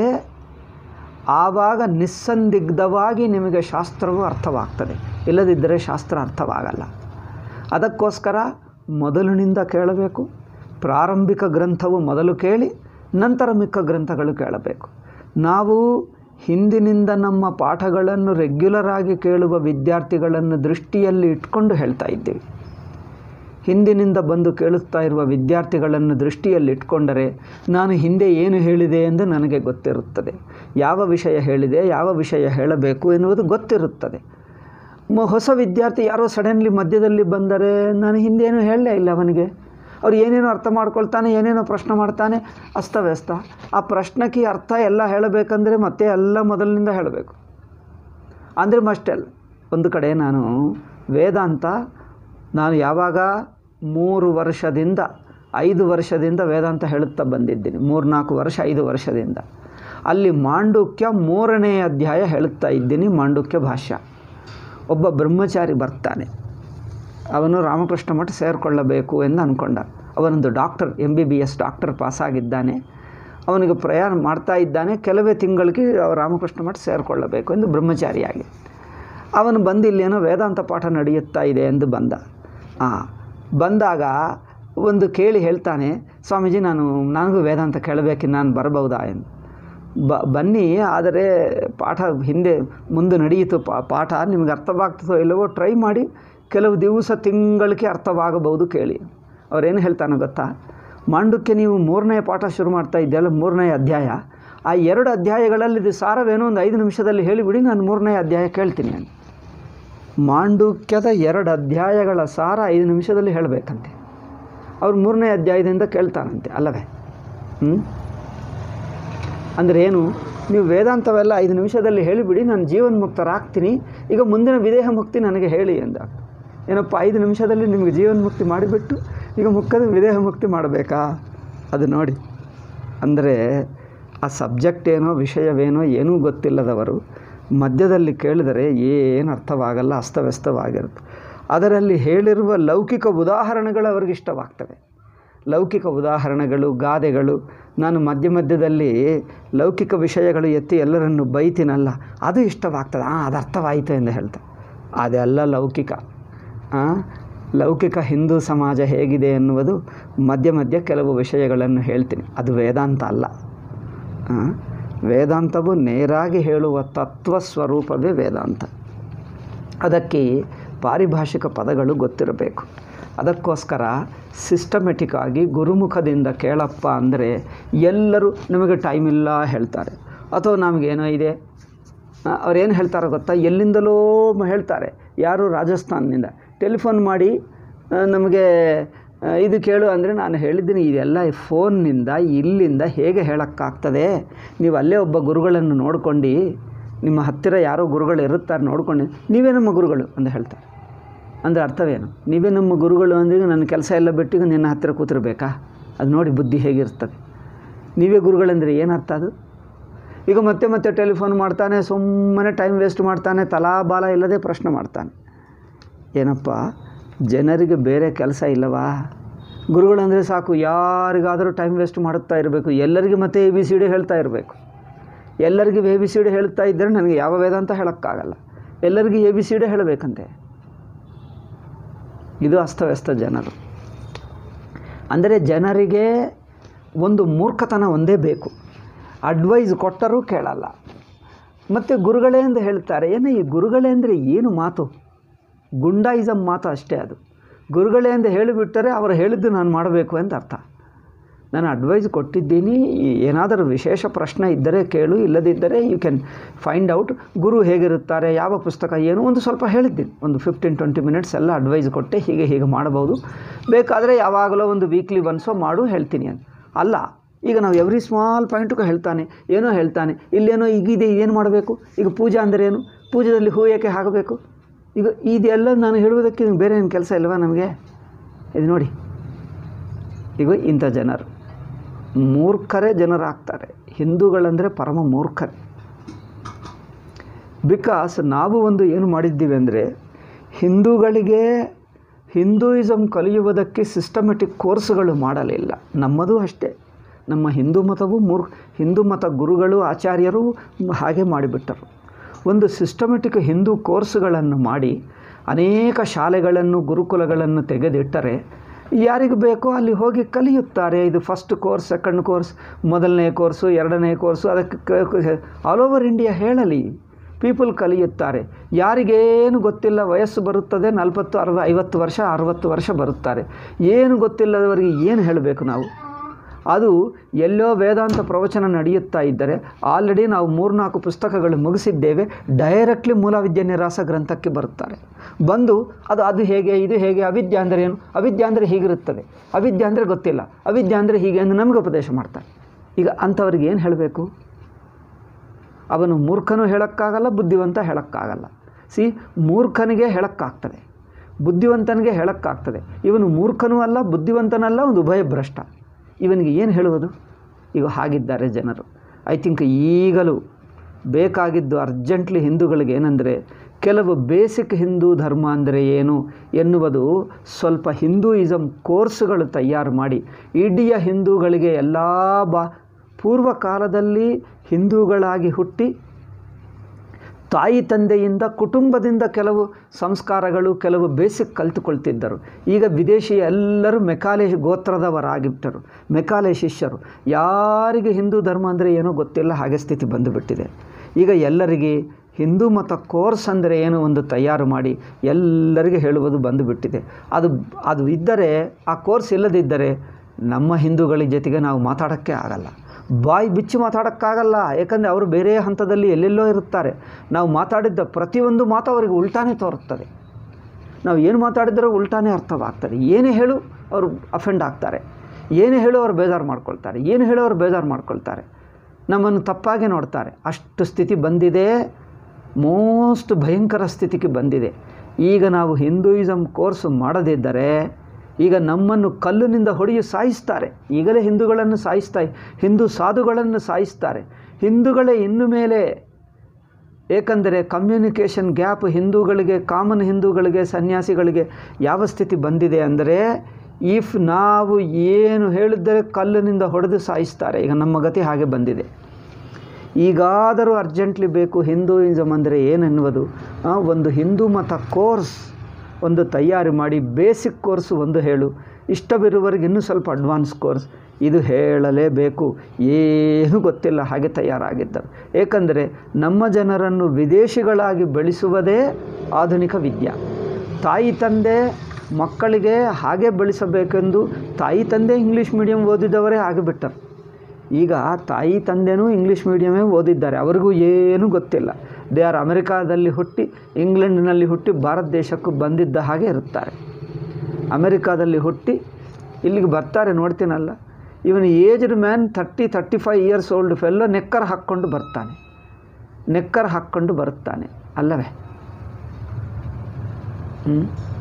ಆವಾಗ ನಿಸ್ಸಂದಿಗ್ಧವಾಗಿ ನಿಮಗೆ ಶಾಸ್ತ್ರವು ಅರ್ಥವಾಗ್ತದೆ ಇಲ್ಲದಿದ್ದರೆ ಶಾಸ್ತ್ರ ಅರ್ಥವಾಗಲ್ಲ ಅದಕ್ಕೋಸ್ಕರ ಮೊದಲಿನಿಂದ ಕೇಳಬೇಕು ಪ್ರಾರಂಭಿಕ ಗ್ರಂಥವು ಮೊದಲು ಕೇಳಿ ನಂತರ ಮಿಕ್ಕ ಗ್ರಂಥಗಳು ಕೇಳಬೇಕು ನಾವು ಹಿಂದಿನಿಂದ ನಮ್ಮ ಪಾಠಗಳನ್ನು ರೆಗ್ಯುಲರ್ ಆಗಿ ಕೇಳುವ ವಿದ್ಯಾರ್ಥಿಗಳನ್ನು ದೃಷ್ಟಿಯಲ್ಲಿ ಇಟ್ಕೊಂಡು ಹೇಳ್ತಾ ಇದ್ದೀವಿ ಹಿಂದಿನಿಂದ ಬಂದು ಕೇಳುತ್ತಾ ಇರುವ ವಿದ್ಯಾರ್ಥಿಗಳನ್ನು ದೃಷ್ಟಿಯಲ್ಲಿ ಇಟ್ಕೊಂಡರೆ ನಾನು ಹಿಂದೆ ಏನು ಹೇಳಿದೆ ಎಂದು ನನಗೆ ಗೊತ್ತಿರುತ್ತದೆ ಯಾವ ವಿಷಯ ಹೇಳಿದೆ ಯಾವ ವಿಷಯ ಹೇಳಬೇಕು ಎನ್ನುವುದು ಗೊತ್ತಿರುತ್ತದೆ ಮ ಹೊಸ ವಿದ್ಯಾರ್ಥಿ ಯಾರೋ ಸಡನ್ಲಿ ಮಧ್ಯದಲ್ಲಿ ಬಂದರೆ ನಾನು ಹಿಂದೇನೂ ಹೇಳಲೇ ಇಲ್ಲ ಅವನಿಗೆ ಅವ್ರು ಏನೇನೋ ಅರ್ಥ ಮಾಡ್ಕೊಳ್ತಾನೆ ಏನೇನೋ ಪ್ರಶ್ನೆ ಮಾಡ್ತಾನೆ ಅಸ್ತವ್ಯಸ್ತ ಆ ಪ್ರಶ್ನೆಗೆ ಅರ್ಥ ಎಲ್ಲ ಹೇಳಬೇಕಂದ್ರೆ ಮತ್ತೆ ಎಲ್ಲ ಮೊದಲಿನಿಂದ ಹೇಳಬೇಕು ಅಂದರೆ ಮಸ್ಟೆಲ್ ಒಂದು ಕಡೆ ನಾನು ವೇದಾಂತ ನಾನು ಯಾವಾಗ ಮೂರು ವರ್ಷದಿಂದ ಐದು ವರ್ಷದಿಂದ ವೇದಾಂತ ಹೇಳುತ್ತಾ ಬಂದಿದ್ದೀನಿ ಮೂರು ನಾಲ್ಕು ವರ್ಷ ಐದು ವರ್ಷದಿಂದ ಅಲ್ಲಿ ಮಾಂಡುಕ್ಯ ಮೂರನೇ ಅಧ್ಯಾಯ ಹೇಳುತ್ತಾ ಇದ್ದೀನಿ ಮಾಂಡುಕ್ಯ ಭಾಷ್ಯ ಒಬ್ಬ ಬ್ರಹ್ಮಚಾರಿ ಬರ್ತಾನೆ ಅವನು ರಾಮಕೃಷ್ಣ ಮಠ ಸೇರಿಕೊಳ್ಳಬೇಕು ಎಂದು ಅಂದ್ಕೊಂಡ ಅವನೊಂದು doctor M B B S doctor ಪಾಸಾಗಿದ್ದಾನೆ ಅವನಿಗೆ ಪ್ರಯಾಣ ಮಾಡ್ತಾ ಇದ್ದಾನೆ ಕೆಲವೇ ತಿಂಗಳಿಗೆ ರಾಮಕೃಷ್ಣ ಮಠ ಸೇರಿಕೊಳ್ಳಬೇಕು ಎಂದು ಬ್ರಹ್ಮಚಾರಿಯಾಗಿ ಅವನು ಬಂದು ಇಲ್ಲೇನೋ ವೇದಾಂತ ಪಾಠ ನಡೆಯುತ್ತಾ ಇದೆ ಎಂದು ಬಂದ ಹಾಂ ಬಂದಾಗ ಒಂದು ಕೇಳಿ ಹೇಳ್ತಾನೆ ಸ್ವಾಮೀಜಿ ನಾನು ನನಗೂ ವೇದಾಂತ ಕೇಳಬೇಕು ನಾನು ಬರಬಹುದಾ ಎಂದು ಬ ಬನ್ನಿ ಆದರೆ ಪಾಠ ಹಿಂದೆ ಮುಂದೆ ನಡೆಯಿತು ಪಾ ಪಾಠ ನಿಮಗೆ ಅರ್ಥವಾಗ್ತದೋ ಇಲ್ಲವೋ ಟ್ರೈ ಮಾಡಿ ಕೆಲವು ದಿವಸ ತಿಂಗಳಿಗೆ ಅರ್ಥವಾಗಬಹುದು ಕೇಳಿ ಅವ್ರೇನು ಹೇಳ್ತಾನೆ ಗೊತ್ತಾ ಮಾಂಡುಕ್ಯ ನೀವು ಮೂರನೇ ಪಾಠ ಶುರು ಮಾಡ್ತಾ ಇದ್ದೆಲ್ಲ ಮೂರನೇ ಅಧ್ಯಾಯ ಆ ಎರಡು ಅಧ್ಯಾಯಗಳಲ್ಲಿ ಇದು ಸಾರವೇನೋ ಒಂದು ಐದು ನಿಮಿಷದಲ್ಲಿ ಹೇಳಿಬಿಡಿ ನಾನು ಮೂರನೇ ಅಧ್ಯಾಯ ಕೇಳ್ತೀನಿ ನಾನು ಮಾಂಡುಕ್ಯದ ಎರಡು ಅಧ್ಯಾಯಗಳ ಸಾರ ಐದು ನಿಮಿಷದಲ್ಲಿ ಹೇಳಬೇಕಂತೆ ಅವ್ರು ಮೂರನೇ ಅಧ್ಯಾಯದಿಂದ ಕೇಳ್ತಾನಂತೆ ಅಲ್ಲವೇ ಹ್ಞೂ ಅಂದರೆ ಏನು ನೀವು ವೇದಾಂತವೆಲ್ಲ ಐದು ನಿಮಿಷದಲ್ಲಿ ಹೇಳಿಬಿಡಿ ನಾನು ಜೀವನ್ಮುಕ್ತರಾಗ್ತೀನಿ ಈಗ ಮುಂದಿನ ವಿದೇಹ ಮುಕ್ತಿ ನನಗೆ ಹೇಳಿ ಎಂದ ಏನಪ್ಪ ಐದು ನಿಮಿಷದಲ್ಲಿ ನಿಮಗೆ ಜೀವನ್ಮುಕ್ತಿ ಮಾಡಿಬಿಟ್ಟು ಈಗ ಮುಖದ ವಿದೇಹ ಮುಕ್ತಿ ಮಾಡಬೇಕಾ ಅದು ನೋಡಿ ಅಂದರೆ ಆ ಸಬ್ಜೆಕ್ಟ್ ಏನೋ ವಿಷಯವೇನೋ ಏನೂ ಗೊತ್ತಿಲ್ಲದವರು ಮಧ್ಯದಲ್ಲಿ ಕೇಳಿದರೆ ಏನು ಅರ್ಥವಾಗಲ್ಲ ಅಸ್ತವ್ಯಸ್ತವಾಗಿರುತ್ತೆ ಅದರಲ್ಲಿ ಹೇಳಿರುವ ಲೌಕಿಕ ಉದಾಹರಣೆಗಳು ಅವರಿಗೆ ಇಷ್ಟವಾಗ್ತವೆ ಲೌಕಿಕ ಉದಾಹರಣೆಗಳು ಗಾದೆಗಳು ನಾನು ಮಧ್ಯ ಮಧ್ಯದಲ್ಲಿ ಲೌಕಿಕ ವಿಷಯಗಳು ಎತ್ತಿ ಎಲ್ಲರನ್ನು ಬೈತೀನಲ್ಲ ಅದು ಇಷ್ಟವಾಗ್ತದೆ ಹಾಂ ಅದು ಅರ್ಥವಾಯಿತು ಎಂದು ಹೇಳ್ತಾರೆ ಅದೆಲ್ಲ ಲೌಕಿಕ ಆ, ಲೌಕಿಕ ಹಿಂದೂ ಸಮಾಜ ಹೇಗಿದೆ ಎನ್ನುವುದು ಮಧ್ಯ ಮಧ್ಯ ಕೆಲವು ವಿಷಯಗಳನ್ನು ಹೇಳ್ತೀನಿ ಅದು ವೇದಾಂತ ಅಲ್ಲ ಆ, ವೇದಾಂತವು ನೇರಾಗಿ ಹೇಳುವ ತತ್ವ ಸ್ವರೂಪವೇ ವೇದಾಂತ ಅದಕ್ಕೆ ಪಾರಿಭಾಷಿಕ ಪದಗಳು ಗೊತ್ತಿರಬೇಕು ಅದಕ್ಕೋಸ್ಕರ ಸಿಸ್ಟಮೆಟಿಕ್ ಆಗಿ ಗುರುಮುಖದಿಂದ ಕೇಳಪ್ಪ ಅಂದರೆ ಎಲ್ಲರೂ ನಿಮಗೆ ಟೈಮ್ ಇಲ್ಲ ಹೇಳ್ತಾರೆ ಅಥವಾ ನಮಗೇನೋ ಇದೆ ಆ, ಅವ್ರೇನು ಹೇಳ್ತಾರೋ ಗೊತ್ತಾ ಎಲ್ಲಿಂದಲೋ ಮ- ಹೇಳ್ತಾರೆ ಯಾರು ರಾಜಸ್ಥಾನದಿಂದ ಟೆಲಿಫೋನ್ ಮಾಡಿ ಆ, ನಮಗೆ ಆ, ಇದು ಕೇಳು ಅಂದರೆ ನಾನು ಹೇಳಿದ್ದೀನಿ ಇದೆಲ್ಲ ಫೋನ್ನಿಂದ ಇಲ್ಲಿಂದ ಹೇಗೆ ಹೇಳೋಕ್ಕಾಗ್ತದೆ ನೀವು ಅಲ್ಲೇ ಒಬ್ಬ ಗುರುಗಳನ್ನು ನೋಡ್ಕೊಂಡು ನಿಮ್ಮ ಹತ್ತಿರ ಯಾರೋ ಗುರುಗಳು ಇರುತ್ತಾರೆ ನೋಡ್ಕೊಂಡು ನೀವೇ ನಮ್ಮ ಗುರುಗಳು ಅಂತ ಹೇಳ್ತಾರೆ ಅಂದರೆ ಅರ್ಥವೇನು ನೀವೇ ನಮ್ಮ ಗುರುಗಳು ಅಂದರೆ ನನ್ನ ಕೆಲಸ ಎಲ್ಲ ಬಿಟ್ಟು ಈಗ ನಿನ್ನ ಹತ್ತಿರ ಕೂತಿರ್ಬೇಕಾ ಅದು ನೋಡಿ ಬುದ್ಧಿ ಹೇಗಿರ್ತದೆ ನೀವೇ ಗುರುಗಳಂದರೆ ಏನು ಅರ್ಥ ಅದು ಈಗ ಮತ್ತೆ ಮತ್ತೆ ಟೆಲಿಫೋನ್ ಮಾಡ್ತಾನೆ ಸುಮ್ಮನೆ ಟೈಮ್ ವೇಸ್ಟ್ ಮಾಡ್ತಾನೆ ತಲಾ ಬಾಲ ಇಲ್ಲದೆ ಪ್ರಶ್ನೆ ಮಾಡ್ತಾನೆ ಏನಪ್ಪ ಜನರಿಗೆ ಬೇರೆ ಕೆಲಸ ಇಲ್ಲವಾ ಗುರುಗಳಂದರೆ ಸಾಕು ಯಾರಿಗಾದರೂ ಟೈಮ್ ವೇಸ್ಟ್ ಮಾಡುತ್ತಾ ಇರಬೇಕು ಎಲ್ಲರಿಗೂ ಮತ್ತೆ ಎ ಬಿ ಸಿ ಡಿ ಹೇಳ್ತಾ ಇರಬೇಕು ಎಲ್ಲರಿಗೂ ಎ ಬಿ ಸಿ ಡಿ ಹೇಳ್ತಾ ಇದ್ದರೆ ನನಗೆ ಯಾವ ವೇದಾಂತ ಹೇಳೋಕ್ಕಾಗಲ್ಲ ಎಲ್ಲರಿಗೂ ಎ ಬಿ ಸಿ ಡಿ ಹೇಳಬೇಕಂತೆ ಇದು ಅಸ್ತವ್ಯಸ್ತ ಜನರು ಅಂದರೆ ಜನರಿಗೆ ಒಂದು ಮೂರ್ಖತನ ಒಂದೇ ಬೇಕು ಅಡ್ವೈಸ್ ಕೊಟ್ಟರೂ ಕೇಳಲ್ಲ ಮತ್ತು ಗುರುಗಳೇ ಎಂದು ಹೇಳ್ತಾರೆ ಏನು ಈ ಗುರುಗಳೇ ಅಂದರೆ ಏನು ಮಾತು ಗುಂಡಾಯಿಸಮ್ ಮಾತು ಅಷ್ಟೇ ಅದು ಗುರುಗಳೇ ಎಂದು ಹೇಳಿಬಿಟ್ಟರೆ ಅವರು ಹೇಳಿದ್ದು ನಾನು ಮಾಡಬೇಕು ಅಂತ ಅರ್ಥ ನಾನು ಅಡ್ವೈಸ್ ಕೊಟ್ಟಿದ್ದೀನಿ ಏನಾದರೂ ವಿಶೇಷ ಪ್ರಶ್ನೆ ಇದ್ದರೆ ಕೇಳು ಇಲ್ಲದಿದ್ದರೆ ಯು ಕ್ಯಾನ್ ಫೈಂಡ್ ಔಟ್ ಗುರು ಹೇಗಿರುತ್ತಾರೆ ಯಾವ ಪುಸ್ತಕ ಏನು ಒಂದು ಸ್ವಲ್ಪ ಹೇಳಿದ್ದೀನಿ ಒಂದು ಫಿಫ್ಟೀನ್ ಟ್ವೆಂಟಿ ಮಿನಿಟ್ಸ್ ಎಲ್ಲ ಅಡ್ವೈಸ್ ಕೊಟ್ಟೆ ಹೀಗೆ ಹೀಗೆ ಮಾಡಬಹುದು ಬೇಕಾದರೆ ಯಾವಾಗಲೋ ಒಂದು ವೀಕ್ಲಿ ಒನ್ಸೋ ಮಾಡು ಹೇಳ್ತೀನಿ ಅಂತ ಅಲ್ಲ ಈಗ ನಾವು ಎವ್ರಿ ಸ್ಮಾಲ್ ಪಾಯಿಂಟು ಹೇಳ್ತಾನೆ ಏನೋ ಹೇಳ್ತಾನೆ ಇಲ್ಲೇನೋ ಈಗಿದೆ ಏನು ಮಾಡಬೇಕು ಈಗ ಪೂಜಾ ಅಂದರೆ ಏನು ಪೂಜೆಯಲ್ಲಿ ಹೂ ಏಕೆ ಹಾಕಬೇಕು ಈಗ ಇದೆಲ್ಲ ನಾನು ಹೇಳುವುದಕ್ಕೆ ಬೇರೆ ಏನು ಕೆಲಸ ಇಲ್ವಾ ನಮಗೆ ಇದು ನೋಡಿ ಈಗ ಇಂಥ ಜನರು ಮೂರ್ಖರೇ ಜನರಾಗ್ತಾರೆ ಹಿಂದೂಗಳಂದರೆ ಪರಮ ಮೂರ್ಖರೇ ಬಿಕಾಸ್ ನಾವು ಒಂದು ಏನು ಮಾಡಿದ್ದೀವಿ ಅಂದರೆ ಹಿಂದೂಗಳಿಗೆ ಹಿಂದೂಯಿಸಮ್ ಕಲಿಯುವುದಕ್ಕೆ ಸಿಸ್ಟಮೆಟಿಕ್ ಕೋರ್ಸ್ಗಳು ಮಾಡಲಿಲ್ಲ ನಮ್ಮದು ಅಷ್ಟೇ ನಮ್ಮ ಹಿಂದೂ ಮತವು ಮೂರ್ ಹಿಂದೂ ಮತ ಗುರುಗಳು ಆಚಾರ್ಯರು ಹಾಗೆ ಮಾಡಿಬಿಟ್ಟರು ಒಂದು ಸಿಸ್ಟಮೆಟಿಕ್ ಹಿಂದೂ ಕೋರ್ಸ್ಗಳನ್ನು ಮಾಡಿ ಅನೇಕ ಶಾಲೆಗಳನ್ನು ಗುರುಕುಲಗಳನ್ನು ತೆಗೆದಿಟ್ಟರೆ ಯಾರಿಗೆ ಬೇಕೋ ಅಲ್ಲಿ ಹೋಗಿ ಕಲಿಯುತ್ತಾರೆ ಇದು ಫಸ್ಟ್ ಕೋರ್ಸ್ ಸೆಕೆಂಡ್ ಕೋರ್ಸ್ ಮೊದಲನೇ ಕೋರ್ಸು ಎರಡನೇ ಕೋರ್ಸು ಅದಕ್ಕೆ ಆಲ್ ಓವರ್ ಇಂಡಿಯಾ ಹೇಳಲಿ ಪೀಪಲ್ ಕಲಿಯುತ್ತಾರೆ ಯಾರಿಗೇನು ಗೊತ್ತಿಲ್ಲ ವಯಸ್ಸು ಬರುತ್ತದೆ ನಲವತ್ತು ಅರವ ಐವತ್ತು ವರ್ಷ ಅರವತ್ತು ವರ್ಷ ಬರುತ್ತಾರೆ ಏನು ಗೊತ್ತಿಲ್ಲದವರಿಗೆ ಏನು ಹೇಳಬೇಕು ನಾವು ಅದು ಎಲ್ಲೋ ವೇದಾಂತ ಪ್ರವಚನ ನಡೆಯುತ್ತಾ ಇದ್ದರೆ ಆಲ್ರೆಡಿ ನಾವು ಮೂರ್ನಾಲ್ಕು ಪುಸ್ತಕಗಳು ಮುಗಿಸಿದ್ದೇವೆ ಡೈರೆಕ್ಟ್ಲಿ ಮೂಲವಿದ್ಯೆ ನಿರಾಸ ಗ್ರಂಥಕ್ಕೆ ಬರುತ್ತಾರೆ ಬಂದು ಅದು ಅದು ಹೇಗೆ ಇದು ಹೇಗೆ ಅವಿದ್ಯೆ ಅಂದರೆ ಏನು ಅವಿದ್ಯೆ ಅಂದರೆ ಹೀಗಿರುತ್ತದೆ ಅವಿದ್ಯೆ ಅಂದರೆ ಗೊತ್ತಿಲ್ಲ ಅವಿದ್ಯೆ ಅಂದರೆ ಹೀಗೆ ಎಂದು ನಮಗೆ ಉಪದೇಶ ಮಾಡ್ತಾರೆ ಈಗ ಅಂಥವ್ರಿಗೆ ಏನು ಹೇಳಬೇಕು ಅವನು ಮೂರ್ಖನೂ ಹೇಳೋಕ್ಕಾಗಲ್ಲ ಬುದ್ಧಿವಂತ ಹೇಳೋಕ್ಕಾಗಲ್ಲ ಸಿ ಮೂರ್ಖನಿಗೆ ಹೇಳೋಕ್ಕಾಗ್ತದೆ ಬುದ್ಧಿವಂತನಿಗೆ ಹೇಳೋಕ್ಕಾಗ್ತದೆ ಇವನು ಮೂರ್ಖನೂ ಅಲ್ಲ ಬುದ್ಧಿವಂತನಲ್ಲ ಒಂದು ಉಭಯ ಭ್ರಷ್ಟ ಇವನಿಗೆ ಏನು ಹೇಳುವುದು ಈಗ ಹಾಗಿದ್ದಾರೆ ಜನರು ಐ ಥಿಂಕ್ ಈಗಲೂ ಬೇಕಾಗಿದ್ದು ಅರ್ಜೆಂಟ್ಲಿ ಹಿಂದೂಗಳಿಗೆ ಏನಂದರೆ ಕೆಲವು ಬೇಸಿಕ್ ಹಿಂದೂ ಧರ್ಮ ಅಂದರೆ ಏನು ಎನ್ನುವುದು ಸ್ವಲ್ಪ ಹಿಂದೂಯಿಸಮ್ ಕೋರ್ಸ್ಗಳು ತಯಾರು ಮಾಡಿ ಇಡೀ ಹಿಂದೂಗಳಿಗೆ ಎಲ್ಲ ಬಾ ಪೂರ್ವ ಕಾಲದಲ್ಲಿ ಹಿಂದೂಗಳಾಗಿ ಹುಟ್ಟಿ ತಾಯಿ ತಂದೆಯಿಂದ ಕುಟುಂಬದಿಂದ ಕೆಲವು ಸಂಸ್ಕಾರಗಳು ಕೆಲವು ಬೇಸಿಕ್ ಕಲಿತುಕೊಳ್ತಿದ್ದರು ಈಗ ವಿದೇಶಿ ಎಲ್ಲರೂ ಮೆಕಾಲೆ ಗೋತ್ರದವರಾಗಿಬಿಟ್ಟರು ಮೆಕಾಲೆ ಶಿಷ್ಯರು ಯಾರಿಗೆ ಹಿಂದೂ ಧರ್ಮ ಅಂದರೆ ಏನೋ ಗೊತ್ತಿಲ್ಲ ಹಾಗೆ ಸ್ಥಿತಿ ಬಂದುಬಿಟ್ಟಿದೆ ಈಗ ಎಲ್ಲರಿಗೆ ಹಿಂದೂ ಮತ ಕೋರ್ಸ್ ಅಂದರೆ ಏನು ಒಂದು ತಯಾರು ಮಾಡಿ ಎಲ್ಲರಿಗೆ ಹೇಳುವುದು ಬಂದುಬಿಟ್ಟಿದೆ ಅದು ಅದು ಇದ್ದರೆ ಆ ಕೋರ್ಸ್ ಇಲ್ಲದಿದ್ದರೆ ನಮ್ಮ ಹಿಂದೂಗಳ ಜೊತೆಗೆ ನಾವು ಮಾತಾಡೋಕ್ಕೆ ಆಗಲ್ಲ ಬಾಯಿ ಬಿಚ್ಚಿ ಮಾತಾಡೋಕ್ಕಾಗಲ್ಲ ಯಾಕಂದರೆ ಅವರು ಬೇರೆ ಹಂತದಲ್ಲಿ ಎಲ್ಲೆಲ್ಲೋ ಇರುತ್ತಾರೆ ನಾವು ಮಾತಾಡಿದ್ದ ಪ್ರತಿಯೊಂದು ಮಾತು ಅವರಿಗೆ ಉಲ್ಟಾನೇ ತೋರುತ್ತದೆ ನಾವು ಏನು ಮಾತಾಡಿದರೂ ಉಲ್ಟಾನೇ ಅರ್ಥವಾಗ್ತದೆ ಏನೇ ಹೇಳು ಅವರು ಅಫೆಂಡ್ ಆಗ್ತಾರೆ ಏನೇ ಹೇಳು ಅವರು ಬೇಜಾರು ಮಾಡ್ಕೊಳ್ತಾರೆ ಏನು ಹೇಳೋ ಅವರು ಬೇಜಾರು ಮಾಡ್ಕೊಳ್ತಾರೆ ನಮ್ಮನ್ನು ತಪ್ಪಾಗಿ ನೋಡ್ತಾರೆ ಅಷ್ಟು ಸ್ಥಿತಿ ಬಂದಿದೆ ಮೋಸ್ಟ್ ಭಯಂಕರ ಸ್ಥಿತಿಗೆ ಬಂದಿದೆ ಈಗ ನಾವು ಹಿಂದೂಯಿಸಮ್ ಕೋರ್ಸ್ ಮಾಡದಿದ್ದರೆ ಈಗ ನಮ್ಮನ್ನು ಕಲ್ಲಿನಿಂದ ಹೊಡೆಯು ಸಾಯಿಸ್ತಾರೆ ಈಗಲೇ ಹಿಂದೂಗಳನ್ನು ಸಾಯಿಸ್ತಾ ಹಿಂದೂ ಸಾಧುಗಳನ್ನು ಸಾಯಿಸ್ತಾರೆ ಹಿಂದೂಗಳೇ ಇನ್ನು ಮೇಲೆ ಏಕೆಂದರೆ ಕಮ್ಯುನಿಕೇಷನ್ ಗ್ಯಾಪ್ ಹಿಂದೂಗಳಿಗೆ ಕಾಮನ್ ಹಿಂದೂಗಳಿಗೆ ಸನ್ಯಾಸಿಗಳಿಗೆ ಯಾವ ಸ್ಥಿತಿ ಬಂದಿದೆ ಅಂದರೆ ಇಫ್ ನಾವು ಏನು ಹೇಳಿದರೆ ಕಲ್ಲಿನಿಂದ ಹೊಡೆದು ಸಾಯಿಸ್ತಾರೆ ಈಗ ನಮ್ಮ ಗತಿ ಹಾಗೆ ಬಂದಿದೆ ಈಗಾದರೂ ಅರ್ಜೆಂಟ್ಲಿ ಬೇಕು ಹಿಂದೂಯಿಸಮ್ ಅಂದರೆ ಏನೆನ್ನುವುದು ಆ, ಒಂದು ಹಿಂದೂ ಮತ ಕೋರ್ಸ್ ಒಂದು ತಯಾರಿ ಮಾಡಿ ಬೇಸಿಕ್ ಕೋರ್ಸ್ ಒಂದು ಹೇಳು ಇಷ್ಟವಿರುವವರೆಗೆ ಇನ್ನೂ ಸ್ವಲ್ಪ ಅಡ್ವಾನ್ಸ್ ಕೋರ್ಸ್ ಇದು ಹೇಳಲೇಬೇಕು ಏನೂ ಗೊತ್ತಿಲ್ಲ ಹಾಗೆ ತಯಾರಾಗಿದ್ದರು ಏಕೆಂದರೆ ನಮ್ಮ ಜನರನ್ನು ವಿದೇಶಿಗಳಾಗಿ ಬೆಳೆಸುವುದೇ ಆಧುನಿಕ ವಿದ್ಯೆ ತಾಯಿ ತಂದೆ ಮಕ್ಕಳಿಗೆ ಹಾಗೆ ಬೆಳೆಸಬೇಕೆಂದು ತಾಯಿ ತಂದೆ ಇಂಗ್ಲೀಷ್ ಮೀಡಿಯಂ ಓದಿದವರೇ ಆಗಿಬಿಟ್ಟರು ಈಗ ತಾಯಿ ತಂದೆನೂ ಇಂಗ್ಲೀಷ್ ಮೀಡಿಯಮೇ ಓದಿದ್ದಾರೆ ಅವರಿಗೂ ಏನೂ ಗೊತ್ತಿಲ್ಲ ದೇ ಆರ್ ಅಮೆರಿಕಾದಲ್ಲಿ ಹುಟ್ಟಿ ಇಂಗ್ಲೆಂಡ್ನಲ್ಲಿ ಹುಟ್ಟಿ ಭಾರತ ದೇಶಕ್ಕೂ ಬಂದಿದ್ದ ಹಾಗೆ ಇರುತ್ತಾರೆ ಅಮೆರಿಕಾದಲ್ಲಿ ಹುಟ್ಟಿ ಇಲ್ಲಿಗೆ ಬರ್ತಾರೆ ನೋಡ್ತೀನಲ್ಲ ಇವನು aged man thirty thirty five years old fellow knicker ಹಾಕ್ಕೊಂಡು ಬರ್ತಾನೆ ನೆಕ್ಕರ್ ಹಾಕ್ಕೊಂಡು ಬರುತ್ತಾನೆ ಅಲ್ಲವೇ ಹ್ಞೂ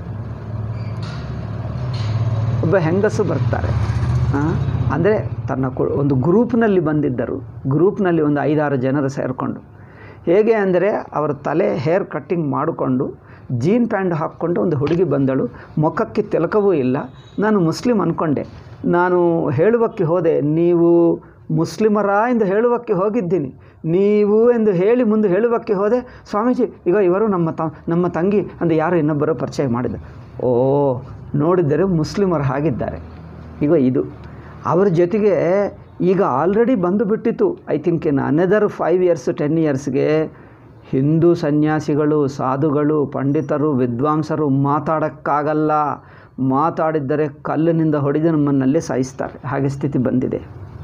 ಒಬ್ಬ ಹೆಂಗಸು ಬರ್ತಾರೆ ಅಂದರೆ ತನ್ನ ಕು ಒಂದು ಗ್ರೂಪ್ನಲ್ಲಿ ಬಂದಿದ್ದರು ಗ್ರೂಪ್ನಲ್ಲಿ ಒಂದು ಐದಾರು ಜನರು ಸೇರಿಕೊಂಡು ಹೇಗೆ ಅಂದರೆ ಅವರ ತಲೆ ಹೇರ್ ಕಟ್ಟಿಂಗ್ ಮಾಡಿಕೊಂಡು ಜೀನ್ ಪ್ಯಾಂಟ್ ಹಾಕ್ಕೊಂಡು ಒಂದು ಹುಡುಗಿ ಬಂದಳು ಮುಖಕ್ಕೆ ತಿಲಕವೂ ಇಲ್ಲ ನಾನು ಮುಸ್ಲಿಂ ಅಂದ್ಕೊಂಡೆ ನಾನು ಹೇಳುವಕ್ಕೆ ಹೋದೆ ನೀವು ಮುಸ್ಲಿಮರ ಎಂದು ಹೇಳುವಕ್ಕೆ ಹೋಗಿದ್ದೀನಿ ನೀವು ಎಂದು ಹೇಳಿ ಮುಂದೆ ಹೇಳುವಕ್ಕೆ ಹೋದೆ ಸ್ವಾಮೀಜಿ ಈಗ ಇವರು ನಮ್ಮ ತ ನಮ್ಮ ತಂಗಿ ಅಂದರೆ ಯಾರು ಇನ್ನೊಬ್ಬರು ಪರಿಚಯ ಮಾಡಿದ ಓ ನೋಡಿದರೆ ಮುಸ್ಲಿಮರು ಹಾಗಿದ್ದಾರೆ ಈಗ ಇದು ಅವ್ರ ಜೊತೆಗೆ ಈಗ ಆಲ್ರೆಡಿ ಬಂದು ಬಿಟ್ಟಿತ್ತು I think in another five years ten ಇಯರ್ಸ್ಗೆ ಹಿಂದೂ ಸನ್ಯಾಸಿಗಳು ಸಾಧುಗಳು ಪಂಡಿತರು ವಿದ್ವಾಂಸರು ಮಾತಾಡೋಕ್ಕಾಗಲ್ಲ ಮಾತಾಡಿದ್ದರೆ ಕಲ್ಲಿನಿಂದ ಹೊಡೆದು ನಮ್ಮನ್ನಲ್ಲಿ ಸಾಯಿಸ್ತಾರೆ ಹಾಗೆ ಸ್ಥಿತಿ ಬಂದಿದೆ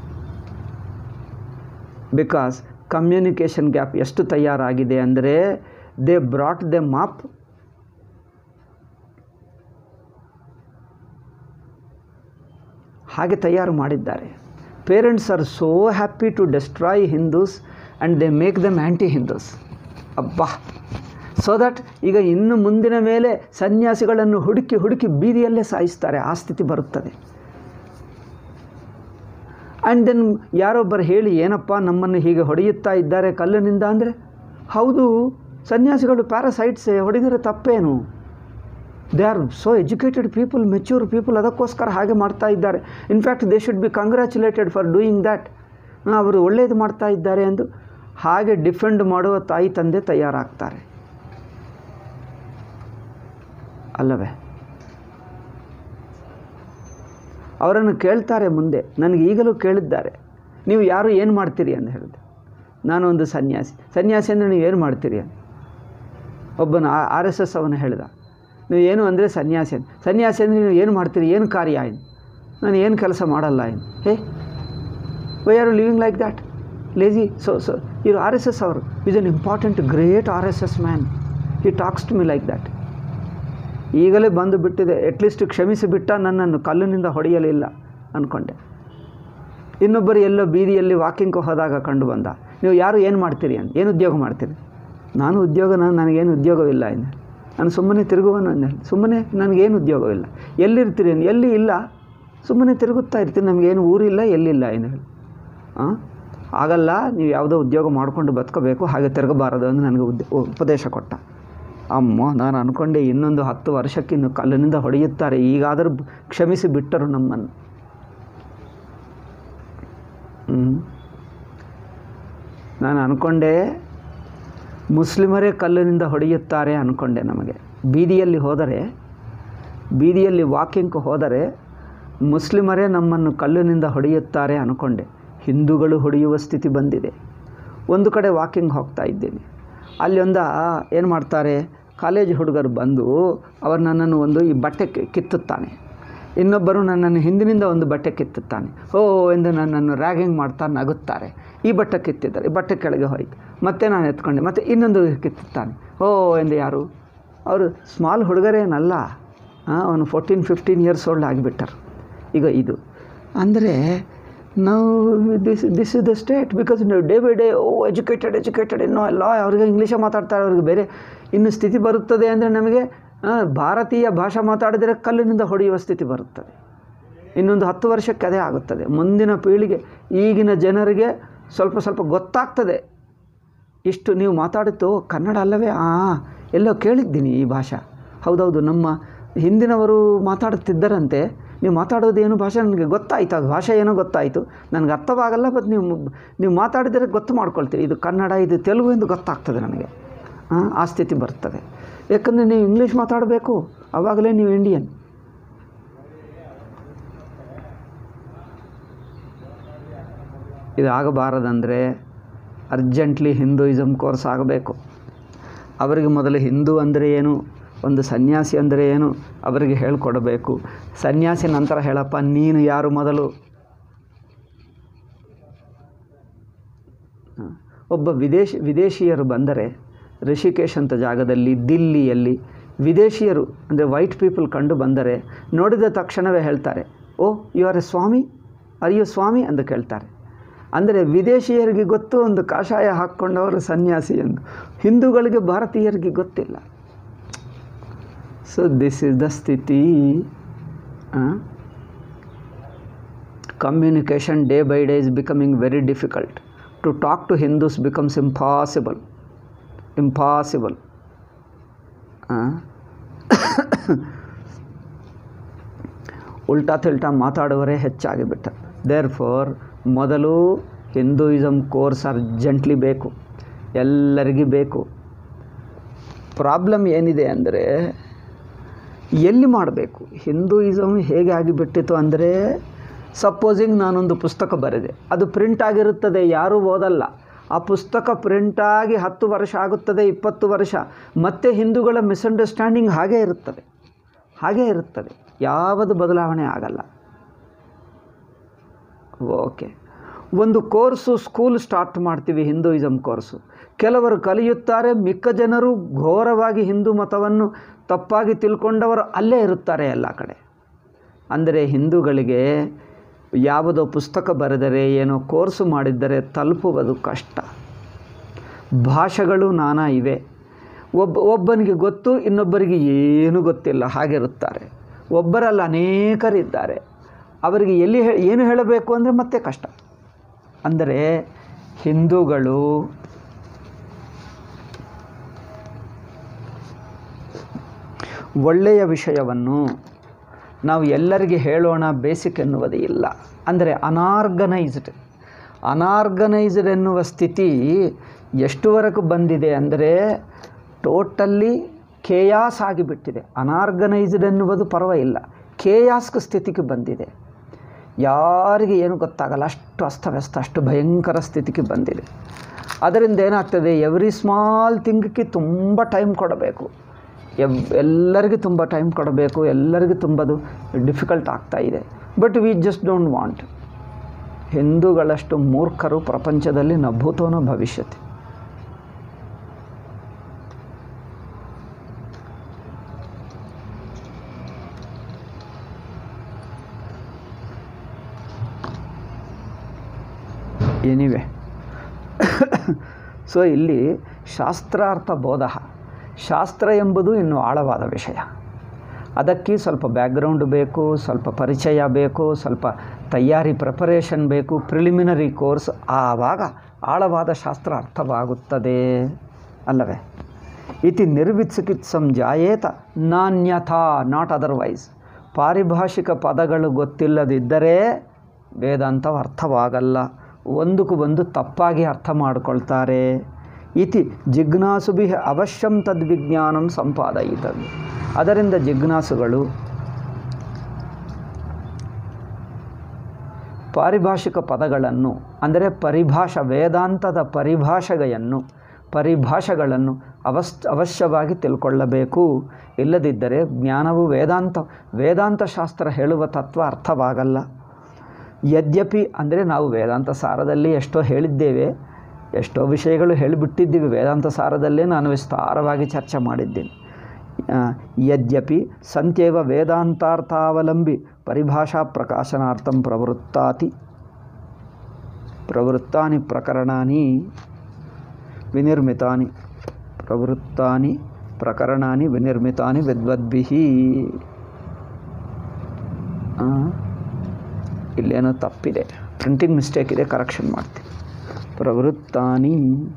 ಬಿಕಾಸ್ ಕಮ್ಯುನಿಕೇಷನ್ ಗ್ಯಾಪ್ ಎಷ್ಟು ತಯಾರಾಗಿದೆ ಅಂದರೆ ದೇ ಬ್ರಾಟ್ ದೆ ಮಾಪ್ ಹಾಗೆ ತಯಾರು ಮಾಡಿದ್ದಾರೆ parents are so happy to destroy Hindus and they make them anti Hindus ಅಬ್ಬಾ ಸೊ ದಟ್ ಈಗ ಇನ್ನು ಮುಂದಿನ ಮೇಲೆ ಸನ್ಯಾಸಿಗಳನ್ನು ಹುಡುಕಿ ಹುಡುಕಿ ಬೀದಿಯಲ್ಲೇ ಸಾಯಿಸ್ತಾರೆ ಆ ಸ್ಥಿತಿ ಬರುತ್ತದೆ ಆ್ಯಂಡ್ ದೆನ್ ಯಾರೊಬ್ಬರು ಹೇಳಿ ಏನಪ್ಪ ನಮ್ಮನ್ನು ಹೀಗೆ ಹೊಡೆಯುತ್ತಾ ಇದ್ದಾರೆ ಕಲ್ಲಿನಿಂದ ಅಂದರೆ ಹೌದು ಸನ್ಯಾಸಿಗಳು ಪ್ಯಾರಾಸೈಟ್ಸ್ ಹೊಡೆದರೆ ತಪ್ಪೇನು they are so educated people mature people ಅದಕ್ಕೋಸ್ಕರ ಹಾಗೆ ಮಾಡ್ತಾ ಇದ್ದಾರೆ in fact they should be congratulated for doing that ಅವರು ಒಳ್ಳೆಯದು ಮಾಡ್ತಾ ಇದ್ದಾರೆ ಎಂದು ಹಾಗೆ ಡಿಫೆಂಡ್ ಮಾಡುವ ತಾಯಿ ತಂದೆ ತಯಾರಾಗ್ತಾರೆ ಅಲ್ಲವೇ ಅವರನ್ನು ಕೇಳ್ತಾರೆ ಮುಂದೆ ನನಗೆ ಈಗಲೂ ಕೇಳಿದ್ದಾರೆ ನೀವು ಯಾರು ಏನು ಮಾಡ್ತೀರಿ ಅಂತ ಹೇಳಿದೆ ನಾನು ಒಂದು ಸನ್ಯಾಸಿ ಸನ್ಯಾಸಿ ಅಂದರೆ ನೀವು ಏನು ಮಾಡ್ತೀರಿ ಅಂತ ಒಬ್ಬನ ಆರ್ ಎಸ್ ಎಸ್ ಅವನು ಹೇಳಿದ ನೀವು ಏನು ಅಂದರೆ ಸನ್ಯಾಸಿ ಅಂತ ಸನ್ಯಾಸಿ ಅಂದರೆ ನೀವು ಏನು ಮಾಡ್ತೀರಿ ಏನು ಕಾರ್ಯ ಏನು ನಾನು ಏನು ಕೆಲಸ ಮಾಡಲ್ಲ ಏನು hey why are living like that lazy so so ಇವರು ಆರ್ ಎಸ್ ಎಸ್ ಅವರು is an important great R S S man he talks to me like that ಈಗಲೇ ಬಂದು ಬಿಟ್ಟಿದೆ ಅಟ್ಲೀಸ್ಟ್ ಕ್ಷಮಿಸಿ ಬಿಟ್ಟ ನನ್ನನ್ನು ಕಲ್ಲಿನಿಂದ ಹೊಡೆಯಲಿಲ್ಲ ಅಂದ್ಕೊಂಡೆ ಇನ್ನೊಬ್ಬರು ಎಲ್ಲೋ ಬೀದಿಯಲ್ಲಿ ವಾಕಿಂಗ್ ಹೋದಾಗ ಕಂಡು ಬಂದ ನೀವು ಯಾರು ಏನು ಮಾಡ್ತೀರಿ ಅಂತ ಏನು ಉದ್ಯೋಗ ಮಾಡ್ತೀರಿ ನಾನು ಉದ್ಯೋಗ ನಾನು ನನಗೇನು ಉದ್ಯೋಗವಿಲ್ಲ ಇನ್ನು ನಾನು ಸುಮ್ಮನೆ ತಿರುಗುವನು ಅಂದೆ ಸುಮ್ಮನೆ ನನಗೇನು ಉದ್ಯೋಗವಿಲ್ಲ ಎಲ್ಲಿರ್ತೀರಿ ಅಂದ್- ಎಲ್ಲಿ ಇಲ್ಲ ಸುಮ್ಮನೆ ತಿರುಗುತ್ತಾ ಇರ್ತೀನಿ ನಮಗೇನು ಊರಿಲ್ಲ ಎಲ್ಲಿಲ್ಲ ಏನು ಹೇಳಿ ಹಾಂ ಆಗಲ್ಲ ನೀವು ಯಾವುದೋ ಉದ್ಯೋಗ ಮಾಡಿಕೊಂಡು ಬದುಕಬೇಕು ಹಾಗೆ ತಿರುಗಬಾರದು ಎಂದು ನನಗೆ ಉದ್ದ ಉಪದೇಶ ಕೊಟ್ಟ ಅಮ್ಮ ನಾನು ಅಂದ್ಕೊಂಡೆ ಇನ್ನೊಂದು ಹತ್ತು ವರ್ಷಕ್ಕಿನ್ನು ಕಲ್ಲಿನಿಂದ ಹೊಡೆಯುತ್ತಾರೆ ಈಗಾದರೂ ಬ- ಕ್ಷಮಿಸಿ ಬಿಟ್ಟರು ನಮ್ಮನ್ನು ಹ್ಞೂ ನಾನು ಅಂದ್ಕೊಂಡೆ ಮುಸ್ಲಿಮರೇ ಕಲ್ಲಿನಿಂದ ಹೊಡೆಯುತ್ತಾರೆ ಅಂದ್ಕೊಂಡೆ ನಮಗೆ ಬೀದಿಯಲ್ಲಿ ಹೋದರೆ ಬೀದಿಯಲ್ಲಿ ವಾಕಿಂಗ್ ಹೋದರೆ ಮುಸ್ಲಿಮರೇ ನಮ್ಮನ್ನು ಕಲ್ಲಿನಿಂದ ಹೊಡೆಯುತ್ತಾರೆ ಅಂದ್ಕೊಂಡೆ ಹಿಂದೂಗಳು ಹೊಡೆಯುವ ಸ್ಥಿತಿ ಬಂದಿದೆ ಒಂದು ಕಡೆ ವಾಕಿಂಗ್ ಹೋಗ್ತಾ ಇದ್ದೀನಿ ಅಲ್ಲಿ ಒಂದು ಏನು ಮಾಡ್ತಾರೆ ಕಾಲೇಜ್ ಹುಡುಗರು ಬಂದು ಅವರು ನನ್ನನ್ನು ಒಂದು ಈ ಬಟ್ಟೆ ಕಿ- ಕಿತ್ತುತ್ತಾನೆ ಇನ್ನೊಬ್ಬರು ನನ್ನನ್ನು ಹಿಂದಿನಿಂದ ಒಂದು ಬಟ್ಟೆ ಕಿತ್ತುತ್ತಾನೆ ಓ ಎಂದು ನನ್ನನ್ನು ರ್ಯಾಗಿಂಗ್ ಮಾಡ್ತಾ ನಗುತ್ತಾರೆ ಈ ಬಟ್ಟೆ ಕಿತ್ತಿದ್ದಾರೆ ಈ ಬಟ್ಟೆ ಕೆಳಗೆ ಹೋಯ್ತು ಮತ್ತೆ ನಾನು ಎತ್ಕೊಂಡೆ ಮತ್ತೆ ಇನ್ನೊಂದು ಕಿತ್ತುತ್ತಾನೆ ಓ ಎಂದು ಯಾರು ಅವರು ಸ್ಮಾಲ್ ಹುಡುಗರೇನಲ್ಲ ಅವನು ಫೋರ್ಟೀನ್ ಫಿಫ್ಟೀನ್ ಇಯರ್ಸ್ ಓಲ್ಡ್ ಆಗಿಬಿಟ್ಟರು ಈಗ ಇದು ಅಂದರೆ ನಾವು this this is the state because day by day oh educated educated ಇನ್ನೂ ಎಲ್ಲ ಅವ್ರಿಗೆ ಇಂಗ್ಲೀಷೇ ಮಾತಾಡ್ತಾರೆ ಅವ್ರಿಗೆ ಬೇರೆ ಇನ್ನು ಸ್ಥಿತಿ ಬರುತ್ತದೆ ಅಂದರೆ ನಮಗೆ ಆ, ಭಾರತೀಯ ಭಾಷೆ ಮಾತಾಡಿದರೆ ಕಲ್ಲಿನಿಂದ ಹೊಡೆಯುವ ಸ್ಥಿತಿ ಬರುತ್ತದೆ ಇನ್ನೊಂದು ಹತ್ತು ವರ್ಷಕ್ಕೆ ಅದೇ ಆಗುತ್ತದೆ ಮುಂದಿನ ಪೀಳಿಗೆ ಈಗಿನ ಜನರಿಗೆ ಸ್ವಲ್ಪ ಸ್ವಲ್ಪ ಗೊತ್ತಾಗ್ತದೆ ಇಷ್ಟು ನೀವು ಮಾತಾಡಿತ್ತು ಕನ್ನಡ ಅಲ್ಲವೇ ಆ ಎಲ್ಲೋ ಕೇಳಿದ್ದೀನಿ ಈ ಭಾಷೆ ಹೌದೌದು ನಮ್ಮ ಹಿಂದಿನವರು ಮಾತಾಡುತ್ತಿದ್ದರಂತೆ ನೀವು ಮಾತಾಡೋದೇನು ಭಾಷೆ ನನಗೆ ಗೊತ್ತಾಯಿತು ಅದು ಭಾಷೆ ಏನೋ ಗೊತ್ತಾಯಿತು ನನಗೆ ಅರ್ಥವಾಗಲ್ಲ ಬಟ್ ನೀವು ನೀವು ಮಾತಾಡಿದರೆ ಗೊತ್ತು ಮಾಡ್ಕೊಳ್ತೀರಿ ಇದು ಕನ್ನಡ ಇದು ತೆಲುಗು ಎಂದು ಗೊತ್ತಾಗ್ತದೆ ನನಗೆ ಆ, ಆ ಸ್ಥಿತಿ ಬರ್ತದೆ ಯಾಕಂದರೆ ನೀವು ಇಂಗ್ಲೀಷ್ ಮಾತಾಡಬೇಕು ಆವಾಗಲೇ ನೀವು ಇಂಡಿಯನ್ ಇದು ಆಗಬಾರದಂದರೆ ಅರ್ಜೆಂಟ್ಲಿ ಹಿಂದೂಯಿಸಮ್ ಕೋರ್ಸ್ ಆಗಬೇಕು ಅವರಿಗೆ ಮೊದಲು ಹಿಂದೂ ಅಂದರೆ ಏನು ಒಂದು ಸನ್ಯಾಸಿ ಅಂದರೆ ಏನು ಅವರಿಗೆ ಹೇಳಿಕೊಡಬೇಕು ಸನ್ಯಾಸಿ ನಂತರ ಹೇಳಪ್ಪ ನೀನು ಯಾರು ಮೊದಲು ಹ. ಒಬ್ಬ ವಿದೇಶಿ ವಿದೇಶಿಯರು ಬಂದರೆ ಋಷಿಕೇಶ್ ಅಂತ ಜಾಗದಲ್ಲಿ ದಿಲ್ಲಿಯಲ್ಲಿ ವಿದೇಶಿಯರು ಅಂದರೆ ವೈಟ್ ಪೀಪಲ್ ಕಂಡು ಬಂದರೆ ನೋಡಿದ ತಕ್ಷಣವೇ ಹೇಳ್ತಾರೆ oh you are a swami are you swami ಎಂದು ಕೇಳ್ತಾರೆ ಅಂದರೆ ವಿದೇಶಿಯರಿಗೆ ಗೊತ್ತು ಒಂದು ಕಾಷಾಯ ಹಾಕ್ಕೊಂಡವರು ಸನ್ಯಾಸಿ ಎಂದು ಹಿಂದೂಗಳಿಗೆ ಭಾರತೀಯರಿಗೆ ಗೊತ್ತಿಲ್ಲ ಸೊ ದಿಸ್ ಇಸ್ ದ ಸ್ಥಿತಿ communication day by day is becoming very difficult to talk to Hindus becomes impossible impossible ಉಲ್ಟಾ ತಿಲ್ಟಾ ಮಾತಾಡುವವರೇ ಹೆಚ್ಚಾಗಿ ಬಿಟ್ಟ ದೇರ್ ಫೋರ್ ಮೊದಲು ಹಿಂದೂಯಿಸಮ್ ಕೋರ್ಸ್ ಅರ್ಜೆಂಟ್ಲಿ ಬೇಕು ಎಲ್ಲರಿಗೂ ಬೇಕು ಪ್ರಾಬ್ಲಮ್ ಏನಿದೆ ಅಂದರೆ ಎಲ್ಲಿ ಮಾಡಬೇಕು ಹಿಂದೂಯಿಸಮ್ ಹೇಗೆ ಆಗಿಬಿಟ್ಟಿತು ಅಂದರೆ ಸಪೋಸಿಂಗ್ ನಾನೊಂದು ಪುಸ್ತಕ ಬರೆದೆ ಅದು ಪ್ರಿಂಟ್ ಆಗಿರುತ್ತದೆ ಯಾರೂ ಓದಲ್ಲ ಆ ಪುಸ್ತಕ ಪ್ರಿಂಟಾಗಿ ಹತ್ತು ವರ್ಷ ಆಗುತ್ತದೆ ಇಪ್ಪತ್ತು ವರ್ಷ ಮತ್ತೆ ಹಿಂದೂಗಳ ಮಿಸ್ಅಂಡರ್ಸ್ಟ್ಯಾಂಡಿಂಗ್ ಹಾಗೇ ಇರುತ್ತದೆ ಹಾಗೇ ಇರುತ್ತದೆ ಯಾವುದು ಬದಲಾವಣೆ ಆಗಲ್ಲ ಓಕೆ ಒಂದು ಕೋರ್ಸು ಸ್ಕೂಲ್ ಸ್ಟಾರ್ಟ್ ಮಾಡ್ತೀವಿ ಹಿಂದೂಯಿಸಮ್ ಕೋರ್ಸು ಕೆಲವರು ಕಲಿಯುತ್ತಾರೆ ಮಿಕ್ಕ ಜನರು ಘೋರವಾಗಿ ಹಿಂದೂ ಮತವನ್ನು ತಪ್ಪಾಗಿ ತಿಳ್ಕೊಂಡವರು ಅಲ್ಲೇ ಇರುತ್ತಾರೆ ಎಲ್ಲ ಕಡೆ ಅಂದರೆ ಹಿಂದೂಗಳಿಗೆ ಯಾವುದೋ ಪುಸ್ತಕ ಬರೆದರೆ ಏನೋ ಕೋರ್ಸು ಮಾಡಿದ್ದರೆ ತಲುಪುವುದು ಕಷ್ಟ ಭಾಷೆಗಳು ನಾನಾ ಇವೆ ಒಬ್ಬ ಒಬ್ಬನಿಗೆ ಗೊತ್ತು ಇನ್ನೊಬ್ಬರಿಗೆ ಏನೂ ಗೊತ್ತಿಲ್ಲ ಹಾಗಿರುತ್ತಾರೆ ಒಬ್ಬರಲ್ಲ ಅನೇಕರಿದ್ದಾರೆ ಅವರಿಗೆ ಎಲ್ಲಿ ಹೇ ಏನು ಹೇಳಬೇಕು ಅಂದರೆ ಮತ್ತೆ ಕಷ್ಟ ಅಂದರೆ ಹಿಂದೂಗಳು ಒಳ್ಳೆಯ ವಿಷಯವನ್ನು ನಾವು ಎಲ್ಲರಿಗೆ ಹೇಳೋಣ ಬೇಸಿಕ್ ಎನ್ನುವುದೇ ಇಲ್ಲ ಅಂದರೆ ಅನಾರ್ಗನೈಸ್ಡ್ ಅನಾರ್ಗನೈಸ್ಡ್ ಎನ್ನುವ ಸ್ಥಿತಿ ಎಷ್ಟುವರೆಗೂ ಬಂದಿದೆ ಅಂದರೆ ಟೋಟಲ್ಲಿ ಕೇಯಾಸ್ ಆಗಿಬಿಟ್ಟಿದೆ ಅನಾರ್ಗನೈಸ್ಡ್ ಎನ್ನುವುದು ಪರವಾಗಿಲ್ಲ ಕೇಯಾಸ್ಕ್ ಸ್ಥಿತಿಗೆ ಬಂದಿದೆ ಯಾರಿಗೆ ಏನು ಗೊತ್ತಾಗಲ್ಲ ಅಷ್ಟು ಅಸ್ತವ್ಯಸ್ತ ಅಷ್ಟು ಭಯಂಕರ ಸ್ಥಿತಿಗೆ ಬಂದಿದೆ ಅದರಿಂದ ಏನಾಗ್ತದೆ ಎವ್ರಿ ಸ್ಮಾಲ್ ಥಿಂಗಕ್ಕೆ ತುಂಬ ಟೈಮ್ ಕೊಡಬೇಕು ಎವ್ ಎಲ್ಲರಿಗೂ ತುಂಬ ಟೈಮ್ ಕೊಡಬೇಕು ಎಲ್ಲರಿಗೂ ತುಂಬದು ಡಿಫಿಕಲ್ಟ್ ಆಗ್ತಾ ಇದೆ but we just don't want ಹಿಂದೂಗಳಷ್ಟು ಮೂರ್ಖರು ಪ್ರಪಂಚದಲ್ಲಿ ನ ಭೂತೋನ ಭವಿಷ್ಯತಿ ಎನಿವೆ ಸೊ ಇಲ್ಲಿ ಶಾಸ್ತ್ರಾರ್ಥ ಬೋಧ ಶಾಸ್ತ್ರ ಎಂಬುದು ಇನ್ನು ಆಳವಾದ ವಿಷಯ ಅದಕ್ಕೆ ಸ್ವಲ್ಪ ಬ್ಯಾಕ್ಗ್ರೌಂಡ್ ಬೇಕು ಸ್ವಲ್ಪ ಪರಿಚಯ ಬೇಕು ಸ್ವಲ್ಪ ತಯಾರಿ ಪ್ರಿಪರೇಷನ್ ಬೇಕು ಪ್ರಿಲಿಮಿನರಿ ಕೋರ್ಸ್ ಆವಾಗ ಆಳವಾದ ಶಾಸ್ತ್ರ ಅರ್ಥವಾಗುತ್ತದೆ ಅಲ್ಲವೇ ಇತಿ ನಿರ್ವಿತ್ಸಿಕಿತ್ಸಂ ಜಾಯೇತ ನಾನ್ಯಥಾ ನಾಟ್ ಅದರ್ವೈಸ್ ಪಾರಿಭಾಷಿಕ ಪದಗಳು ಗೊತ್ತಿಲ್ಲದಿದ್ದರೆ ವೇದಾಂತ ಅರ್ಥವಾಗಲ್ಲ ಒಂದಕ್ಕೂ ಒಂದು ತಪ್ಪಾಗಿ ಅರ್ಥ ಮಾಡಿಕೊಳ್ತಾರೆ ಇತಿ ಜಿಜ್ಞಾಸುಭಿ ಅವಶ್ಯಂ ತದ್ವಿಜ್ಞಾನಂ ಸಂಪಾದಯಿತವ್ಯ ಅದರಿಂದ ಜಿಜ್ಞಾಸುಗಳು ಪಾರಿಭಾಷಿಕ ಪದಗಳನ್ನು ಅಂದರೆ ಪರಿಭಾಷ ವೇದಾಂತದ ಪರಿಭಾಷೆಯನ್ನು ಪರಿಭಾಷೆಗಳನ್ನು ಅವಸ್ ಅವಶ್ಯವಾಗಿ ತಿಳ್ಕೊಳ್ಳಬೇಕು ಇಲ್ಲದಿದ್ದರೆ ಜ್ಞಾನವು ವೇದಾಂತ ವೇದಾಂತ ಶಾಸ್ತ್ರ ಹೇಳುವ ತತ್ವ ಅರ್ಥವಾಗಲ್ಲ ಯದ್ಯಪಿ ಅಂದರೆ ನಾವು ವೇದಾಂತ ಸಾರದಲ್ಲಿ ಎಷ್ಟೋ ಹೇಳಿದ್ದೇವೆ ಎಷ್ಟೋ ವಿಷಯಗಳು ಹೇಳಿಬಿಟ್ಟಿದ್ದೀವಿ ವೇದಾಂತ ಸಾರದಲ್ಲೇ ನಾನು ವಿಸ್ತಾರವಾಗಿ ಚರ್ಚೆ ಮಾಡಿದ್ದೇನೆ ಆ, ಯದ್ಯಪಿ ಸಂತ್ಯೇವ ವೇದಾಂತಾರ್ಥಾವಲಂಬಿ ಪರಿಭಾಷಾ ಪ್ರಕಾಶನಾರ್ಥಂ ಪ್ರವೃತ್ತಾತಿ ಪ್ರವೃತ್ತಾನಿ ಪ್ರಕರಣಾನಿ ವಿನಿರ್ಮಿತಾನಿ ಪ್ರವೃತ್ತಾನಿ ಪ್ರಕರಣಾನಿ ವಿನಿರ್ಮಿತಾನಿ ವಿದ್ವದ್ಭಿಃ ಆ, ಇಲ್ಲೇನೋ ತಪ್ಪಿದೆ ಪ್ರಿಂಟಿಂಗ್ ಮಿಸ್ಟೇಕ್ ಇದೆ ಕರೆಕ್ಷನ್ ಮಾಡ್ತೀನಿ ಪ್ರವೃತ್ತಾನಿ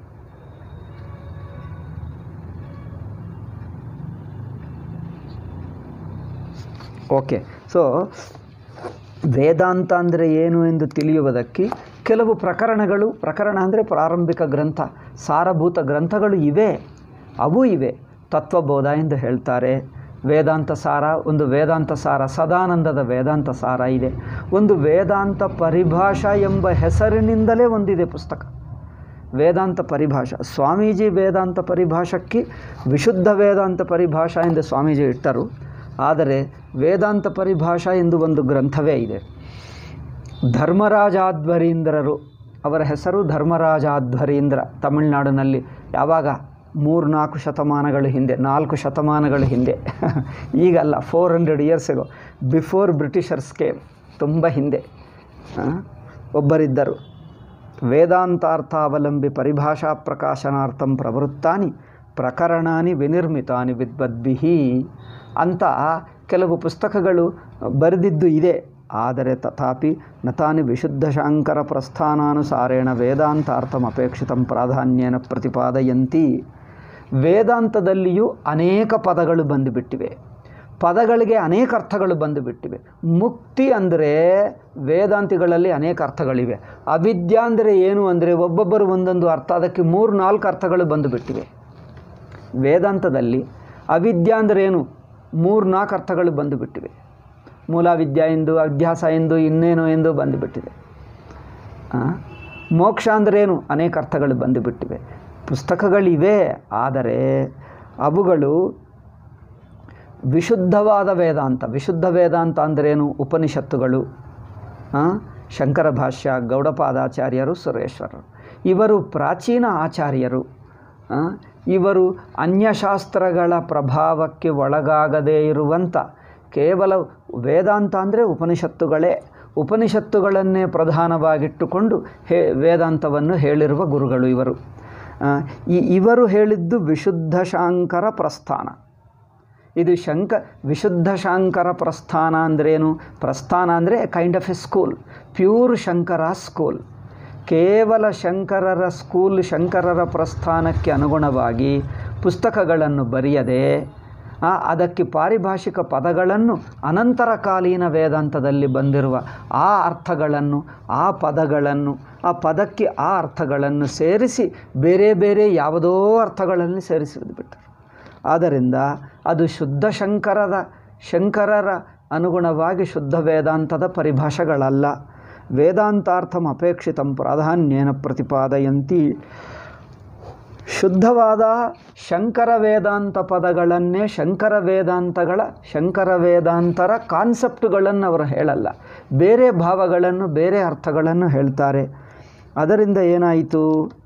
ಓಕೆ ಸೊ ವೇದಾಂತ ಅಂದರೆ ಏನು ಎಂದು ತಿಳಿಯುವುದಕ್ಕೆ ಕೆಲವು ಪ್ರಕರಣಗಳು ಪ್ರಕರಣ ಅಂದರೆ ಪ್ರಾರಂಭಿಕ ಗ್ರಂಥ ಸಾರಭೂತ ಗ್ರಂಥಗಳು ಇವೆ ಅವು ಇವೆ ತತ್ವಬೋಧ ಎಂದು ಹೇಳ್ತಾರೆ ವೇದಾಂತ ಸಾರ ಒಂದು ವೇದಾಂತ ಸಾರ ಸದಾನಂದದ ವೇದಾಂತ ಸಾರ ಇದೆ ಒಂದು ವೇದಾಂತ ಪರಿಭಾಷಾ ಎಂಬ ಹೆಸರಿನಿಂದಲೇ ಒಂದಿದೆ ಪುಸ್ತಕ ವೇದಾಂತ ಪರಿಭಾಷಾ ಸ್ವಾಮೀಜಿ ವೇದಾಂತ ಪರಿಭಾಷಕ್ಕೆ ವಿಶುದ್ಧ ವೇದಾಂತ ಪರಿಭಾಷಾ ಎಂದು ಸ್ವಾಮೀಜಿ ಇಟ್ಟರು ಆದರೆ ವೇದಾಂತ ಪರಿಭಾಷಾ ಎಂದು ಒಂದು ಗ್ರಂಥವೇ ಇದೆ ಧರ್ಮರಾಜಾಧ್ವರೀಂದ್ರರು ಅವರ ಹೆಸರು ಧರ್ಮರಾಜಾಧ್ವರೀಂದ್ರ ತಮಿಳುನಾಡಿನಲ್ಲಿ ಯಾವಾಗ ಮೂರು ನಾಲ್ಕು ಶತಮಾನಗಳ ಹಿಂದೆ ನಾಲ್ಕು ಶತಮಾನಗಳ ಹಿಂದೆ ಈಗಲ್ಲ four hundred years ago before Britishers came ತುಂಬ ಹಿಂದೆ ಆ, ಒಬ್ಬರಿದ್ದರು ವೇದಾಂತಾರ್ಥಾವಲಂಬಿ ಪರಿಭಾಷಾ ಪ್ರಕಾಶನಾರ್ಥಂ ಪ್ರವೃತ್ತಾನಿ ಪ್ರಕರಣಾನಿ ವಿನಿರ್ಮಿತಾನಿ ವಿದ್ವದ್ಭಿಹಿ ಅಂತ ಕೆಲವು ಪುಸ್ತಕಗಳು ಬರೆದಿದ್ದು ಇದೆ ಆದರೆ ತಥಾಪಿ ನತಾನಿ ವಿಶುದ್ಧ ಶಾಂಕರ ಪ್ರಸ್ಥಾನಾನುಸಾರೇಣ ವೇದಾಂತಾರ್ಥಮಪೇಕ್ಷಿತಂ ಪ್ರಾಧಾನ್ಯನ ಪ್ರತಿಪಾದಯಂತಿ ವೇದಾಂತದಲ್ಲಿಯೂ ಅನೇಕ ಪದಗಳು ಬಂದುಬಿಟ್ಟಿವೆ ಪದಗಳಿಗೆ ಅನೇಕ ಅರ್ಥಗಳು ಬಂದುಬಿಟ್ಟಿವೆ ಮುಕ್ತಿ ಅಂದರೆ ವೇದಾಂತಿಗಳಲ್ಲಿ ಅನೇಕ ಅರ್ಥಗಳಿವೆ ಅವಿದ್ಯಾ ಅಂದರೆ ಏನು ಅಂದರೆ ಒಬ್ಬೊಬ್ಬರು ಒಂದೊಂದು ಅರ್ಥ ಅದಕ್ಕೆ ಮೂರು ನಾಲ್ಕು ಅರ್ಥಗಳು ಬಂದುಬಿಟ್ಟಿವೆ ವೇದಾಂತದಲ್ಲಿ ಅವಿದ್ಯಾ ಅಂದರೆ ಏನು ಮೂರು ನಾಲ್ಕು ಅರ್ಥಗಳು ಬಂದುಬಿಟ್ಟಿವೆ ಮೂಲವಿದ್ಯಾ ಎಂದು ಅಭ್ಯಾಸ ಎಂದು ಇನ್ನೇನು ಎಂದು ಬಂದುಬಿಟ್ಟಿದೆ ಆ? ಮೋಕ್ಷ ಅಂದ್ರೇನು ಅನೇಕ ಅರ್ಥಗಳು ಬಂದುಬಿಟ್ಟಿವೆ ಪುಸ್ತಕಗಳಿವೆ ಆದರೆ ಅವುಗಳು ವಿಶುದ್ಧವಾದ ವೇದಾಂತ ವಿಶುದ್ಧ ವೇದಾಂತ ಅಂದ್ರೇನು ಉಪನಿಷತ್ತುಗಳು ಆ? ಶಂಕರ ಭಾಷ್ಯ ಗೌಡಪಾದಾಚಾರ್ಯರು ಸುರೇಶ್ವರರು ಇವರು ಪ್ರಾಚೀನ ಆಚಾರ್ಯರು ಆ? ಇವರು ಅನ್ಯಶಾಸ್ತ್ರಗಳ ಪ್ರಭಾವಕ್ಕೆ ಒಳಗಾಗದೇ ಇರುವಂಥ ಕೇವಲ ವೇದಾಂತ ಅಂದರೆ ಉಪನಿಷತ್ತುಗಳೇ ಉಪನಿಷತ್ತುಗಳನ್ನೇ ಪ್ರಧಾನವಾಗಿಟ್ಟುಕೊಂಡು ಹೇ ವೇದಾಂತವನ್ನು ಹೇಳಿರುವ ಗುರುಗಳು ಇವರು ಆ, ಈ ಇವರು ಹೇಳಿದ್ದು ವಿಶುದ್ಧ ಶಾಂಕರ ಪ್ರಸ್ಥಾನ ಇದು ಶಂಕ ವಿಶುದ್ಧ ಶಾಂಕರ ಪ್ರಸ್ಥಾನ ಅಂದ್ರೇನು ಪ್ರಸ್ಥಾನ ಅಂದರೆ kind of a school pure Shankara school ಕೇವಲ ಶಂಕರರ ಸ್ಕೂಲ್ ಶಂಕರರ ಪ್ರಸ್ಥಾನಕ್ಕೆ ಅನುಗುಣವಾಗಿ ಪುಸ್ತಕಗಳನ್ನು ಬರೆಯದೆ ಆ, ಅದಕ್ಕೆ ಪಾರಿಭಾಷಿಕ ಪದಗಳನ್ನು ಅನಂತರ ಕಾಲೀನ ವೇದಾಂತದಲ್ಲಿ ಬಂದಿರುವ ಆ ಅರ್ಥಗಳನ್ನು ಆ ಪದಗಳನ್ನು ಆ ಪದಕ್ಕೆ ಆ ಅರ್ಥಗಳನ್ನು ಸೇರಿಸಿ ಬೇರೆ ಬೇರೆ ಯಾವುದೋ ಅರ್ಥಗಳಲ್ಲಿ ಸೇರಿಸಿಬಿಟ್ಟರು ಆದ್ದರಿಂದ ಅದು ಶುದ್ಧ ಶಂಕರದ ಶಂಕರರ ಅನುಗುಣವಾಗಿ ಶುದ್ಧ ವೇದಾಂತದ ಪರಿಭಾಷೆಗಳಲ್ಲ ವೇದಾಂತಾರ್ಥಂ ಅಪೇಕ್ಷಿತಂ ಪ್ರಾಧಾನ್ಯೇನ ಪ್ರತಿಪಾದಯಂತಿ ಶುದ್ಧವಾದ ಶಂಕರ ವೇದಾಂತ ಪದಗಳನ್ನೇ ಶಂಕರ ವೇದಾಂತಗಳ ಶಂಕರ ವೇದಾಂತರ ಕಾನ್ಸೆಪ್ಟುಗಳನ್ನು ಅವರು ಹೇಳಲ್ಲ ಬೇರೆ ಭಾವಗಳನ್ನು ಬೇರೆ ಅರ್ಥಗಳನ್ನು ಹೇಳ್ತಾರೆ ಅದರಿಂದ ಏನಾಯಿತು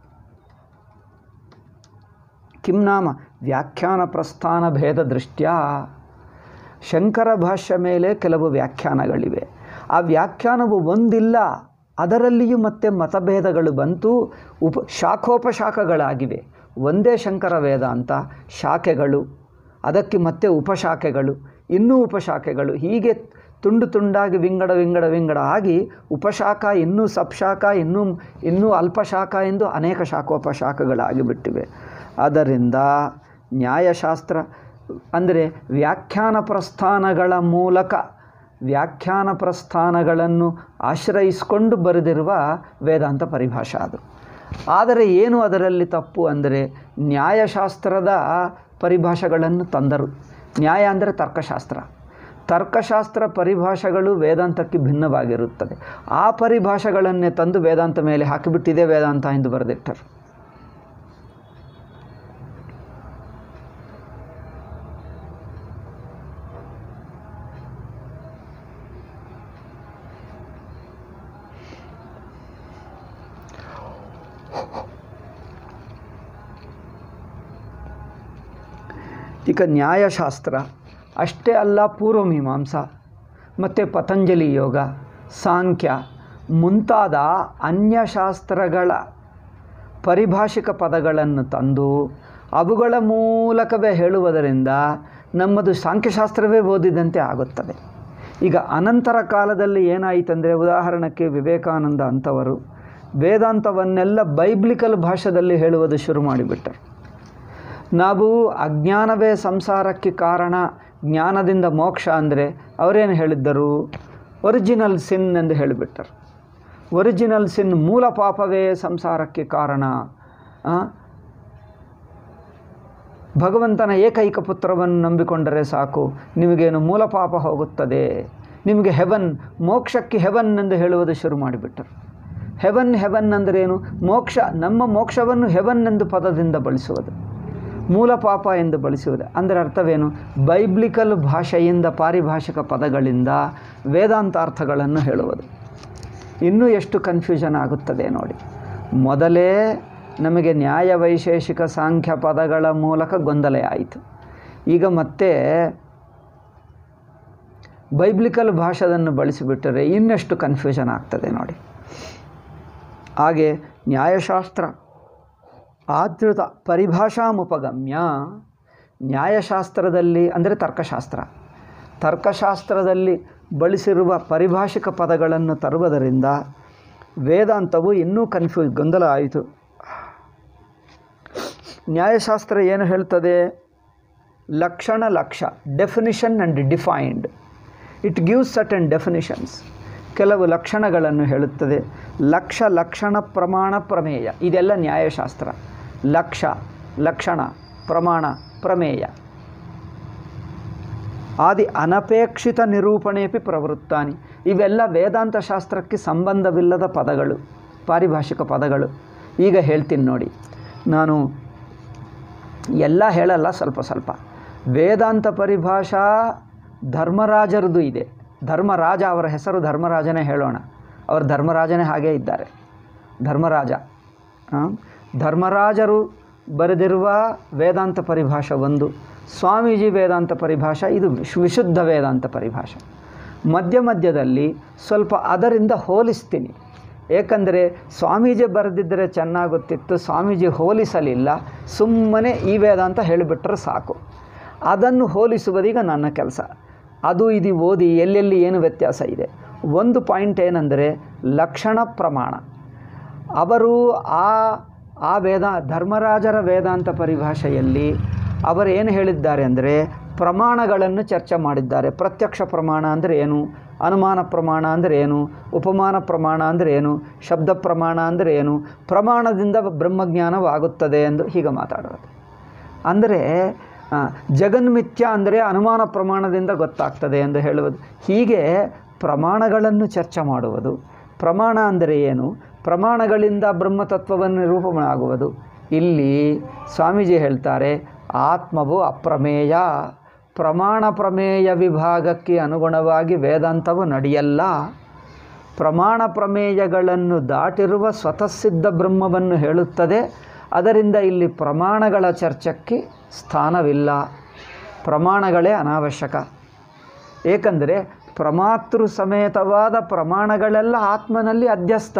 ಕಿಂ ನಾಮ ವ್ಯಾಖ್ಯಾನ ಪ್ರಸ್ಥಾನ ಭೇದ ದೃಷ್ಟ್ಯಾ ಶಂಕರ ಭಾಷ್ಯ ಮೇಲೆ ಕೆಲವು ವ್ಯಾಖ್ಯಾನಗಳಿವೆ ಆ ವ್ಯಾಖ್ಯಾನವು ಒಂದಿಲ್ಲ ಅದರಲ್ಲಿಯೂ ಮತ್ತೆ ಮತಭೇದಗಳು ಬಂತು ಉಪ ಶಾಖೋಪಶಾಖಗಳಾಗಿವೆ ಒಂದೇ ಶಂಕರ ವೇದಾಂತ ಶಾಖೆಗಳು ಅದಕ್ಕೆ ಮತ್ತೆ ಉಪಶಾಖೆಗಳು ಇನ್ನೂ ಉಪಶಾಖೆಗಳು ಹೀಗೆ ತುಂಡು ತುಂಡಾಗಿ ವಿಂಗಡ ವಿಂಗಡ ವಿಂಗಡ ಆಗಿ ಉಪಶಾಖ ಇನ್ನೂ ಸಬ್ಶಾಖ ಇನ್ನೂ ಇನ್ನೂ ಅಲ್ಪಶಾಖ ಎಂದು ಅನೇಕ ಶಾಖೋಪಶಾಖಗಳಾಗಿಬಿಟ್ಟಿವೆ ಆದ್ದರಿಂದ ನ್ಯಾಯಶಾಸ್ತ್ರ ಅಂದರೆ ವ್ಯಾಖ್ಯಾನ ಪ್ರಸ್ಥಾನಗಳ ಮೂಲಕ ವ್ಯಾಖ್ಯಾನ ಪ್ರಸ್ಥಾನಗಳನ್ನು ಆಶ್ರಯಿಸಿಕೊಂಡು ಬರೆದಿರುವ ವೇದಾಂತ ಪರಿಭಾಷಾ ಅದು ಆದರೆ ಏನು ಅದರಲ್ಲಿ ತಪ್ಪು ಅಂದರೆ ನ್ಯಾಯಶಾಸ್ತ್ರದ ಪರಿಭಾಷೆಗಳನ್ನು ತಂದರು ನ್ಯಾಯ ಅಂದರೆ ತರ್ಕಶಾಸ್ತ್ರ ತರ್ಕಶಾಸ್ತ್ರ ಪರಿಭಾಷೆಗಳು ವೇದಾಂತಕ್ಕೆ ಭಿನ್ನವಾಗಿರುತ್ತದೆ ಆ ಪರಿಭಾಷೆಗಳನ್ನೇ ತಂದು ವೇದಾಂತ ಮೇಲೆ ಹಾಕಿಬಿಟ್ಟಿದೆ ವೇದಾಂತ ಎಂದು ಬರೆದಿಟ್ಟರು ಈಗ ನ್ಯಾಯಶಾಸ್ತ್ರ ಅಷ್ಟೇ ಅಲ್ಲ ಪೂರ್ವಮೀಮಾಂಸಾ ಮತ್ತು ಪತಂಜಲಿ ಯೋಗ ಸಾಂಖ್ಯ ಮುಂತಾದ ಅನ್ಯಶಾಸ್ತ್ರಗಳ ಪರಿಭಾಷಿಕ ಪದಗಳನ್ನು ತಂದು ಅವುಗಳ ಮೂಲಕವೇ ಹೇಳುವುದರಿಂದ ನಮ್ಮದು ಸಾಂಖ್ಯಶಾಸ್ತ್ರವೇ ಓದಿದಂತೆ ಆಗುತ್ತದೆ ಈಗ ಅನಂತರ ಕಾಲದಲ್ಲಿ ಏನಾಯಿತಂದರೆ ಉದಾಹರಣೆಗೆ ವಿವೇಕಾನಂದ ಅಂಥವರು ವೇದಾಂತವನ್ನೆಲ್ಲ ಬೈಬ್ಲಿಕಲ್ ಭಾಷೆಯಲ್ಲಿ ಹೇಳುವುದು ಶುರು ಮಾಡಿಬಿಟ್ಟರು ನಾವು ಅಜ್ಞಾನವೇ ಸಂಸಾರಕ್ಕೆ ಕಾರಣ ಜ್ಞಾನದಿಂದ ಮೋಕ್ಷ ಅಂದರೆ ಅವರೇನು ಹೇಳಿದ್ದರು ಒರಿಜಿನಲ್ ಸಿನ್ ಎಂದು ಹೇಳಿಬಿಟ್ಟರು ಒರಿಜಿನಲ್ ಸಿನ್ ಮೂಲ ಪಾಪವೇ ಸಂಸಾರಕ್ಕೆ ಕಾರಣ ಆ? ಭಗವಂತನ ಏಕೈಕ ಪುತ್ರವನ್ನು ನಂಬಿಕೊಂಡರೆ ಸಾಕು ನಿಮಗೇನು ಮೂಲ ಪಾಪ ಹೋಗುತ್ತದೆ ನಿಮಗೆ ಹೆವನ್ ಮೋಕ್ಷಕ್ಕೆ ಹೆವನ್ ಎಂದು ಹೇಳುವುದು ಶುರು ಮಾಡಿಬಿಟ್ಟರು ಹೆವನ್ ಹೆವನ್ ಅಂದರೇನು ಮೋಕ್ಷ ನಮ್ಮ ಮೋಕ್ಷವನ್ನು ಹೆವನ್ ಎಂದು ಪದದಿಂದ ಬಳಸುವುದು ಮೂಲ ಪಾಪ ಎಂದು ಬಳಸುವುದು ಅಂದರೆ ಅರ್ಥವೇನು ಬೈಬ್ಲಿಕಲ್ ಭಾಷೆಯಿಂದ ಪಾರಿಭಾಷಿಕ ಪದಗಳಿಂದ ವೇದಾಂತಾರ್ಥಗಳನ್ನು ಹೇಳುವುದು ಇನ್ನೂ ಎಷ್ಟು ಕನ್ಫ್ಯೂಷನ್ ಆಗುತ್ತದೆ ನೋಡಿ ಮೊದಲೇ ನಮಗೆ ನ್ಯಾಯ ವೈಶೇಷಿಕ ಸಾಂಖ್ಯ ಪದಗಳ ಮೂಲಕ ಗೊಂದಲ ಆಯಿತು ಈಗ ಮತ್ತೆ ಬೈಬ್ಲಿಕಲ್ ಭಾಷೆಯನ್ನು ಬಳಸಿಬಿಟ್ಟರೆ ಇನ್ನೆಷ್ಟು ಕನ್ಫ್ಯೂಷನ್ ಆಗ್ತದೆ ನೋಡಿ ಹಾಗೆ ನ್ಯಾಯಶಾಸ್ತ್ರ ಆದೃತ ಪರಿಭಾಷಾಮುಪಗಮ್ಯ ನ್ಯಾಯಶಾಸ್ತ್ರದಲ್ಲಿ ಅಂದರೆ ತರ್ಕಶಾಸ್ತ್ರ ತರ್ಕಶಾಸ್ತ್ರದಲ್ಲಿ ಬಳಸಿರುವ ಪರಿಭಾಷಿಕ ಪದಗಳನ್ನು ತರುವುದರಿಂದ ವೇದಾಂತವು ಇನ್ನೂ ಕನ್ಫ್ಯೂ ಗೊಂದಲ ಆಯಿತು ನ್ಯಾಯಶಾಸ್ತ್ರ ಏನು ಹೇಳ್ತದೆ ಲಕ್ಷಣ ಲಕ್ಷ definition and defined it gives certain definitions ಕೆಲವು ಲಕ್ಷಣಗಳನ್ನು ಹೇಳುತ್ತದೆ ಲಕ್ಷ ಲಕ್ಷಣ ಪ್ರಮಾಣ ಪ್ರಮೇಯ ಇದೆಲ್ಲ ನ್ಯಾಯಶಾಸ್ತ್ರ ಲಕ್ಷ ಲಕ್ಷಣ ಪ್ರಮಾಣ ಪ್ರಮೇಯ ಆದಿ ಅನಪೇಕ್ಷಿತ ನಿರೂಪಣೆಯಪಿ ಪ್ರವೃತ್ತಾನಿ ಇವೆಲ್ಲ ವೇದಾಂತ ಶಾಸ್ತ್ರಕ್ಕೆ ಸಂಬಂಧವಿಲ್ಲದ ಪದಗಳು ಪಾರಿಭಾಷಿಕ ಪದಗಳು ಈಗ ಹೇಳ್ತೀನಿ ನೋಡಿ ನಾನು ಎಲ್ಲ ಹೇಳಲ್ಲ ಸ್ವಲ್ಪ ಸ್ವಲ್ಪ ವೇದಾಂತ ಪರಿಭಾಷಾ ಧರ್ಮರಾಜರದು ಇದೆ ಧರ್ಮರಾಜ ಅವರ ಹೆಸರು ಧರ್ಮರಾಜನೇ ಹೇಳೋಣ ಅವರು ಧರ್ಮರಾಜನೇ ಹಾಗೇ ಇದ್ದಾರೆ ಧರ್ಮರಾಜ ಆ, ಧರ್ಮರಾಜರು ಬರೆದಿರುವ ವೇದಾಂತ ಪರಿಭಾಷೆ ಒಂದು ಸ್ವಾಮೀಜಿ ವೇದಾಂತ ಪರಿಭಾಷೆ ಇದು ವಿಶ್- ವಿಶುದ್ಧ ವೇದಾಂತ ಪರಿಭಾಷೆ ಮಧ್ಯ ಮಧ್ಯದಲ್ಲಿ ಸ್ವಲ್ಪ ಅದರಿಂದ ಹೋಲಿಸ್ತೀನಿ ಏಕೆಂದರೆ ಸ್ವಾಮೀಜಿ ಬರೆದಿದ್ದರೆ ಚೆನ್ನಾಗುತ್ತಿತ್ತು ಸ್ವಾಮೀಜಿ ಹೋಲಿಸಲಿಲ್ಲ ಸುಮ್ಮನೆ ಈ ವೇದಾಂತ ಹೇಳಿಬಿಟ್ರೆ ಸಾಕು ಅದನ್ನು ಹೋಲಿಸುವುದೀಗ ನನ್ನ ಕೆಲಸ ಅದು ಇದು ಓದಿ ಎಲ್ಲೆಲ್ಲಿ ಏನು ವ್ಯತ್ಯಾಸ ಇದೆ ಒಂದು ಪಾಯಿಂಟ್ ಏನಂದರೆ ಲಕ್ಷಣ ಪ್ರಮಾಣ ಅವರು ಆ ಆ ವೇದ ಧರ್ಮರಾಜರ ವೇದಾಂತ ಪರಿಭಾಷೆಯಲ್ಲಿ ಅವರು ಏನು ಹೇಳಿದ್ದಾರೆ ಅಂದರೆ ಪ್ರಮಾಣಗಳನ್ನು ಚರ್ಚೆ ಮಾಡಿದ್ದಾರೆ ಪ್ರತ್ಯಕ್ಷ ಪ್ರಮಾಣ ಅಂದರೆ ಏನು ಅನುಮಾನ ಪ್ರಮಾಣ ಅಂದರೆ ಏನು ಉಪಮಾನ ಪ್ರಮಾಣ ಅಂದರೆ ಏನು ಶಬ್ದ ಪ್ರಮಾಣ ಅಂದರೆ ಏನು ಪ್ರಮಾಣದಿಂದ ಬ್ರಹ್ಮಜ್ಞಾನವಾಗುತ್ತದೆ ಎಂದು ಹೀಗೆ ಮಾತಾಡೋದು ಅಂದರೆ ಆ, ಜಗನ್ಮಿಥ್ಯ ಅಂದರೆ ಅನುಮಾನ ಪ್ರಮಾಣದಿಂದ ಗೊತ್ತಾಗ್ತದೆ ಎಂದು ಹೇಳುವುದು ಹೀಗೆ ಪ್ರಮಾಣಗಳನ್ನು ಚರ್ಚೆ ಮಾಡುವುದು ಪ್ರಮಾಣ ಅಂದರೆ ಏನು ಪ್ರಮಾಣಗಳಿಂದ ಬ್ರಹ್ಮತತ್ವವನ್ನು ನಿರೂಪಣೆ ಆಗುವುದು ಇಲ್ಲಿ ಸ್ವಾಮೀಜಿ ಹೇಳ್ತಾರೆ ಆತ್ಮವು ಅಪ್ರಮೇಯ ಪ್ರಮಾಣ ಪ್ರಮೇಯ ವಿಭಾಗಕ್ಕೆ ಅನುಗುಣವಾಗಿ ವೇದಾಂತವು ನಡೆಯಲ್ಲ ಪ್ರಮಾಣ ಪ್ರಮೇಯಗಳನ್ನು ದಾಟಿರುವ ಸ್ವತಃಸಿದ್ಧ ಬ್ರಹ್ಮವನ್ನು ಹೇಳುತ್ತದೆ ಅದರಿಂದ ಇಲ್ಲಿ ಪ್ರಮಾಣಗಳ ಚರ್ಚಕ್ಕೆ ಸ್ಥಾನವಿಲ್ಲ ಪ್ರಮಾಣಗಳೇ ಅನಾವಶ್ಯಕ ಏಕೆಂದರೆ ಪ್ರಮಾತೃ ಸಮೇತವಾದ ಪ್ರಮಾಣಗಳೆಲ್ಲ ಆತ್ಮನಲ್ಲಿ ಅಧ್ಯಸ್ಥ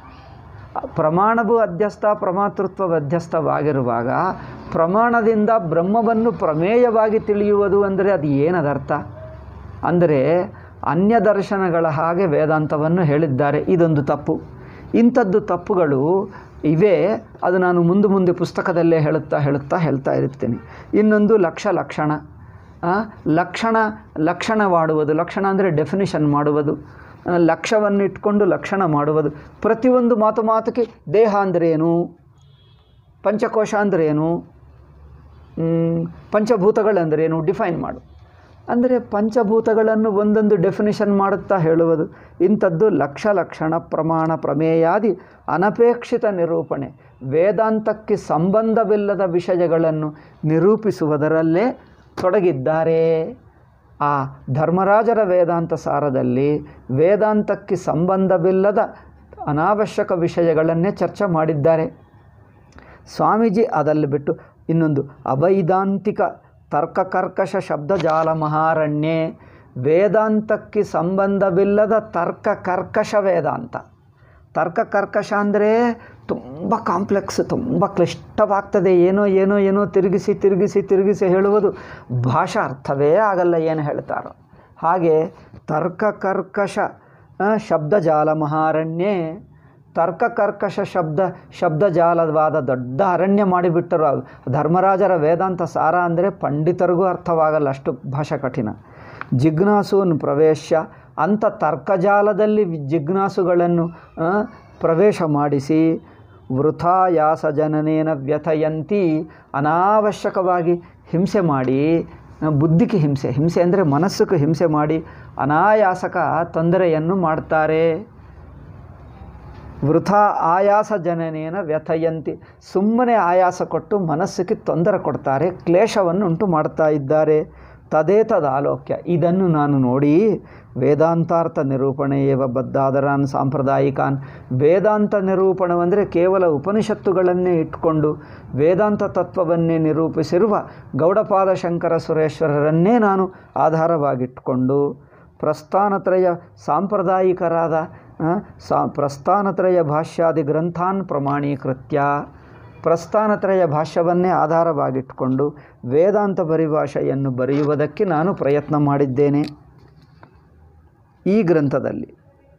ಪ್ರಮಾಣವು ಅಧ್ಯಸ್ಥ ಪ್ರಮಾತೃತ್ವ ಅಧ್ಯಸ್ಥವಾಗಿರುವಾಗ ಪ್ರಮಾಣದಿಂದ ಬ್ರಹ್ಮವನ್ನು ಪ್ರಮೇಯವಾಗಿ ತಿಳಿಯುವುದು ಅಂದರೆ ಅದು ಏನದರ್ಥ ಅಂದರೆ ಅನ್ಯ ದರ್ಶನಗಳ ಹಾಗೆ ವೇದಾಂತವನ್ನು ಹೇಳಿದ್ದಾರೆ ಇದೊಂದು ತಪ್ಪು ಇಂಥದ್ದು ತಪ್ಪುಗಳು ಇವೆ ಅದು ನಾನು ಮುಂದೆ ಮುಂದೆ ಪುಸ್ತಕದಲ್ಲೇ ಹೇಳುತ್ತಾ ಹೇಳುತ್ತಾ ಹೇಳ್ತಾ ಇರ್ತೀನಿ ಇನ್ನೊಂದು ಲಕ್ಷ ಲಕ್ಷಣ ಆ, ಲಕ್ಷಣ ಲಕ್ಷಣವಾಡುವುದು ಲಕ್ಷಣ ಅಂದರೆ ಡೆಫಿನಿಷನ್ ಮಾಡುವುದು ಆ, ಲಕ್ಷ್ಯವನ್ನು ಇಟ್ಕೊಂಡು ಲಕ್ಷಣ ಮಾಡುವುದು ಪ್ರತಿಯೊಂದು ಮಾತು ಮಾತುಗೆ ದೇಹ ಅಂದ್ರೇನು ಪಂಚಕೋಶ ಅಂದ್ರೇನು ಮ್, ಪಂಚಭೂತಗಳಂದ್ರೇನು ಡಿಫೈನ್ ಮಾಡು ಅಂದರೆ ಪಂಚಭೂತಗಳನ್ನು ಒಂದೊಂದು ಡೆಫಿನಿಷನ್ ಮಾಡುತ್ತಾ ಹೇಳುವುದು ಇಂಥದ್ದು ಲಕ್ಷ ಲಕ್ಷಣ ಪ್ರಮಾಣ ಪ್ರಮೇಯಾದಿ ಅನಪೇಕ್ಷಿತ ನಿರೂಪಣೆ ವೇದಾಂತಕ್ಕೆ ಸಂಬಂಧವಿಲ್ಲದ ವಿಷಯಗಳನ್ನು ನಿರೂಪಿಸುವುದರಲ್ಲೇ ತೊಡಗಿದ್ದಾರೆ ಆ ಧರ್ಮರಾಜರ ವೇದಾಂತ ಸಾರದಲ್ಲಿ ವೇದಾಂತಕ್ಕೆ ಸಂಬಂಧವಿಲ್ಲದ ಅನಾವಶ್ಯಕ ವಿಷಯಗಳನ್ನೇ ಚರ್ಚೆ ಮಾಡಿದ್ದಾರೆ ಸ್ವಾಮೀಜಿ ಅದಲ್ಲಿ ಬಿಟ್ಟು ಇನ್ನೊಂದು ಅವೈದಾಂತಿಕ ತರ್ಕಕರ್ಕಶ ಶಬ್ದಜಾಲ ಮಹಾರಣ್ಯೆ ವೇದಾಂತಕ್ಕೆ ಸಂಬಂಧವಿಲ್ಲದ ತರ್ಕ ಕರ್ಕಶ ವೇದಾಂತ ತರ್ಕ ಕರ್ಕಶ ಅಂದರೆ ತುಂಬ ಕಾಂಪ್ಲೆಕ್ಸ್ ತುಂಬ ಕ್ಲಿಷ್ಟವಾಗ್ತದೆ ಏನೋ ಏನೋ ಏನೋ ತಿರುಗಿಸಿ ತಿರುಗಿಸಿ ತಿರುಗಿಸಿ ಹೇಳುವುದು ಭಾಷಾ ಅರ್ಥವೇ ಆಗಲ್ಲ ಏನು ಹೇಳ್ತಾರೋ ಹಾಗೆ ತರ್ಕ ಕರ್ಕಶ ಆ, ಶಬ್ದಜಾಲ ಮಹಾರಣ್ಯೆ ತರ್ಕ ಕರ್ಕಶ ಶಬ್ದ ಶಬ್ದಜಾಲವಾದ ದೊಡ್ಡ ಅರಣ್ಯ ಮಾಡಿಬಿಟ್ಟರು ಅವ್- ಧರ್ಮರಾಜರ ವೇದಾಂತ ಸಾರ ಅಂದರೆ ಪಂಡಿತರಿಗೂ ಅರ್ಥವಾಗಲ್ಲ ಅಷ್ಟು ಭಾಷಾ ಕಠಿಣ ಜಿಜ್ಞಾಸೂನ್ ಪ್ರವೇಶ ಅಂಥ ತರ್ಕಜಾಲದಲ್ಲಿ ವಿ- ಜಿಜ್ಞಾಸುಗಳನ್ನು ಆ, ಪ್ರವೇಶ ಮಾಡಿಸಿ ವೃಥಾಯಾಸ ಜನನೇನ ವ್ಯಥಯಂತಿ ಅನಾವಶ್ಯಕವಾಗಿ ಹಿಂಸೆ ಮಾಡಿ ಆ, ಬುದ್ಧಿಗೆ ಹಿಂಸೆ ಹಿಂಸೆ ಅಂದರೆ ಮನಸ್ಸಿಗೆ ಹಿಂಸೆ ಮಾಡಿ ಅನಾಯಾಸಕ ತೊಂದರೆಯನ್ನು ಮಾಡ್ತಾರೆ ವೃಥಾ ಆಯಾಸ ಜನನೇನ ವ್ಯಥಯಂತಿ ಸುಮ್ಮನೆ ಆಯಾಸ ಕೊಟ್ಟು ಮನಸ್ಸಿಗೆ ತೊಂದರೆ ಕೊಡ್ತಾರೆ ಕ್ಲೇಶವನ್ನು ಉಂಟು ಮಾಡ್ತಾ ಇದ್ದಾರೆ ತದೇತದ ಆಲೋಕ್ಯ ಇದನ್ನು ನಾನು ನೋಡಿ ವೇದಾಂತಾರ್ಥ ನಿರೂಪಣೆ ಏವ ಬದ್ಧಾದರಾನ್ ಸಾಂಪ್ರದಾಯಿಕಾನ್ ವೇದಾಂತ ನಿರೂಪಣವಂದರೆ ಕೇವಲ ಉಪನಿಷತ್ತುಗಳನ್ನೇ ಇಟ್ಕೊಂಡು ವೇದಾಂತ ತತ್ವವನ್ನೇ ನಿರೂಪಿಸಿರುವ ಗೌಡಪಾದ ಶಂಕರ ಸುರೇಶ್ವರರನ್ನೇ ನಾನು ಆಧಾರವಾಗಿಟ್ಕೊಂಡು ಪ್ರಸ್ಥಾನತ್ರಯ ಸಾಂಪ್ರದಾಯಿಕರಾದ ಆ, ಸಾ ಪ್ರಸ್ಥಾನತ್ರಯ ಭಾಷ್ಯಾದಿ ಗ್ರಂಥಾನ್ ಪ್ರಮಾಣೀಕೃತ್ಯ ಪ್ರಸ್ಥಾನತ್ರಯ ಭಾಷ್ಯವನ್ನೇ ಆಧಾರವಾಗಿಟ್ಕೊಂಡು ವೇದಾಂತ ಪರಿಭಾಷೆಯನ್ನು ಬರೆಯುವುದಕ್ಕೆ ನಾನು ಪ್ರಯತ್ನ ಮಾಡಿದ್ದೇನೆ ಈ ಗ್ರಂಥದಲ್ಲಿ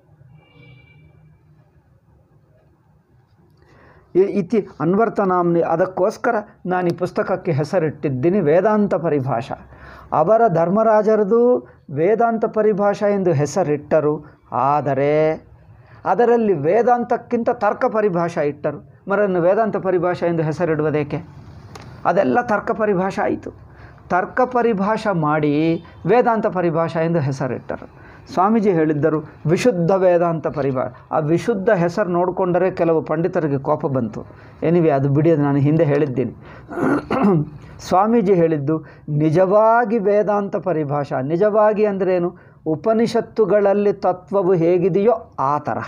ಇ- ಇತಿ ಅನ್ವರ್ತನಾಮ್ನಿ ಅದಕ್ಕೋಸ್ಕರ ನಾನು ಈ ಪುಸ್ತಕಕ್ಕೆ ಹೆಸರಿಟ್ಟಿದ್ದೀನಿ ವೇದಾಂತ ಪರಿಭಾಷಾ ಅವರ ಧರ್ಮರಾಜರದು ವೇದಾಂತ ಪರಿಭಾಷಾ ಎಂದು ಹೆಸರಿಟ್ಟರು ಆದರೆ ಅದರಲ್ಲಿ ವೇದಾಂತಕ್ಕಿಂತ ತರ್ಕ ಪರಿಭಾಷಾ ಇಟ್ಟರು ಮರನ್ನು ವೇದಾಂತ ಪರಿಭಾಷಾ ಎಂದು ಹೆಸರಿಡುವುದೇಕೆ ಅದೆಲ್ಲ ತರ್ಕ ಪರಿಭಾಷಾ ಆಯಿತು ತರ್ಕ ಪರಿಭಾಷಾ ಮಾಡಿ ವೇದಾಂತ ಪರಿಭಾಷಾ ಎಂದು ಹೆಸರಿಟ್ಟರು ಸ್ವಾಮೀಜಿ ಹೇಳಿದ್ದರು ವಿಶುದ್ಧ ವೇದಾಂತ ಪರಿಭಾ ಆ ವಿಶುದ್ಧ ಹೆಸರು ನೋಡಿಕೊಂಡರೆ ಕೆಲವು ಪಂಡಿತರಿಗೆ ಕೋಪ ಬಂತು ಎನಿವೆ ಅದು ಬಿಡಿ ಅದು ನಾನು ಹಿಂದೆ ಹೇಳಿದ್ದೀನಿ ಸ್ವಾಮೀಜಿ ಹೇಳಿದ್ದು ನಿಜವಾಗಿ ವೇದಾಂತ ಪರಿಭಾಷಾ ನಿಜವಾಗಿ ಅಂದ್ರೇನು ಉಪನಿಷತ್ತುಗಳಲ್ಲಿ ತತ್ವವು ಹೇಗಿದೆಯೋ ಆ ತರಹ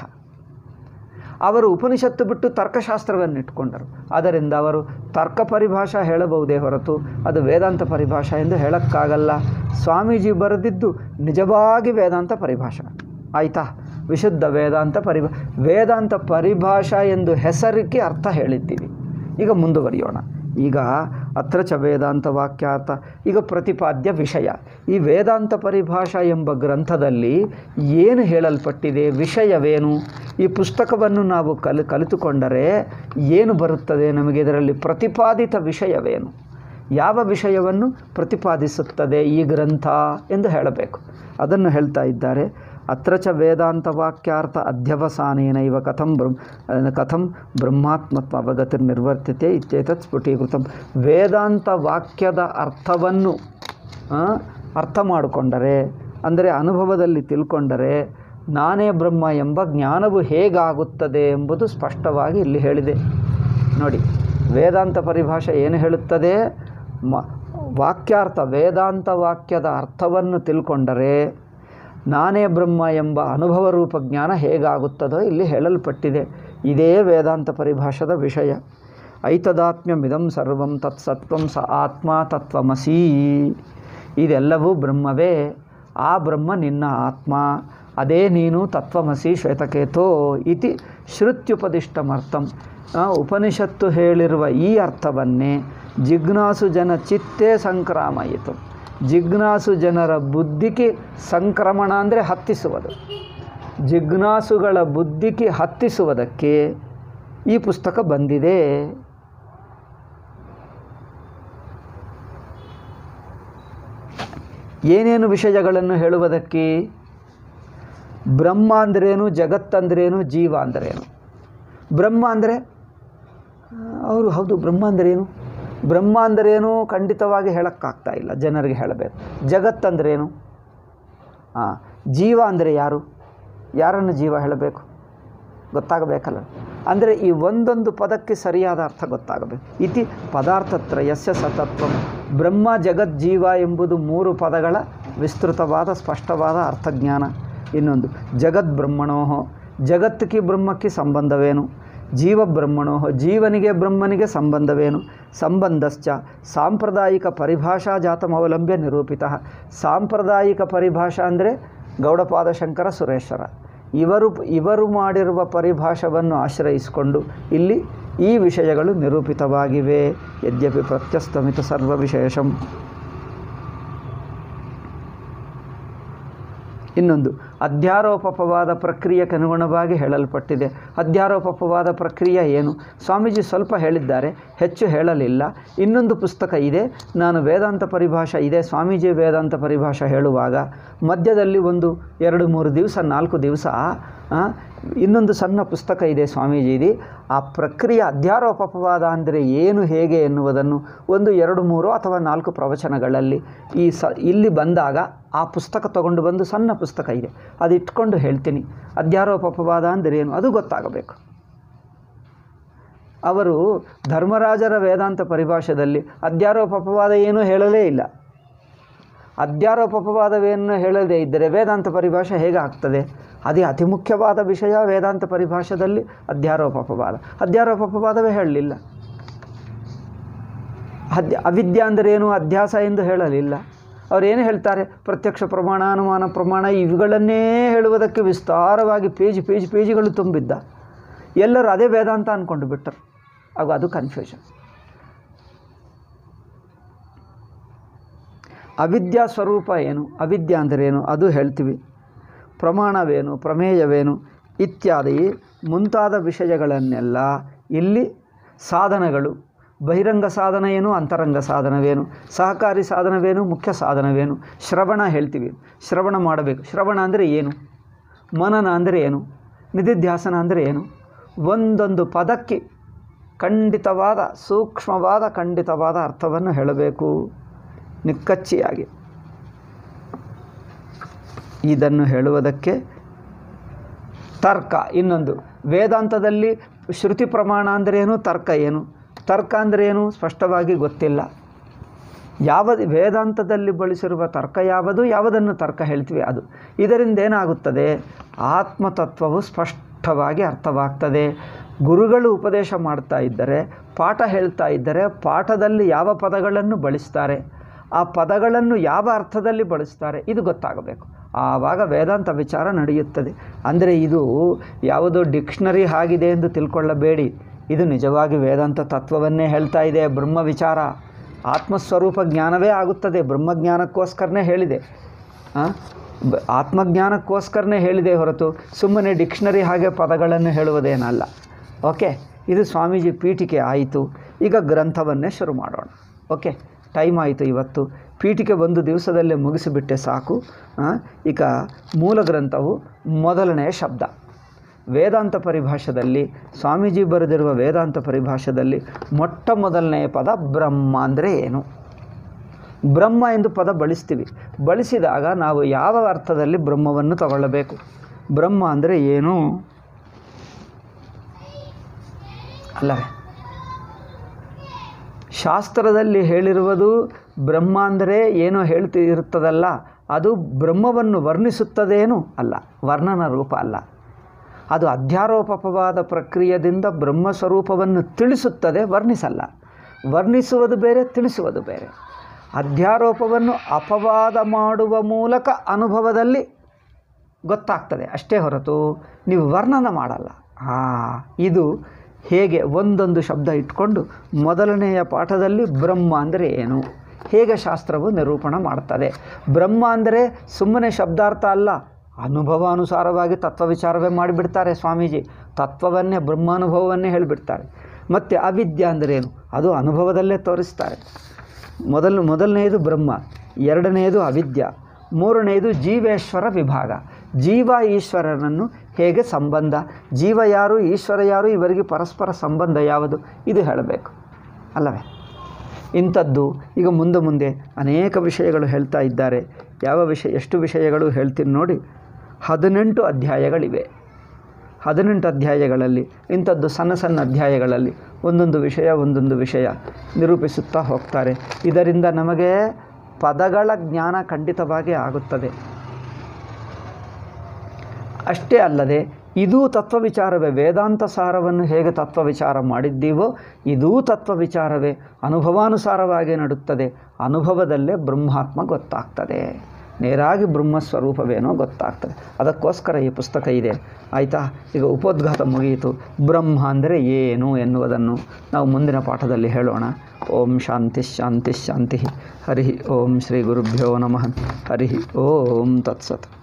ಅವರು ಉಪನಿಷತ್ತು ಬಿಟ್ಟು ತರ್ಕಶಾಸ್ತ್ರವನ್ನು ಇಟ್ಕೊಂಡರು ಅದರಿಂದ ಅವರು ತರ್ಕ ಪರಿಭಾಷಾ ಹೇಳಬಹುದೇ ಹೊರತು ಅದು ವೇದಾಂತ ಪರಿಭಾಷಾ ಎಂದು ಹೇಳೋಕ್ಕಾಗಲ್ಲ ಸ್ವಾಮೀಜಿ ಬರೆದಿದ್ದು ನಿಜವಾಗಿ ವೇದಾಂತ ಪರಿಭಾಷಾ ಆಯಿತಾ ವಿಶುದ್ಧ ವೇದಾಂತ ಪರಿಭಾ ವೇದಾಂತ ಪರಿಭಾಷಾ ಎಂದು ಹೆಸರಿಗೆ ಅರ್ಥ ಹೇಳಿದ್ದೀವಿ ಈಗ ಮುಂದುವರಿಯೋಣ ಈಗ ಅತ್ರ ಚ ವೇದಾಂತ ವಾಕ್ಯಾರ್ಥ ಈಗ ಪ್ರತಿಪಾದ್ಯ ವಿಷಯ ಈ ವೇದಾಂತ ಪರಿಭಾಷಾ ಎಂಬ ಗ್ರಂಥದಲ್ಲಿ ಏನು ಹೇಳಲ್ಪಟ್ಟಿದೆ ವಿಷಯವೇನು ಈ ಪುಸ್ತಕವನ್ನು ನಾವು ಕಲಿ ಕಲಿತುಕೊಂಡರೆ ಏನು ಬರುತ್ತದೆ ನಮಗೆ ಇದರಲ್ಲಿ ಪ್ರತಿಪಾದಿತ ವಿಷಯವೇನು ಯಾವ ವಿಷಯವನ್ನು ಪ್ರತಿಪಾದಿಸುತ್ತದೆ ಈ ಗ್ರಂಥ ಎಂದು ಹೇಳಬೇಕು ಅದನ್ನು ಹೇಳ್ತಾ ಇದ್ದಾರೆ ಅತ್ರ ಚ ವೇದಾಂತ ವಾಕ್ಯಾರ್ಥ ಅಧ್ಯವಸಾನೇನ ಇವ ಕಥಂ ಬ್ರಹ್ಮ ಕಥಂ ಬ್ರಹ್ಮಾತ್ಮತ್ವ ಅವಗತಿರ್ನಿರ್ವರ್ತಿತೆ ಇತ್ಯೇತತ್ ಸ್ಫುಟೀಕೃತಂ ವೇದಾಂತ ವಾಕ್ಯದ ಅರ್ಥವನ್ನು ಆ, ಅರ್ಥ ಮಾಡಿಕೊಂಡರೆ ಅಂದರೆ ಅನುಭವದಲ್ಲಿ ತಿಳ್ಕೊಂಡರೆ ನಾನೇ ಬ್ರಹ್ಮ ಎಂಬ ಜ್ಞಾನವು ಹೇಗಾಗುತ್ತದೆ ಎಂಬುದು ಸ್ಪಷ್ಟವಾಗಿ ಇಲ್ಲಿ ಹೇಳಿದೆ ನೋಡಿ ವೇದಾಂತ ಪರಿಭಾಷೆ ಏನು ಹೇಳುತ್ತದೆ ಮ ವಾಕ್ಯಾರ್ಥ ವೇದಾಂತ ವಾಕ್ಯದ ಅರ್ಥವನ್ನು ತಿಳ್ಕೊಂಡರೆ ನಾನೇ ಬ್ರಹ್ಮ ಎಂಬ ಅನುಭವ ರೂಪ ಜ್ಞಾನ ಹೇಗಾಗುತ್ತದೋ ಇಲ್ಲಿ ಹೇಳಲ್ಪಟ್ಟಿದೆ ಇದೇ ವೇದಾಂತ ಪರಿಭಾಷದ ವಿಷಯ ಐತದಾತ್ಮ್ಯಮಿದಂ ಸರ್ವಂ ತತ್ಸತ್ವಂ ಸ ಆತ್ಮ ತತ್ವಮಸಿ ಇದೆಲ್ಲವೂ ಬ್ರಹ್ಮವೇ ಆ ಬ್ರಹ್ಮ ನಿನ್ನ ಆತ್ಮ ಅದೇ ನೀನು ತತ್ವಮಸಿ ಶ್ವೇತಕೇತೋ ಇತಿ ಶ್ರುತ್ಯುಪದಿಷ್ಟಮರ್ಥಂ ಆ, ಉಪನಿಷತ್ತು ಹೇಳಿರುವ ಈ ಅರ್ಥವನ್ನೇ ಜಿಜ್ಞಾಸು ಜನ ಚಿತ್ತೇ ಸಂಕ್ರಾಮಯಿತು ಜಿಜ್ಞಾಸು ಜನರ ಬುದ್ಧಿಗೆ ಸಂಕ್ರಮಣ ಅಂದರೆ ಹತ್ತಿಸುವುದು ಜಿಜ್ಞಾಸುಗಳ ಬುದ್ಧಿಗೆ ಹತ್ತಿಸುವುದಕ್ಕೆ ಈ ಪುಸ್ತಕ ಬಂದಿದೆ ಏನೇನು ವಿಷಯಗಳನ್ನು ಹೇಳುವುದಕ್ಕೆ ಬ್ರಹ್ಮ ಅಂದ್ರೇನು ಜಗತ್ತಂದ್ರೇನು ಜೀವ ಅಂದ್ರೇನು ಬ್ರಹ್ಮ ಅಂದರೆ ಅವರು ಹೌದು ಬ್ರಹ್ಮ ಅಂದ್ರೇನು ಬ್ರಹ್ಮ ಅಂದ್ರೇನು ಖಂಡಿತವಾಗಿ ಹೇಳೋಕ್ಕಾಗ್ತಾ ಇಲ್ಲ ಜನರಿಗೆ ಹೇಳಬೇಕು ಜಗತ್ತಂದ್ರೇನು ಹಾಂ ಜೀವ ಅಂದರೆ ಯಾರು ಯಾರನ್ನು ಜೀವ ಹೇಳಬೇಕು ಗೊತ್ತಾಗಬೇಕಲ್ಲ ಅಂದರೆ ಈ ಒಂದೊಂದು ಪದಕ್ಕೆ ಸರಿಯಾದ ಅರ್ಥ ಗೊತ್ತಾಗಬೇಕು ಇತಿ ಪದಾರ್ಥತ್ರಯಸ್ಯ ಸತತ್ವ ಬ್ರಹ್ಮ ಜಗಜ್ಜೀವ ಎಂಬುದು ಮೂರು ಪದಗಳ ವಿಸ್ತೃತವಾದ ಸ್ಪಷ್ಟವಾದ ಅರ್ಥಜ್ಞಾನ ಇನ್ನೊಂದು ಜಗದ್ಬ್ರಹ್ಮಣೋ ಜಗತ್ತಿಗೆ ಬ್ರಹ್ಮಕ್ಕೆ ಸಂಬಂಧವೇನು ಜೀವ ಬ್ರಹ್ಮಣೋ ಜೀವನಿಗೆ ಬ್ರಹ್ಮನಿಗೆ ಸಂಬಂಧವೇನು ಸಂಬಂಧಶ್ಚ ಸಾಂಪ್ರದಾಯಿಕ ಪರಿಭಾಷಾ ಜಾತಮವಲಂಬ್ಯ ನಿರೂಪಿತ ಸಾಂಪ್ರದಾಯಿಕ ಪರಿಭಾಷಾ ಅಂದರೆ ಗೌಡಪಾದ ಶಂಕರ ಸುರೇಶ್ವರ ಇವರು ಇವರು ಮಾಡಿರುವ ಪರಿಭಾಷವನ್ನು ಆಶ್ರಯಿಸಿಕೊಂಡು ಇಲ್ಲಿ ಈ ವಿಷಯಗಳು ನಿರೂಪಿತವಾಗಿವೆ ಯದ್ಯಪಿ ಪ್ರತ್ಯಸ್ತಮಿತ ಸರ್ವ ವಿಶೇಷಂ ಇನ್ನೊಂದು ಅಧ್ಯಾರೋಪವಾದ ಪ್ರಕ್ರಿಯೆಗೆ ಅನುಗುಣವಾಗಿ ಹೇಳಲ್ಪಟ್ಟಿದೆ ಅಧ್ಯಾರೋಪವಾದ ಪ್ರಕ್ರಿಯೆ ಏನು ಸ್ವಾಮೀಜಿ ಸ್ವಲ್ಪ ಹೇಳಿದ್ದಾರೆ ಹೆಚ್ಚು ಹೇಳಲಿಲ್ಲ ಇನ್ನೊಂದು ಪುಸ್ತಕ ಇದೆ ನಾನು ವೇದಾಂತ ಪರಿಭಾಷೆ ಇದೆ ಸ್ವಾಮೀಜಿ ವೇದಾಂತ ಪರಿಭಾಷೆ ಹೇಳುವಾಗ ಮಧ್ಯದಲ್ಲಿ ಒಂದು ಎರಡು ಮೂರು ದಿವಸ ನಾಲ್ಕು ದಿವಸ ಆ, ಇನ್ನೊಂದು ಸಣ್ಣ ಪುಸ್ತಕ ಇದೆ ಸ್ವಾಮೀಜಿದು ಆ ಪ್ರಕ್ರಿಯೆ ಅಧ್ಯಾರೋಪವಾದ ಅಂದರೆ ಏನು ಹೇಗೆ ಎನ್ನುವುದನ್ನು ಒಂದು ಎರಡು ಮೂರು ಅಥವಾ ನಾಲ್ಕು ಪ್ರವಚನಗಳಲ್ಲಿ ಈ ಸ ಇಲ್ಲಿ ಬಂದಾಗ ಆ ಪುಸ್ತಕ ತಗೊಂಡು ಬಂದು ಸಣ್ಣ ಪುಸ್ತಕ ಇದೆ ಅದು ಇಟ್ಕೊಂಡು ಹೇಳ್ತೀನಿ ಅಧ್ಯಾರೋಪವಾದ ಅಂದರೆ ಏನು ಅದು ಗೊತ್ತಾಗಬೇಕು ಅವರು ಧರ್ಮರಾಜರ ವೇದಾಂತ ಪರಿಭಾಷೆಯಲ್ಲಿ ಅಧ್ಯಾರೋಪವಾದ ಏನೂ ಹೇಳಲೇ ಇಲ್ಲ ಅಧ್ಯಾರೋಪವಾದವೇನು ಹೇಳದೇ ಇದ್ದರೆ ವೇದಾಂತ ಪರಿಭಾಷೆ ಹೇಗೆ ಆಗ್ತದೆ ಅದೇ ಅತಿ ಮುಖ್ಯವಾದ ವಿಷಯ ವೇದಾಂತ ಪರಿಭಾಷೆಯಲ್ಲಿ ಅಧ್ಯಾರೋಪವಾದ ಅಧ್ಯಾರೋಪವಾದವೇ ಹೇಳಲಿಲ್ಲ ಅಧ್ಯ ಅವಿದ್ಯ ಅಂದರೆ ಏನು ಅಧ್ಯಾಸ ಎಂದು ಹೇಳಲಿಲ್ಲ ಅವರೇನು ಹೇಳ್ತಾರೆ ಪ್ರತ್ಯಕ್ಷ ಪ್ರಮಾಣ ಅನುಮಾನ ಪ್ರಮಾಣ ಇವುಗಳನ್ನೇ ಹೇಳುವುದಕ್ಕೆ ವಿಸ್ತಾರವಾಗಿ ಪೇಜ್ ಪೇಜ್ ಪೇಜ್ಗಳು ತುಂಬಿದ್ದ ಎಲ್ಲರೂ ಅದೇ ವೇದಾಂತ ಅಂದ್ಕೊಂಡು ಬಿಟ್ಟರು ಆಗ ಅದು ಕನ್ಫ್ಯೂಷನ್ ಅವಿದ್ಯಾ ಸ್ವರೂಪ ಏನು ಅವಿದ್ಯಾ ಅಂದರೇನು ಅದು ಹೇಳ್ತೀವಿ ಪ್ರಮಾಣವೇನು ಪ್ರಮೇಯವೇನು ಇತ್ಯಾದಿ ಮುಂತಾದ ವಿಷಯಗಳನ್ನೆಲ್ಲ ಇಲ್ಲಿ ಸಾಧನಗಳು ಬಹಿರಂಗ ಸಾಧನ ಏನು ಅಂತರಂಗ ಸಾಧನವೇನು ಸಹಕಾರಿ ಸಾಧನವೇನು ಮುಖ್ಯ ಸಾಧನವೇನು ಶ್ರವಣ ಹೇಳ್ತೀವಿ ಶ್ರವಣ ಮಾಡಬೇಕು ಶ್ರವಣ ಅಂದರೆ ಏನು ಮನನ ಅಂದರೆ ಏನು ನಿಧಿಧ್ಯಾಸನ ಅಂದರೆ ಏನು ಒಂದೊಂದು ಪದಕ್ಕೆ ಖಂಡಿತವಾದ ಸೂಕ್ಷ್ಮವಾದ ಖಂಡಿತವಾದ ಅರ್ಥವನ್ನು ಹೇಳಬೇಕು ನಿಕ್ಕಚ್ಚಿಯಾಗಿ ಇದನ್ನು ಹೇಳುವುದಕ್ಕೆ ತರ್ಕ ಇನ್ನೊಂದು ವೇದಾಂತದಲ್ಲಿ ಶ್ರುತಿ ಪ್ರಮಾಣ ಅಂದರೆ ಏನು ತರ್ಕ ಏನು ತರ್ಕ ಅಂದರೆ ಏನು ಸ್ಪಷ್ಟವಾಗಿ ಗೊತ್ತಿಲ್ಲ ಯಾವ ವೇದಾಂತದಲ್ಲಿ ಬಳಸಿರುವ ತರ್ಕ ಯಾವುದು ಯಾವುದನ್ನು ತರ್ಕ ಹೇಳ್ತೀವಿ ಅದು ಇದರಿಂದ ಏನಾಗುತ್ತದೆ ಆತ್ಮತತ್ವವು ಸ್ಪಷ್ಟವಾಗಿ ಅರ್ಥವಾಗ್ತದೆ ಗುರುಗಳು ಉಪದೇಶ ಮಾಡ್ತಾ ಇದ್ದರೆ ಪಾಠ ಹೇಳ್ತಾ ಇದ್ದರೆ ಪಾಠದಲ್ಲಿ ಯಾವ ಪದಗಳನ್ನು ಬಳಸ್ತಾರೆ ಆ ಪದಗಳನ್ನು ಯಾವ ಅರ್ಥದಲ್ಲಿ ಬಳಸ್ತಾರೆ ಇದು ಗೊತ್ತಾಗಬೇಕು ಆವಾಗ ವೇದಾಂತ ವಿಚಾರ ನಡೆಯುತ್ತದೆ ಅಂದರೆ ಇದು ಯಾವುದೋ ಡಿಕ್ಷನರಿ ಆಗಿದೆ ಎಂದು ತಿಳ್ಕೊಳ್ಳಬೇಡಿ ಇದು ನಿಜವಾಗಿ ವೇದಾಂತ ತತ್ವವನ್ನೇ ಹೇಳ್ತಾ ಇದೆ ಬ್ರಹ್ಮ ವಿಚಾರ ಆತ್ಮಸ್ವರೂಪ ಜ್ಞಾನವೇ ಆಗುತ್ತದೆ ಬ್ರಹ್ಮಜ್ಞಾನಕ್ಕೋಸ್ಕರನೇ ಹೇಳಿದೆ ಆ? ಬ- ಆತ್ಮಜ್ಞಾನಕ್ಕೋಸ್ಕರನೇ ಹೇಳಿದೆ ಹೊರತು ಸುಮ್ಮನೆ ಡಿಕ್ಷನರಿ ಹಾಗೆ ಪದಗಳನ್ನು ಹೇಳುವುದೇನಲ್ಲ ಓಕೆ ಇದು ಸ್ವಾಮೀಜಿ ಪೀಠಿಕೆ ಆಯಿತು ಈಗ ಗ್ರಂಥವನ್ನೇ ಶುರು ಮಾಡೋಣ ಓಕೆ ಟೈಮ್ ಆಯಿತು ಇವತ್ತು ಪೀಠಿಕೆ ಒಂದು ದಿವಸದಲ್ಲೇ ಮುಗಿಸಿಬಿಟ್ಟೆ ಸಾಕು ಆ? ಈಗ ಮೂಲ ಗ್ರಂಥವು ಮೊದಲನೆಯ ಶಬ್ದ ವೇದಾಂತ ಪರಿಭಾಷೆಯಲ್ಲಿ ಸ್ವಾಮೀಜಿ ಬರೆದಿರುವ ವೇದಾಂತ ಪರಿಭಾಷೆಯಲ್ಲಿ ಮೊಟ್ಟ ಮೊದಲನೆಯ ಪದ ಬ್ರಹ್ಮ ಅಂದರೆ ಏನು ಬ್ರಹ್ಮ ಎಂದು ಪದ ಬಳಸ್ತೀವಿ ಬಳಸಿದಾಗ ನಾವು ಯಾವ ಅರ್ಥದಲ್ಲಿ ಬ್ರಹ್ಮವನ್ನು ತಗೊಳ್ಳಬೇಕು ಬ್ರಹ್ಮ ಅಂದರೆ ಏನು ಅಲ್ಲವೇ ಶಾಸ್ತ್ರದಲ್ಲಿ ಹೇಳಿರುವುದು ಬ್ರಹ್ಮ ಅಂದರೆ ಏನೋ ಹೇಳ್ತಿ ಇರುತ್ತದಲ್ಲ ಅದು ಬ್ರಹ್ಮವನ್ನು ವರ್ಣಿಸುತ್ತದೇನು ಅಲ್ಲ ವರ್ಣನ ರೂಪ ಅಲ್ಲ ಅದು ಅಧ್ಯಾರೋಪವಾದ ಪ್ರಕ್ರಿಯೆಯಿಂದ ಬ್ರಹ್ಮ ಸ್ವರೂಪವನ್ನು ತಿಳಿಸುತ್ತದೆ ವರ್ಣಿಸಲ್ಲ ವರ್ಣಿಸುವುದು ಬೇರೆ ತಿಳಿಸುವುದು ಬೇರೆ ಅಧ್ಯಾರೋಪವನ್ನು ಅಪವಾದ ಮಾಡುವ ಮೂಲಕ ಅನುಭವದಲ್ಲಿ ಗೊತ್ತಾಗ್ತದೆ ಅಷ್ಟೇ ಹೊರತು ನೀವು ವರ್ಣನ ಮಾಡಲ್ಲ ಹಾಂ ಇದು ಹೇಗೆ ಒಂದೊಂದು ಶಬ್ದ ಇಟ್ಕೊಂಡು ಮೊದಲನೆಯ ಪಾಠದಲ್ಲಿ ಬ್ರಹ್ಮ ಅಂದರೆ ಏನು ಹೇಗೆ ಶಾಸ್ತ್ರವು ನಿರೂಪಣ ಮಾಡ್ತದೆ ಬ್ರಹ್ಮ ಅಂದರೆ ಸುಮ್ಮನೆ ಶಬ್ದಾರ್ಥ ಅಲ್ಲ ಅನುಭವಾನುಸಾರವಾಗಿ ತತ್ವ ವಿಚಾರವೇ ಮಾಡಿಬಿಡ್ತಾರೆ ಸ್ವಾಮೀಜಿ ತತ್ವವನ್ನೇ ಬ್ರಹ್ಮಾನುಭವವನ್ನೇ ಹೇಳಿಬಿಡ್ತಾರೆ ಮತ್ತು ಅವಿದ್ಯೆ ಅಂದರೇನು ಅದು ಅನುಭವದಲ್ಲೇ ತೋರಿಸ್ತಾರೆ ಮೊದಲು ಮೊದಲನೆಯದು ಬ್ರಹ್ಮ ಎರಡನೆಯದು ಅವಿದ್ಯ ಮೂರನೆಯದು ಜೀವೇಶ್ವರ ವಿಭಾಗ ಜೀವ ಈಶ್ವರನನ್ನು ಹೇಗೆ ಸಂಬಂಧ ಜೀವ ಯಾರು ಈಶ್ವರ ಯಾರು ಇವರಿಗೆ ಪರಸ್ಪರ ಸಂಬಂಧ ಯಾವುದು ಇದು ಹೇಳಬೇಕು ಅಲ್ಲವೇ ಇಂಥದ್ದು ಈಗ ಮುಂದೆ ಮುಂದೆ ಅನೇಕ ವಿಷಯಗಳು ಹೇಳ್ತಾ ಇದ್ದಾರೆ ಯಾವ ವಿಷಯ ಎಷ್ಟು ವಿಷಯಗಳು ಹೇಳ್ತೀನಿ ನೋಡಿ ಹದಿನೆಂಟು ಅಧ್ಯಾಯಗಳಿವೆ ಹದಿನೆಂಟು ಅಧ್ಯಾಯಗಳಲ್ಲಿ ಇಂಥದ್ದು ಸಣ್ಣ ಸಣ್ಣ ಅಧ್ಯಾಯಗಳಲ್ಲಿ ಒಂದೊಂದು ವಿಷಯ ಒಂದೊಂದು ವಿಷಯ ನಿರೂಪಿಸುತ್ತಾ ಹೋಗ್ತಾರೆ ಇದರಿಂದ ನಮಗೆ ಪದಗಳ ಜ್ಞಾನ ಖಂಡಿತವಾಗಿ ಆಗುತ್ತದೆ ಅಷ್ಟೇ ಅಲ್ಲದೆ ಇದೂ ತತ್ವ ವಿಚಾರವೇ ವೇದಾಂತ ಸಾರವನ್ನು ಹೇಗೆ ತತ್ವ ವಿಚಾರ ಮಾಡಿದ್ದೀವೋ ಇದೂ ತತ್ವ ವಿಚಾರವೇ ಅನುಭವಾನುಸಾರವಾಗಿ ನಡುತ್ತದೆ ಅನುಭವದಲ್ಲೇ ಬ್ರಹ್ಮಾತ್ಮ ಗೊತ್ತಾಗ್ತದೆ ನೇರಾಗಿ ಬ್ರಹ್ಮ ಸ್ವರೂಪವೇನೋ ಗೊತ್ತಾಗ್ತದೆ ಅದಕ್ಕೋಸ್ಕರ ಈ ಪುಸ್ತಕ ಇದೆ ಆಯಿತಾ ಈಗ ಉಪೋದ್ಘಾತ ಮುಗಿಯಿತು ಬ್ರಹ್ಮ ಅಂದರೆ ಏನು ಎನ್ನುವುದನ್ನು ನಾವು ಮುಂದಿನ ಪಾಠದಲ್ಲಿ ಹೇಳೋಣ ಓಂ ಶಾಂತಿ ಶಾಂತಿ ಶಾಂತಿ ಹರಿ ಓಂ ಶ್ರೀ ಗುರುಭ್ಯೋ ನಮಃ ಹರಿ ಓಂ ತತ್ಸತ್